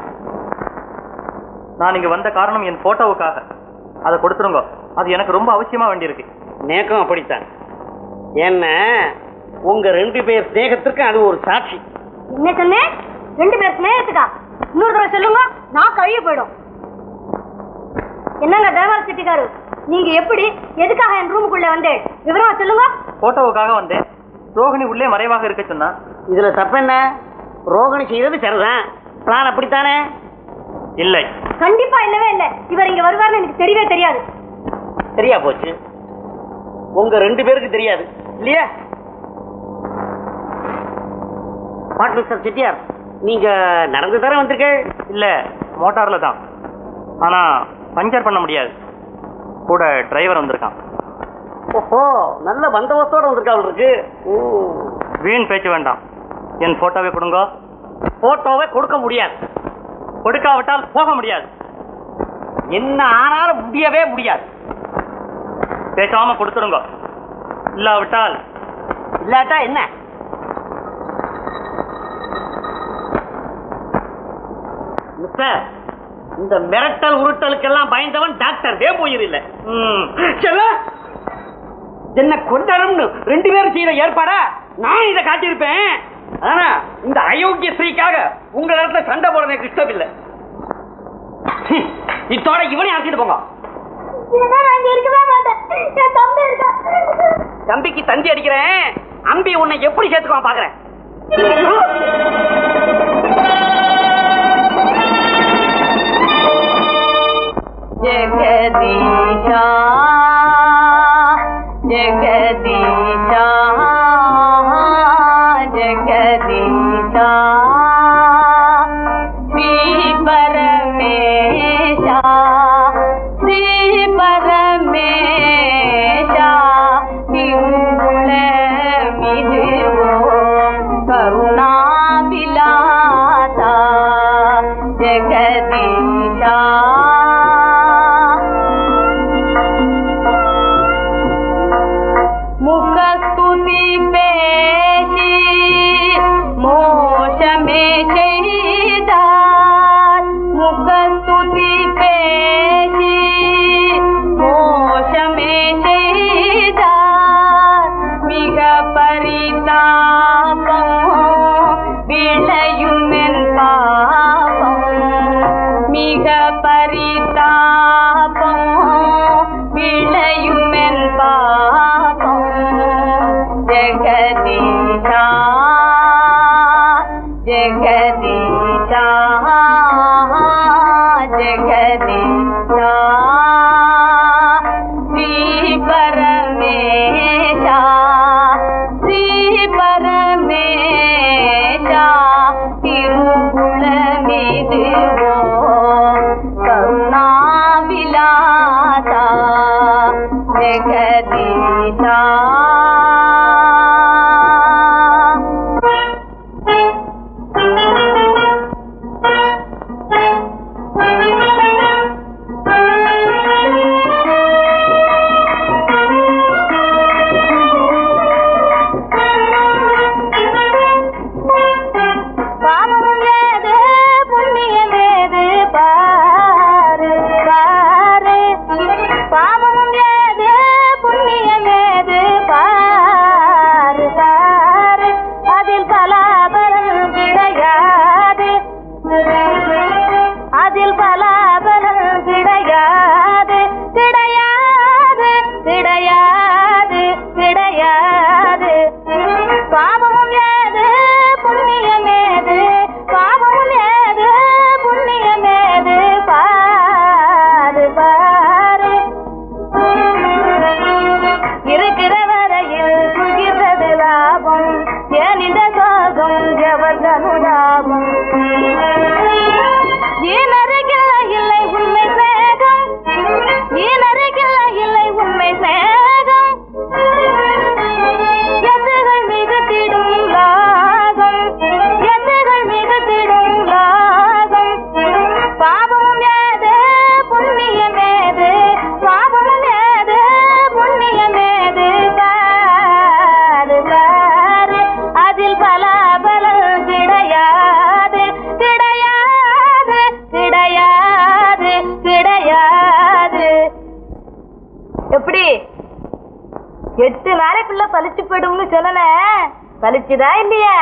நான் இங்க வந்த காரணம் என் போட்டோவுக்காக அதை கொடுத்துருங்க அது எனக்கு ரொம்ப அவசியமா வேண்டியிருக்கு நேக்கம் அப்படித்தான் என்ன உங்க ரெண்டு பேர் ஸ்நேகத்திற்கு அது ஒரு சாட்சி என்ன சொன்னேன் ரெண்டு பேர் ஸ்நேகத்துக்கா இன்னொரு தடவை சொல்லுங்க நான் கழுவி போயிடும் என்னங்க தேவார செட்டிக்காரு நீங்க எப்படி எதுக்காக என் ரூமுக்குள்ள வந்தேன் விவரமா சொல்லுங்க போட்டோவுக்காக வந்தேன் ரோகிணி உள்ளே மறைவாக இருக்க சொன்னா இதுல தப்பு என்ன ரோகிணி செய்தது சரிதான் பிளான் அப்படித்தானே இல்லை கண்டிப்பா இல்லவே இல்ல இவர் இங்க வருவார்னு எனக்கு தெரியவே தெரியாது சரியா போச்சு உங்க ரெண்டு பேருக்கு தெரியாது இல்லையா வாட் மிஸ்டர் செட்டியார் நீங்க நடந்து தர வந்திருக்க இல்ல மோட்டார்ல தான் ஆனா பஞ்சர் பண்ண முடியாது கூட டிரைவர் வந்திருக்கான் ஓஹோ நல்ல பந்தோபஸ்தோட வந்திருக்கா அவருக்கு வீண் பேச்சு வேண்டாம் என் போட்டோவை கொடுங்க போட்டோவை கொடுக்க முடியாது கொடுக்காவிட்டால் போக முடியாது என்ன ஆனாலும் முடியவே முடியாது பேசாம கொடுத்துருங்க இல்லாவிட்டால் இல்லாட்டா என்ன மிஸ்டர் இந்த மிரட்டல் உருட்டலுக்கெல்லாம் பயந்தவன் டாக்டர் வேம்போயிர் இல்ல ம், செல்ல என்ன கொண்டணும்னு ரெண்டு பேரும் செய்த ஏற்பாடா நான் இதை காட்டியிருப்பேன் ஆனா இந்த அயோக்கிய ஸ்ரீக்காக உங்க இடத்துல சண்டை போட எனக்கு இஷ்டம் இல்லை ஹம், இத்தோட இவனை அழைச்சிட்டு போங்க நான் இங்க இருக்கவே மாட்டேன் என் தம்பி இருக்கா தம்பிக்கு தந்தி அடிக்கிறேன் அம்பி உன்னை எப்படி சேர்த்துக்குவான் பாக்குறேன் ஜெகதீஷா ஜெகதீஷா ஜெகதீஷா ஸ்ரீ பரமேஷா ஸ்ரீ பரமேஷா திருவுள மிதுவோ கருணாவிலாசா ஜெகதீஷா முகஸ்துதி பேசி மோஷமே செய்தார் முகஸ்துதி பேசி மோஷமே செய்தார் மிக பரிதாபம் விளையும் என் பாவம் மிக பரிதாபம் விளையும் என் பாவம் ஜெகதீஷா ஜெகதீஷா ஜெகதீஷா ஸ்ரீ பரமேஷா ஸ்ரீ பரமேஷா திருகுளமிதுவோ கருணாவிலாசா ஜெகதீஷா பிள்ளை பழிச்சு போயிடும்னு சொன்னன பழிச்சுதா இல்லையா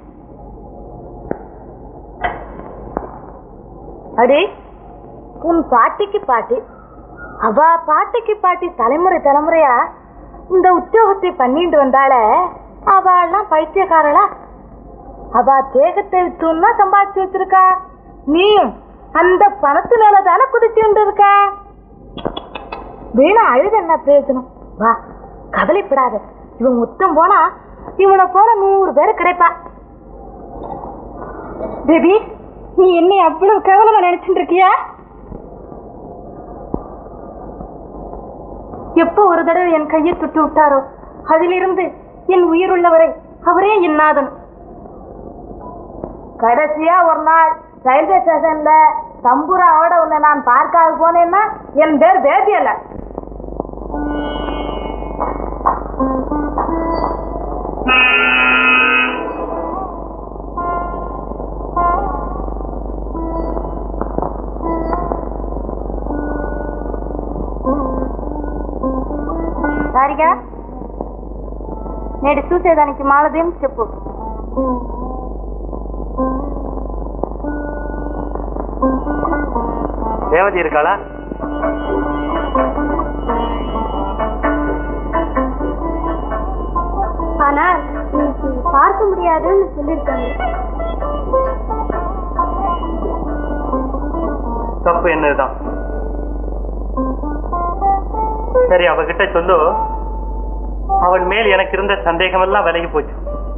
அடி உன் பாட்டிக்கு பாட்டி அவ பாட்டிக்கு பாட்டி தலைமுறை தலைமுறையா இந்த உத்தியோகத்தை பண்ணிட்டு வந்தாள அவெல்லாம் பைத்தியக்காரளா அவ தேகத்தை வித்துன்னா சம்பாதிச்சு வச்சிருக்கா நீயும் அந்த பணத்து மேல தானே குதிச்சுட்டு இருக்க வீணா அழுது என்ன பிரயோஜனம் வா கவலைப்படாத இவன் மொத்தம் போனா இவனை போல நூறு பேர் கிடைப்பா பேபி நீ என்னை அவ்வளவு கேவலமா நினைச்சிட்டு இருக்கியா எப்போ ஒரு தடவை என் கையை தொட்டு விட்டாரோ அதிலிருந்து என் உயிர் உள்ளவரை அவரே என் நாதன் கடைசியா ஒரு நாள் ரயில்வே ஸ்டேஷன்ல தம்புராவோட உன்னை நான் பார்க்காத போனேன்னா என் பேர் பேபி அல்ல సారిగా నేడు చూసేదానికి మాలదేం చెప్పు ரேவதி இருக்காளா ஆனா இன்னைக்கு பார்க்க முடியாதுன்னு சொல்லியிருக்காங்க தப்பு என்னதுதான் சரி அவகிட்ட சொல்லு அவள் மேல் எனக்கு இருந்த சந்தேகம் எல்லாம் விலகி போச்சு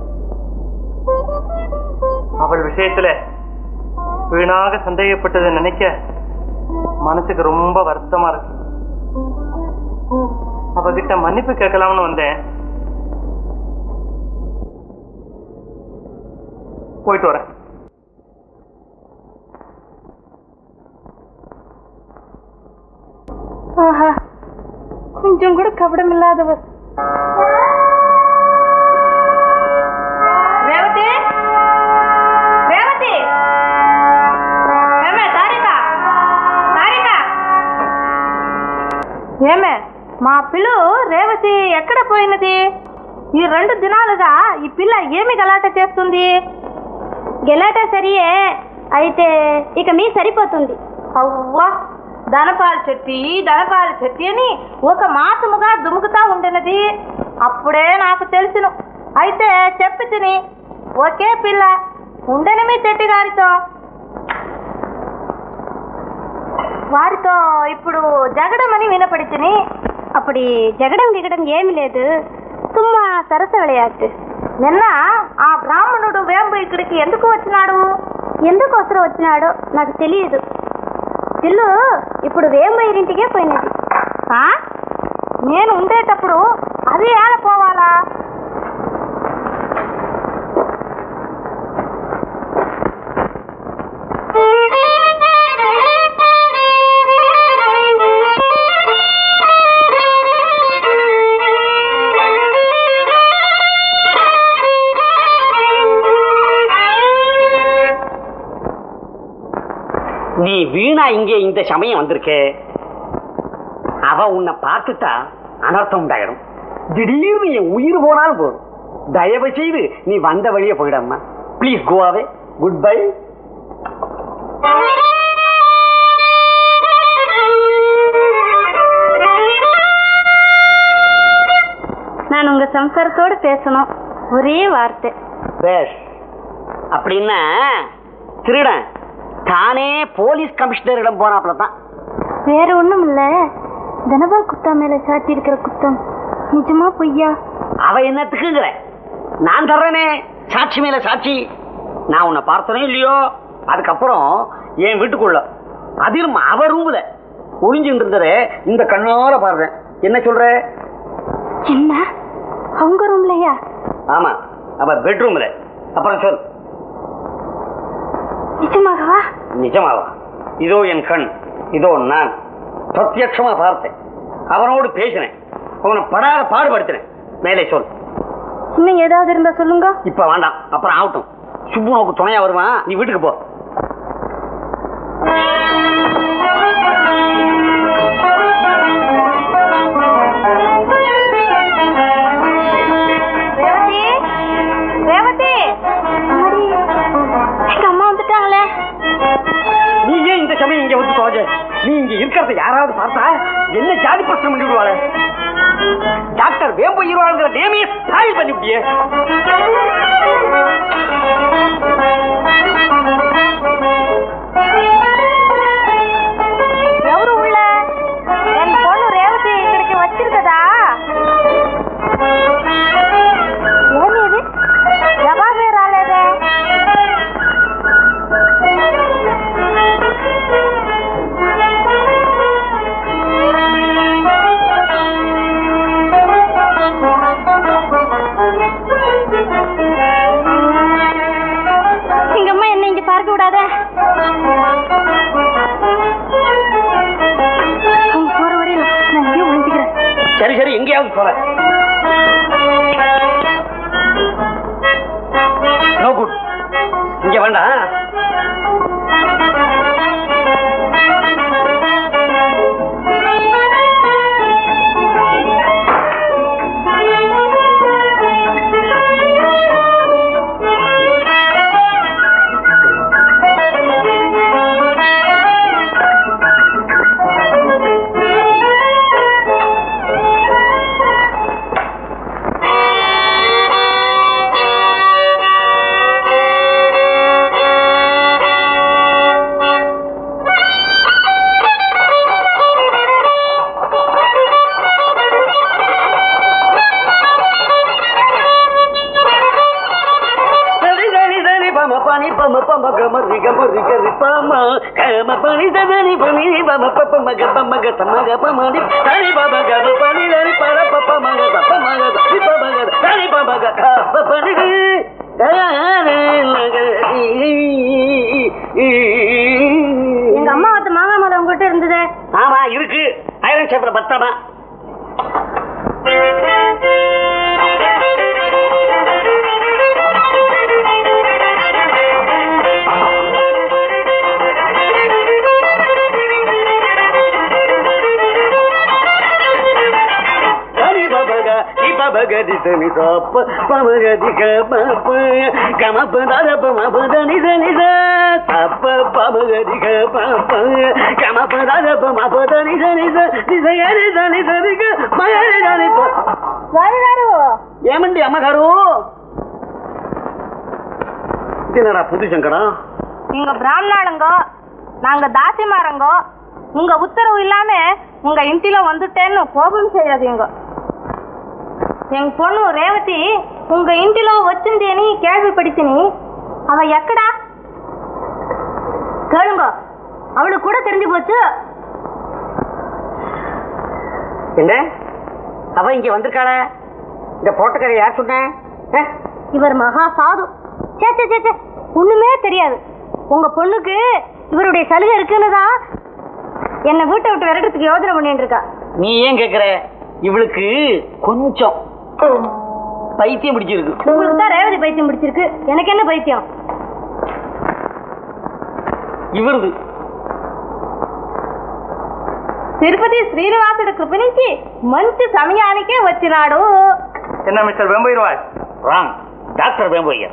அவள் விஷயத்துல வீணாக சந்தேகப்பட்டதை நினைக்க மனசுக்கு ரொம்ப வருத்தமா இருக்கு அவகிட்ட மன்னிப்பு கேட்கலாம்னு வந்தேன் போயிட்டு வரேன் ஆஹா கொஞ்சம் கூட கபடம் இல்லாதவர் ரேவதி ரேவதி ఏమే తారిక తారిక ఏమే మా పిల్లు రేవతి ఎక్కడ పోయినది ఈ రెండు దినాలుగా ఈ పిల్ల ఏమి గలాట చేస్తుంది గెలాట సరియే అయితే ఇక మీ సరిపోతుంది అవ్వా ధనపాల చెట్టి ధనపాల చెట్టి అని ఒక మాసముగా దుముకుతా ఉండినది అప్పుడే నాకు తెలుసును అయితే చెప్పి తిని ఒకే పిల్ల ఉండని మీ చెట్టి గారితో వారితో ఇప్పుడు జగడమని వినపడితిని అప్పుడు జగడం గిగడం ఏమి లేదు సుమ్మా సరస విளையாட்டு నిన్న ఆ బ్రాహ్మణుడు వేంబు ఇక్కడికి ఎందుకు వచ్చినాడు ఎందుకు అవసరం వచ్చినాడో నాకు తెలియదు పిల్లు ఇప్పుడు వేంబయ్యరింటికే పోయినది ఆ? నేను ఉండేటప్పుడు అది ఏల పోవాలా நீ வீணா இங்கே இந்த சமயம் வந்திருக்கே அவ உன்னை பார்த்துட்டா அனர்த்தம் உண்டாயிடும் திடீர்னு என் உயிர் போனாலும் போதும் தயவு செய்து நீ வந்த வழியே போயிடம்மா ப்ளீஸ் கோவாவே குட் பை நான் உங்க சம்சாரத்தோட பேசணும் ஒரே வார்த்தை பேஷ் அப்படின்னா திருடன் தானே போலீஸ் கமிஷனரிடம் போனாப்புல தான் வேற ஒண்ணும் இல்ல தனபால் குத்தா மேல சாட்டி இருக்கிற குத்தம் நிஜமா பொய்யா அவ என்னத்துக்குங்கிற நான் தர்றேனே சாட்சி மேல சாட்சி நான் உன்னை பார்த்தனே இல்லையோ அதுக்கப்புறம் என் வீட்டுக்குள்ள அதிலும் அவ ரூம்ல ஒளிஞ்சுட்டு இருந்ததே இந்த கண்ணால பாடுறேன் என்ன சொல்ற என்ன அவங்க ரூம்லயா ஆமா அவ பெட்ரூம்ல அப்புறம் சொல் நிஜமாகவா நிஜமாவா இதோ என் கண் இதோ நான் பிரத்யட்சமா பார்த்தேன் அவனோடு பேசினேன் அவனை படாத பாடுபடுத்தினேன் மேலே சொல் இன்னும் ஏதாவது இருந்தா சொல்லுங்க இப்ப வேண்டாம் அப்புறம் ஆகட்டும் சுப்பு நோக்கு துணையா வருவான் நீ வீட்டுக்கு போ இங்க வந்து தொலைஞ்ச நீ இங்க இருக்கிறத யாராவது பார்த்தா என்ன ஜாதி பிரச்சனை பண்ணி விடுவாளே டாக்டர் வேம்பு ஈரோங்கிற நேமையை ஸ்டாயில் பண்ணி விட்டியே ఎవరు ఉళ్ళ ఎన్ పొన్ను రేవతి ఇక్కడికి వచ్చిరుకదా ఏమి ఇది జవాబే రాలేదే எங்க அம்மா என்ன இங்க பார்க்க விடாத அவங்க போற வரையில நான் இங்கே ஒழிஞ்சுக்கிறேன் சரி சரி எங்கேயாவது போற நோ குட் இங்க வேண்டாம் சரி சரி சரி பம பனி பம பம கம ரி கம ரி க ரி பம கம பனி சதனி பனி பம பப்ப மக பம க தம க பம ரி சரி பம க ப பனி ரி பர பப்ப மக தப்ப மக ரி பம க சரி பம க க ப பனி ரி எங்க அம்மா வத்த மாங்காய் மரம் உங்ககிட்ட இருந்தது ஆமா இருக்கு ஐரன் சேப்பல பத்திரமா சரி பபக இப்பபக திசனி சப்ப பமக திக பப்ப கம பதாத பம பதனி சனி சப்ப பமக திக பப்ப கம பதாத பம பதனி சனி நிசகரி சனி சனிக மகரி சனி స్వామి గారు ఏమండి అమ్మగారు తినరా పుదు శంకరం நீங்க பிராமணாளுங்கோ நாங்க தாசிமாரங்கோ உங்க உத்தரவு இல்லாம உங்க ఇంటిలో வந்துட்டேன்னு கோபம் செய்யாதீங்க எங்க பொண்ணு రేవతి உங்க ఇంటిలో వచ్చింది అని கேள்விப்படிச்சினி அவ ఎక్కడా கேளுங்க அவளுக்கு கூட தெரிஞ்சு போச்சு என்ன அவ இங்க வந்திருக்காள இந்த போட்டக்கரை யார் சொன்ன இவர் மகா சாது சே சே, சே சே ஒண்ணுமே தெரியாது உங்க பொண்ணுக்கு இவருடைய சலுகை இருக்குன்னு தான் என்னை வீட்டை விட்டு விரட்டுறதுக்கு யோசனை பண்ணிட்டு இருக்கா நீ ஏன் கேக்குற இவளுக்கு கொஞ்சம் பைத்தியம் பிடிச்சிருக்கு உங்களுக்கு தான் ரேவதி பைத்தியம் பிடிச்சிருக்கு எனக்கு என்ன பைத்தியம் இவருது తిరుపతి శ్రీనివాసుడు కృప నుంచి మంచి సమయానికే వచ్చినాడు என்ன மிஸ்டர் வெம்பையர்வாய் wrong doctor vampire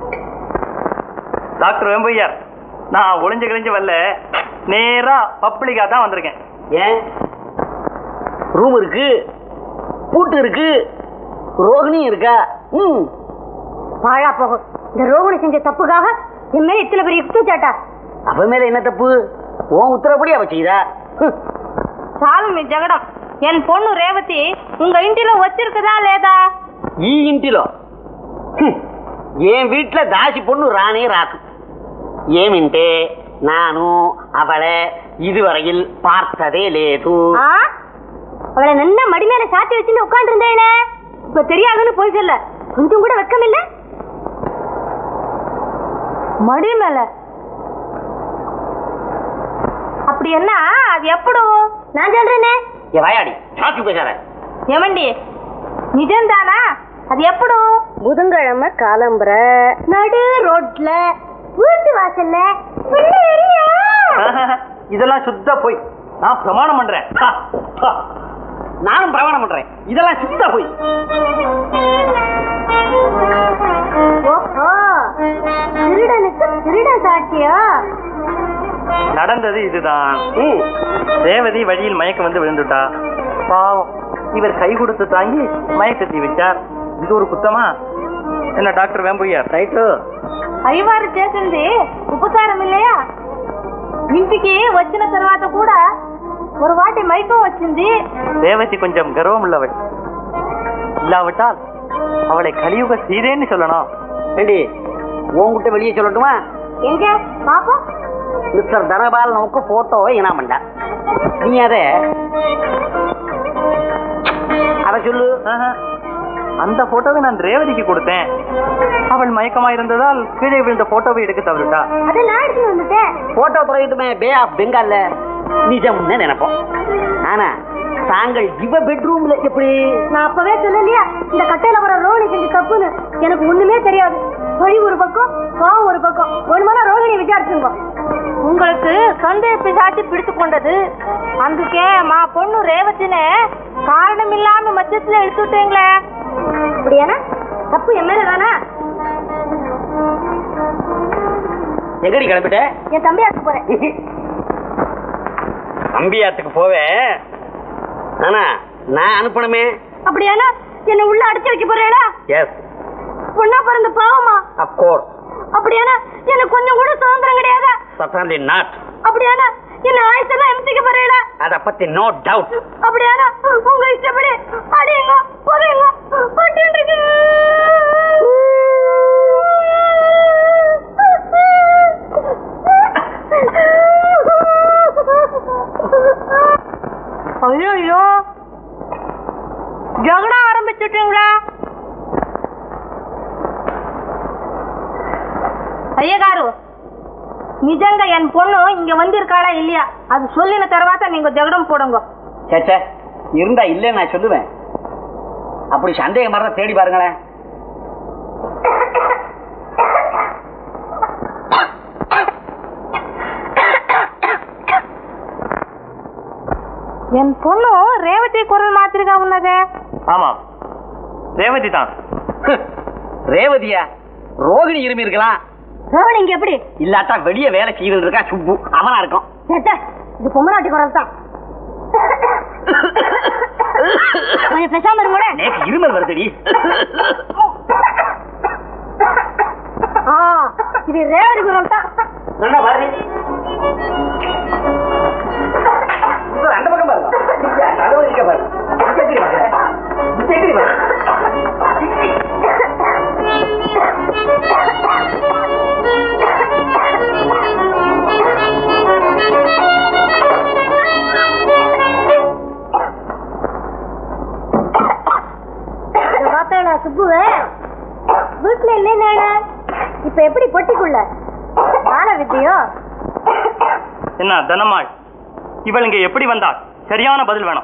doctor vampire நான் ஒளிஞ்சு கிழிஞ்சு வரல நேரா பப்ளிக்கா தான் வந்திருக்கேன் ஏன் ரூம் இருக்கு பூட்டு இருக்கு ரோகிணி இருக்கா ம் பாழா போகும் இந்த ரோகிணி செஞ்ச தப்புக்காக என் மேல இத்தனை பெரிய குத்துச்சாட்டா அவ மேல என்ன தப்பு உன் உத்தரப்படி அவ செய்தா ஹம். చాలు మీ జగడం ఎన్ పొన్ను రేవతి ఉంగ ఇంటిలో వచ్చిరుకదా లేదా ఈ ఇంటిలో హ్మ్. என் வீட்டுல தாசி பொண்ணு ராணே ராக்கு ஏமின்ட்டு நானு அவளை இதுவரையில் பார்த்ததே லேது ஆ? அவளை நல்லா மடி மேல சாத்தி வச்சுன்னு உட்கார்ந்து இருந்தேனே இப்ப தெரியாதுன்னு போய் சொல்ல கொஞ்சம் கூட வெக்கம் இல்ல மடி மேல அப்படி என்ன அது எப்படு நான் சொல்றேனே என் வாயாடி சாத்தி பேசாத ఏమండి నిజందానా అది ఎప్పుడు బుధంగిழமை కాలంబర నడు రోడ్ల வீட்டு வாசல்ல இதெல்லாம் சுத்த போய் நான் பிரமாணம் பண்றேன் ஹா, ஹா. நானும் பிரமாணம் பண்றேன் இதெல்லாம் சுத்தா போய் ஓஹோ திருடனுக்கு திருட சாட்சியா நடந்தது இதுதான் ம் ரேவதி வழியில் மயக்கம் வந்து விழுந்துட்டா பாவம் இவர் கை கொடுத்து தாங்கி மயக்கத்தி வச்சார் இது ஒரு குத்தமா என்ன டாக்டர் வேம்புய்யார் రైట్ అయ్యవారు చేసింది ఉపకారం ఇల్లయా ఇంటికి వచ్చిన తర్వాత కూడా ஒரு வாட்டி மைக்கம் వచ్చింది ரேவதி கொஞ்சம் கர்வம் உள்ளவள் இல்லாவிட்டால் அவளை கலியுக சீதேன்னு சொல்லணும் ஏண்டி உன்கிட்ட வெளியே சொல்லட்டுமா எங்க பாப்போம் மிஸ்டர் தனபால் நமக்கு போட்டோவை இனாம் பண்ண நீ அத அத சொல்லு ஆஹா. அந்த போட்டோவை நான் ரேவதிக்கு கொடுத்தேன் அவள் மயக்கமா இருந்ததால் கீழே விழுந்த போட்டோவை எடுக்க தவறுட்டா அதை நான் எடுத்து வந்துட்டேன் போட்டோ துறையிட்டுமே பே ஆஃப் பெங்கால்ல நிஜம்னு நினைப்போம் ஆனா தாங்கள் இவ பெட்ரூம்ல எப்படி நான் அப்பவே சொல்லலையா இந்த கட்டையில வர ரோஹிணி செஞ்ச தப்புன்னு எனக்கு ஒண்ணுமே தெரியாது வழி ஒரு பக்கம் பாவம் ஒரு பக்கம் ஒண்ணுமான ரோஹிணி விசாரிச்சுங்க உங்களுக்கு சந்தேக பிசாச்சு பிடித்து கொண்டது అందుకే మా பொண்ணு ரேவதினே காரணம் இல்லாம மச்சத்துல எடுத்து விட்டீங்களே அப்படியானா தப்பு என் மேல தானா எங்கடி கிளம்பிட்ட என் தம்பியாக்கு போறேன் அம்பியாத்துக்கு போவேன் ஆனா நான் அனுப்பணுமே அப்படியானா என்ன உள்ள அடைச்சு வைக்க போறேடா எஸ் பொண்ணா பிறந்த பாவமா அப்கோர்ஸ் அப்படியானா எனக்கு கொஞ்சம் கூட சுதந்திரம் கிடையாதா சட்டாண்டி நாட் அப்படியானா என்ன ஆயுசெல்லாம் எம்சிக்க போறீங்களா அத பத்தி நோ டவுட் அப்படியானா உங்க இஷ்டப்படி அடியுங்க புதையுங்க பட்டு ஐயோ ஜகடா ஆரம்பிச்சுட்டீங்களா అయ్యగారు నిజంగా ఎన్ పొన్ను ఇంక వందిరుకాడా ఇల్లియా అది సొల్లిన తర్వాత నీకు జగడం పోడుங்க சேச்சே இருந்தா இல்ல நான் சொல்லுவேன் அப்படி சந்தேகம் மாதிரி தேடி பாருங்களேன் ఎన్ పొన్ను రేవతి కుర్రలు మాదిరిగా ఉన్నదే ஆமாம் ரேவதி தான் ரேவதியா ரோகிணி இருமி இருக்கலாம் ரோஹிணி இங்க எப்படி இல்லாட்டா வெளியே வேலை செய்வது இருக்கா சுப்பு அவனா இருக்கும் சேட்டா, இது பொம்மநாட்டி குரல் தான் கொஞ்சம் பேசாம இருங்களே நேக்கு இருமல் வருதுடி ஆ, இது ரேவதி குரல் தான் நல்லா பாரு இப்ப அந்த பக்கம் பாருங்க இங்க, நடுவுல இருக்க பாரு இங்க எப்படி பாரு இங்க எப்படி பாரு இத பார்த்தேடா சுப்புவே வீட்டுல இல்லைன்னு இப்ப எப்படி பொட்டிக்குள்ள ஞான வித்தியோ என்ன தனமாள் இவள் இங்க எப்படி வந்தாள் சரியான பதில் வேணும்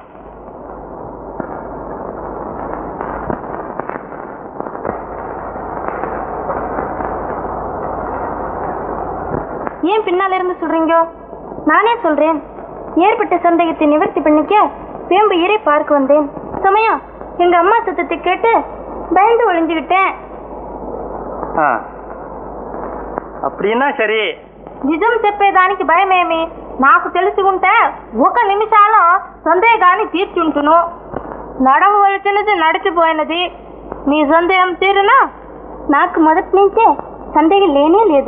ஏன் பின்னால இருந்து சொல்றீங்க நானே சொல்றேன் ஏற்பட்ட சந்தேகத்தை நிவர்த்தி பண்ணிக்க வேம்பு ஈரை பார்க்க வந்தேன் சமயம் எங்க அம்மா சத்தத்தை கேட்டு பயந்து ஒளிஞ்சுக்கிட்டேன் ఆ. அப்படின்னா சரி నిజం చెప్పేదానికి భయమేమి నాకు తెలుసుకుంటే ఒక నిమిషాలో సందేహాన్ని తీర్చుంటును నడవవలసినది నడిచిపోయినది మీ సందేహం తీరునా నాకు మొదటి నుంచే సందేహం లేనే లేదు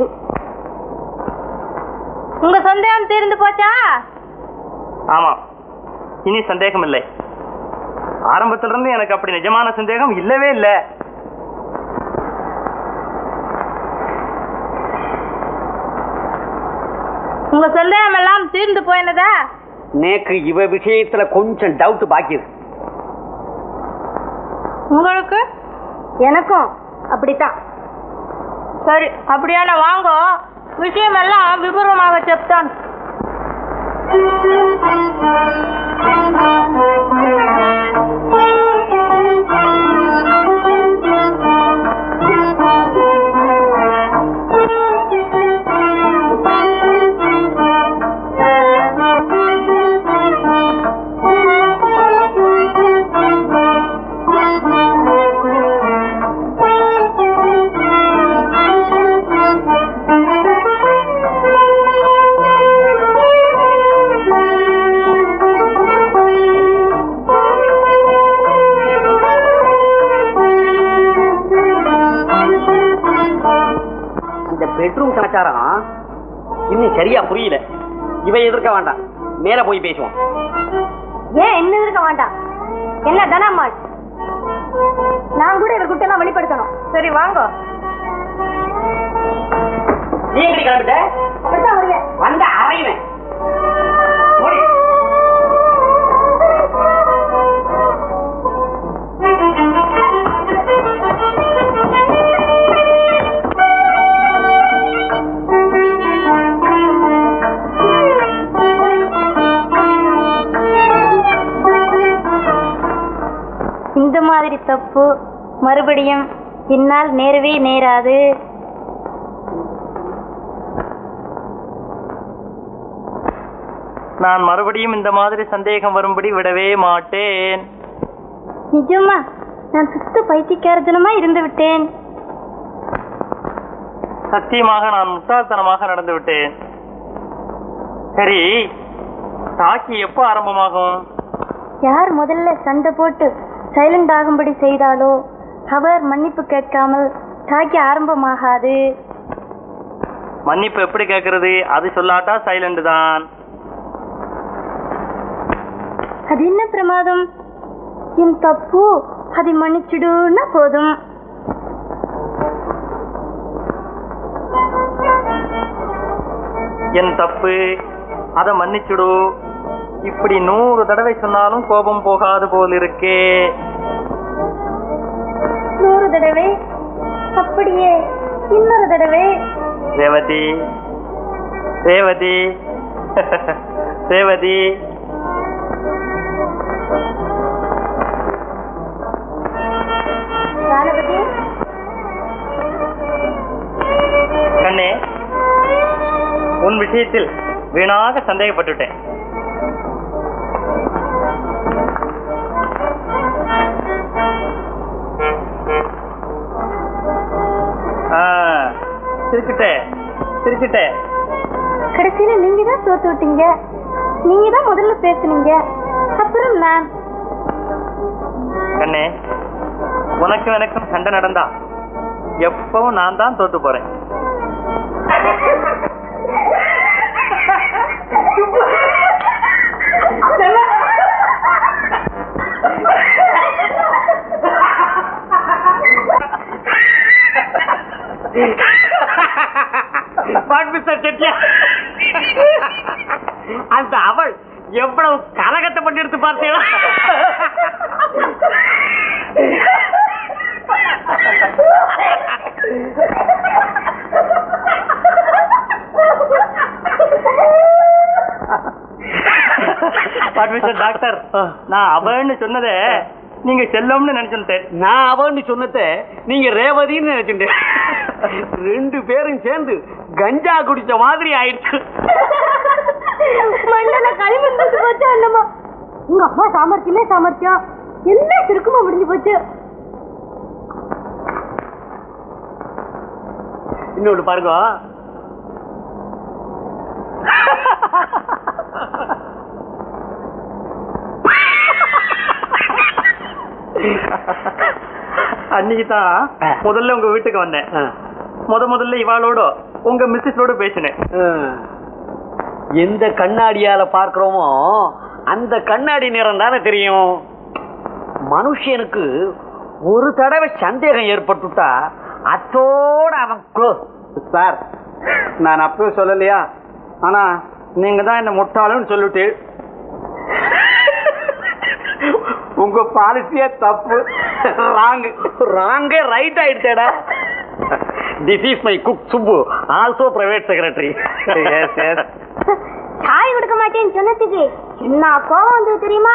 உங்க சந்தேகம் தீர்ந்து போச்சா ஆமாம் இனி சந்தேகம் இல்லை ஆரம்பத்துல இருந்து எனக்கு அப்படி நிஜமான சந்தேகம் இல்லவே இல்லை உங்க சந்தேகம் எல்லாம் தீர்ந்து போயினதா நேக்கு இவ விஷயத்துல கொஞ்சம் டவுட் பாக்கி இருக்கு உங்களுக்கு எனக்கும் அப்படித்தான் சரி அப்படியான வாங்க விஷயம் எல்லாம் விபரமாக చెప్తాను சமாச்சாரம் இன்னும் சரியா புரியல இவன் எதிர்க்க வேண்டாம் மேல போய் பேசுவோம் ஏன் என்ன இருக்க வேண்டாம் என்ன தனம்மாள் நான் கூட இவர் குட்டெல்லாம் வெளிப்படுத்தணும் சரி வாங்க நீ எங்கடி கிளம்பிட்ட அப்படித்தான் வருவேன் வந்த அறையுவேன் ஓடி. இந்த மாதிரி தப்பு மறுபடியும் என்னால் நேரவே நேராது நான் மறுபடியும் இந்த மாதிரி சந்தேகம் வரும்படி விடவே மாட்டேன் நிஜமா நான் சுத்த பைத்தியக்காரத்தனமா இருந்து விட்டேன் சத்தியமாக நான் முட்டாள்தனமாக நடந்து விட்டேன் சரி தாக்கி எப்போ ஆரம்பமாகும் யார் முதல்ல சண்டை போட்டு சைலண்ட் ஆகும்படி செய்தாலோ அவர் மன்னிப்பு கேட்காமல் தாக்கி ஆரம்பமாகாது மன்னிப்பு எப்படி கேட்கறது அது சொல்லாட்டா சைலண்ட் தான் அது என்ன பிரமாதம் என் தப்பு அதை மன்னிச்சிடுன்னா போதும் என் தப்பு அதை மன்னிச்சுடு இப்படி நூறு தடவை சொன்னாலும் கோபம் போகாது போல் இருக்கே நூறு தடவை அப்படியே இன்னொரு தடவை ரேவதி ரேவதி ரேவதி கணபதி கண்ணே உன் விஷயத்தில் வீணாக சந்தேகப்பட்டுட்டேன் ஆ, சிரிச்சுட்டேன் சிரிச்சுட்டேன் கடைசியில நீங்க தான் தோத்து விட்டீங்க நீங்க தான் முதல்ல பேசுனீங்க அப்புறம் நான் கண்ணே உனக்கும் எனக்கும் சண்டை நடந்தா எப்பவும் நான் தான் தோத்து போறேன் வாட் மிஸ்டர் செட்டியா அந்த அவள் எவ்வளவு கரகத்தை பண்ணி எடுத்து பார்த்தீங்களா பர்மிஷன் டாக்டர் நான் அவன்னு சொன்னதே நீங்க செல்லம்னு நினைச்சுட்டேன் நான் அவன்னு சொன்னத நீங்க ரேவதின்னு நினைச்சுட்டேன் ரெண்டு பேரும் சேர்ந்து கஞ்சா குடிச்ச மாதிரி ஆயிடுச்சு மண்டல களிமண் போட்டு போச்சு அண்ணம்மா உங்க அம்மா சாமர்த்தியமே சாமர்த்தியம் என்ன சுருக்கமா முடிஞ்சு போச்சு இன்னொன்னு பாருங்க அன்னைக்கு தான் முதல்ல உங்க வீட்டுக்கு வந்தேன் முத முதல்ல இவாளோட உங்க மிஸ்ஸஸோட பேசினேன் எந்த கண்ணாடியால பார்க்கிறோமோ அந்த கண்ணாடி நிறம் தானே தெரியும் மனுஷனுக்கு ஒரு தடவை சந்தேகம் ஏற்பட்டுட்டா அத்தோட அவன் க்ளோஸ் சார் நான் அப்பவே சொல்லலையா ஆனா நீங்க தான் என்ன முட்டாளுன்னு சொல்லிட்டு உங்க பாலிசியே தப்பு ராங்கு ராங்கே ரைட் ஆயிடுச்சேடா this is my cook Subbu also private secretary yes yes சாய் கொடுக்க மாட்டேன்னு சொன்னதுக்கு என்ன கோவம் வந்தது தெரியுமா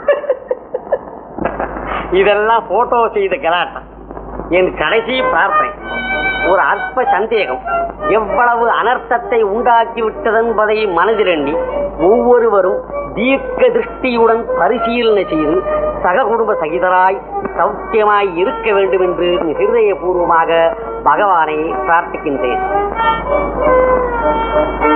இதெல்லாம் போட்டோ செய்த கலாட்டம் என் கடைசி பிரார்த்தனை ஒரு அற்ப சந்தேகம் எவ்வளவு அனர்த்தத்தை உண்டாக்கி விட்டதென்பதை மனதில் எண்ணி ஒவ்வொருவரும் தீர்க்க திருஷ்டியுடன் பரிசீலனை செய்து சக குடும்ப சகிதராய் சௌக்கியமாய் இருக்க வேண்டும் என்று ஹிருதயபூர்வமாக பகவானை பிரார்த்திக்கின்றேன்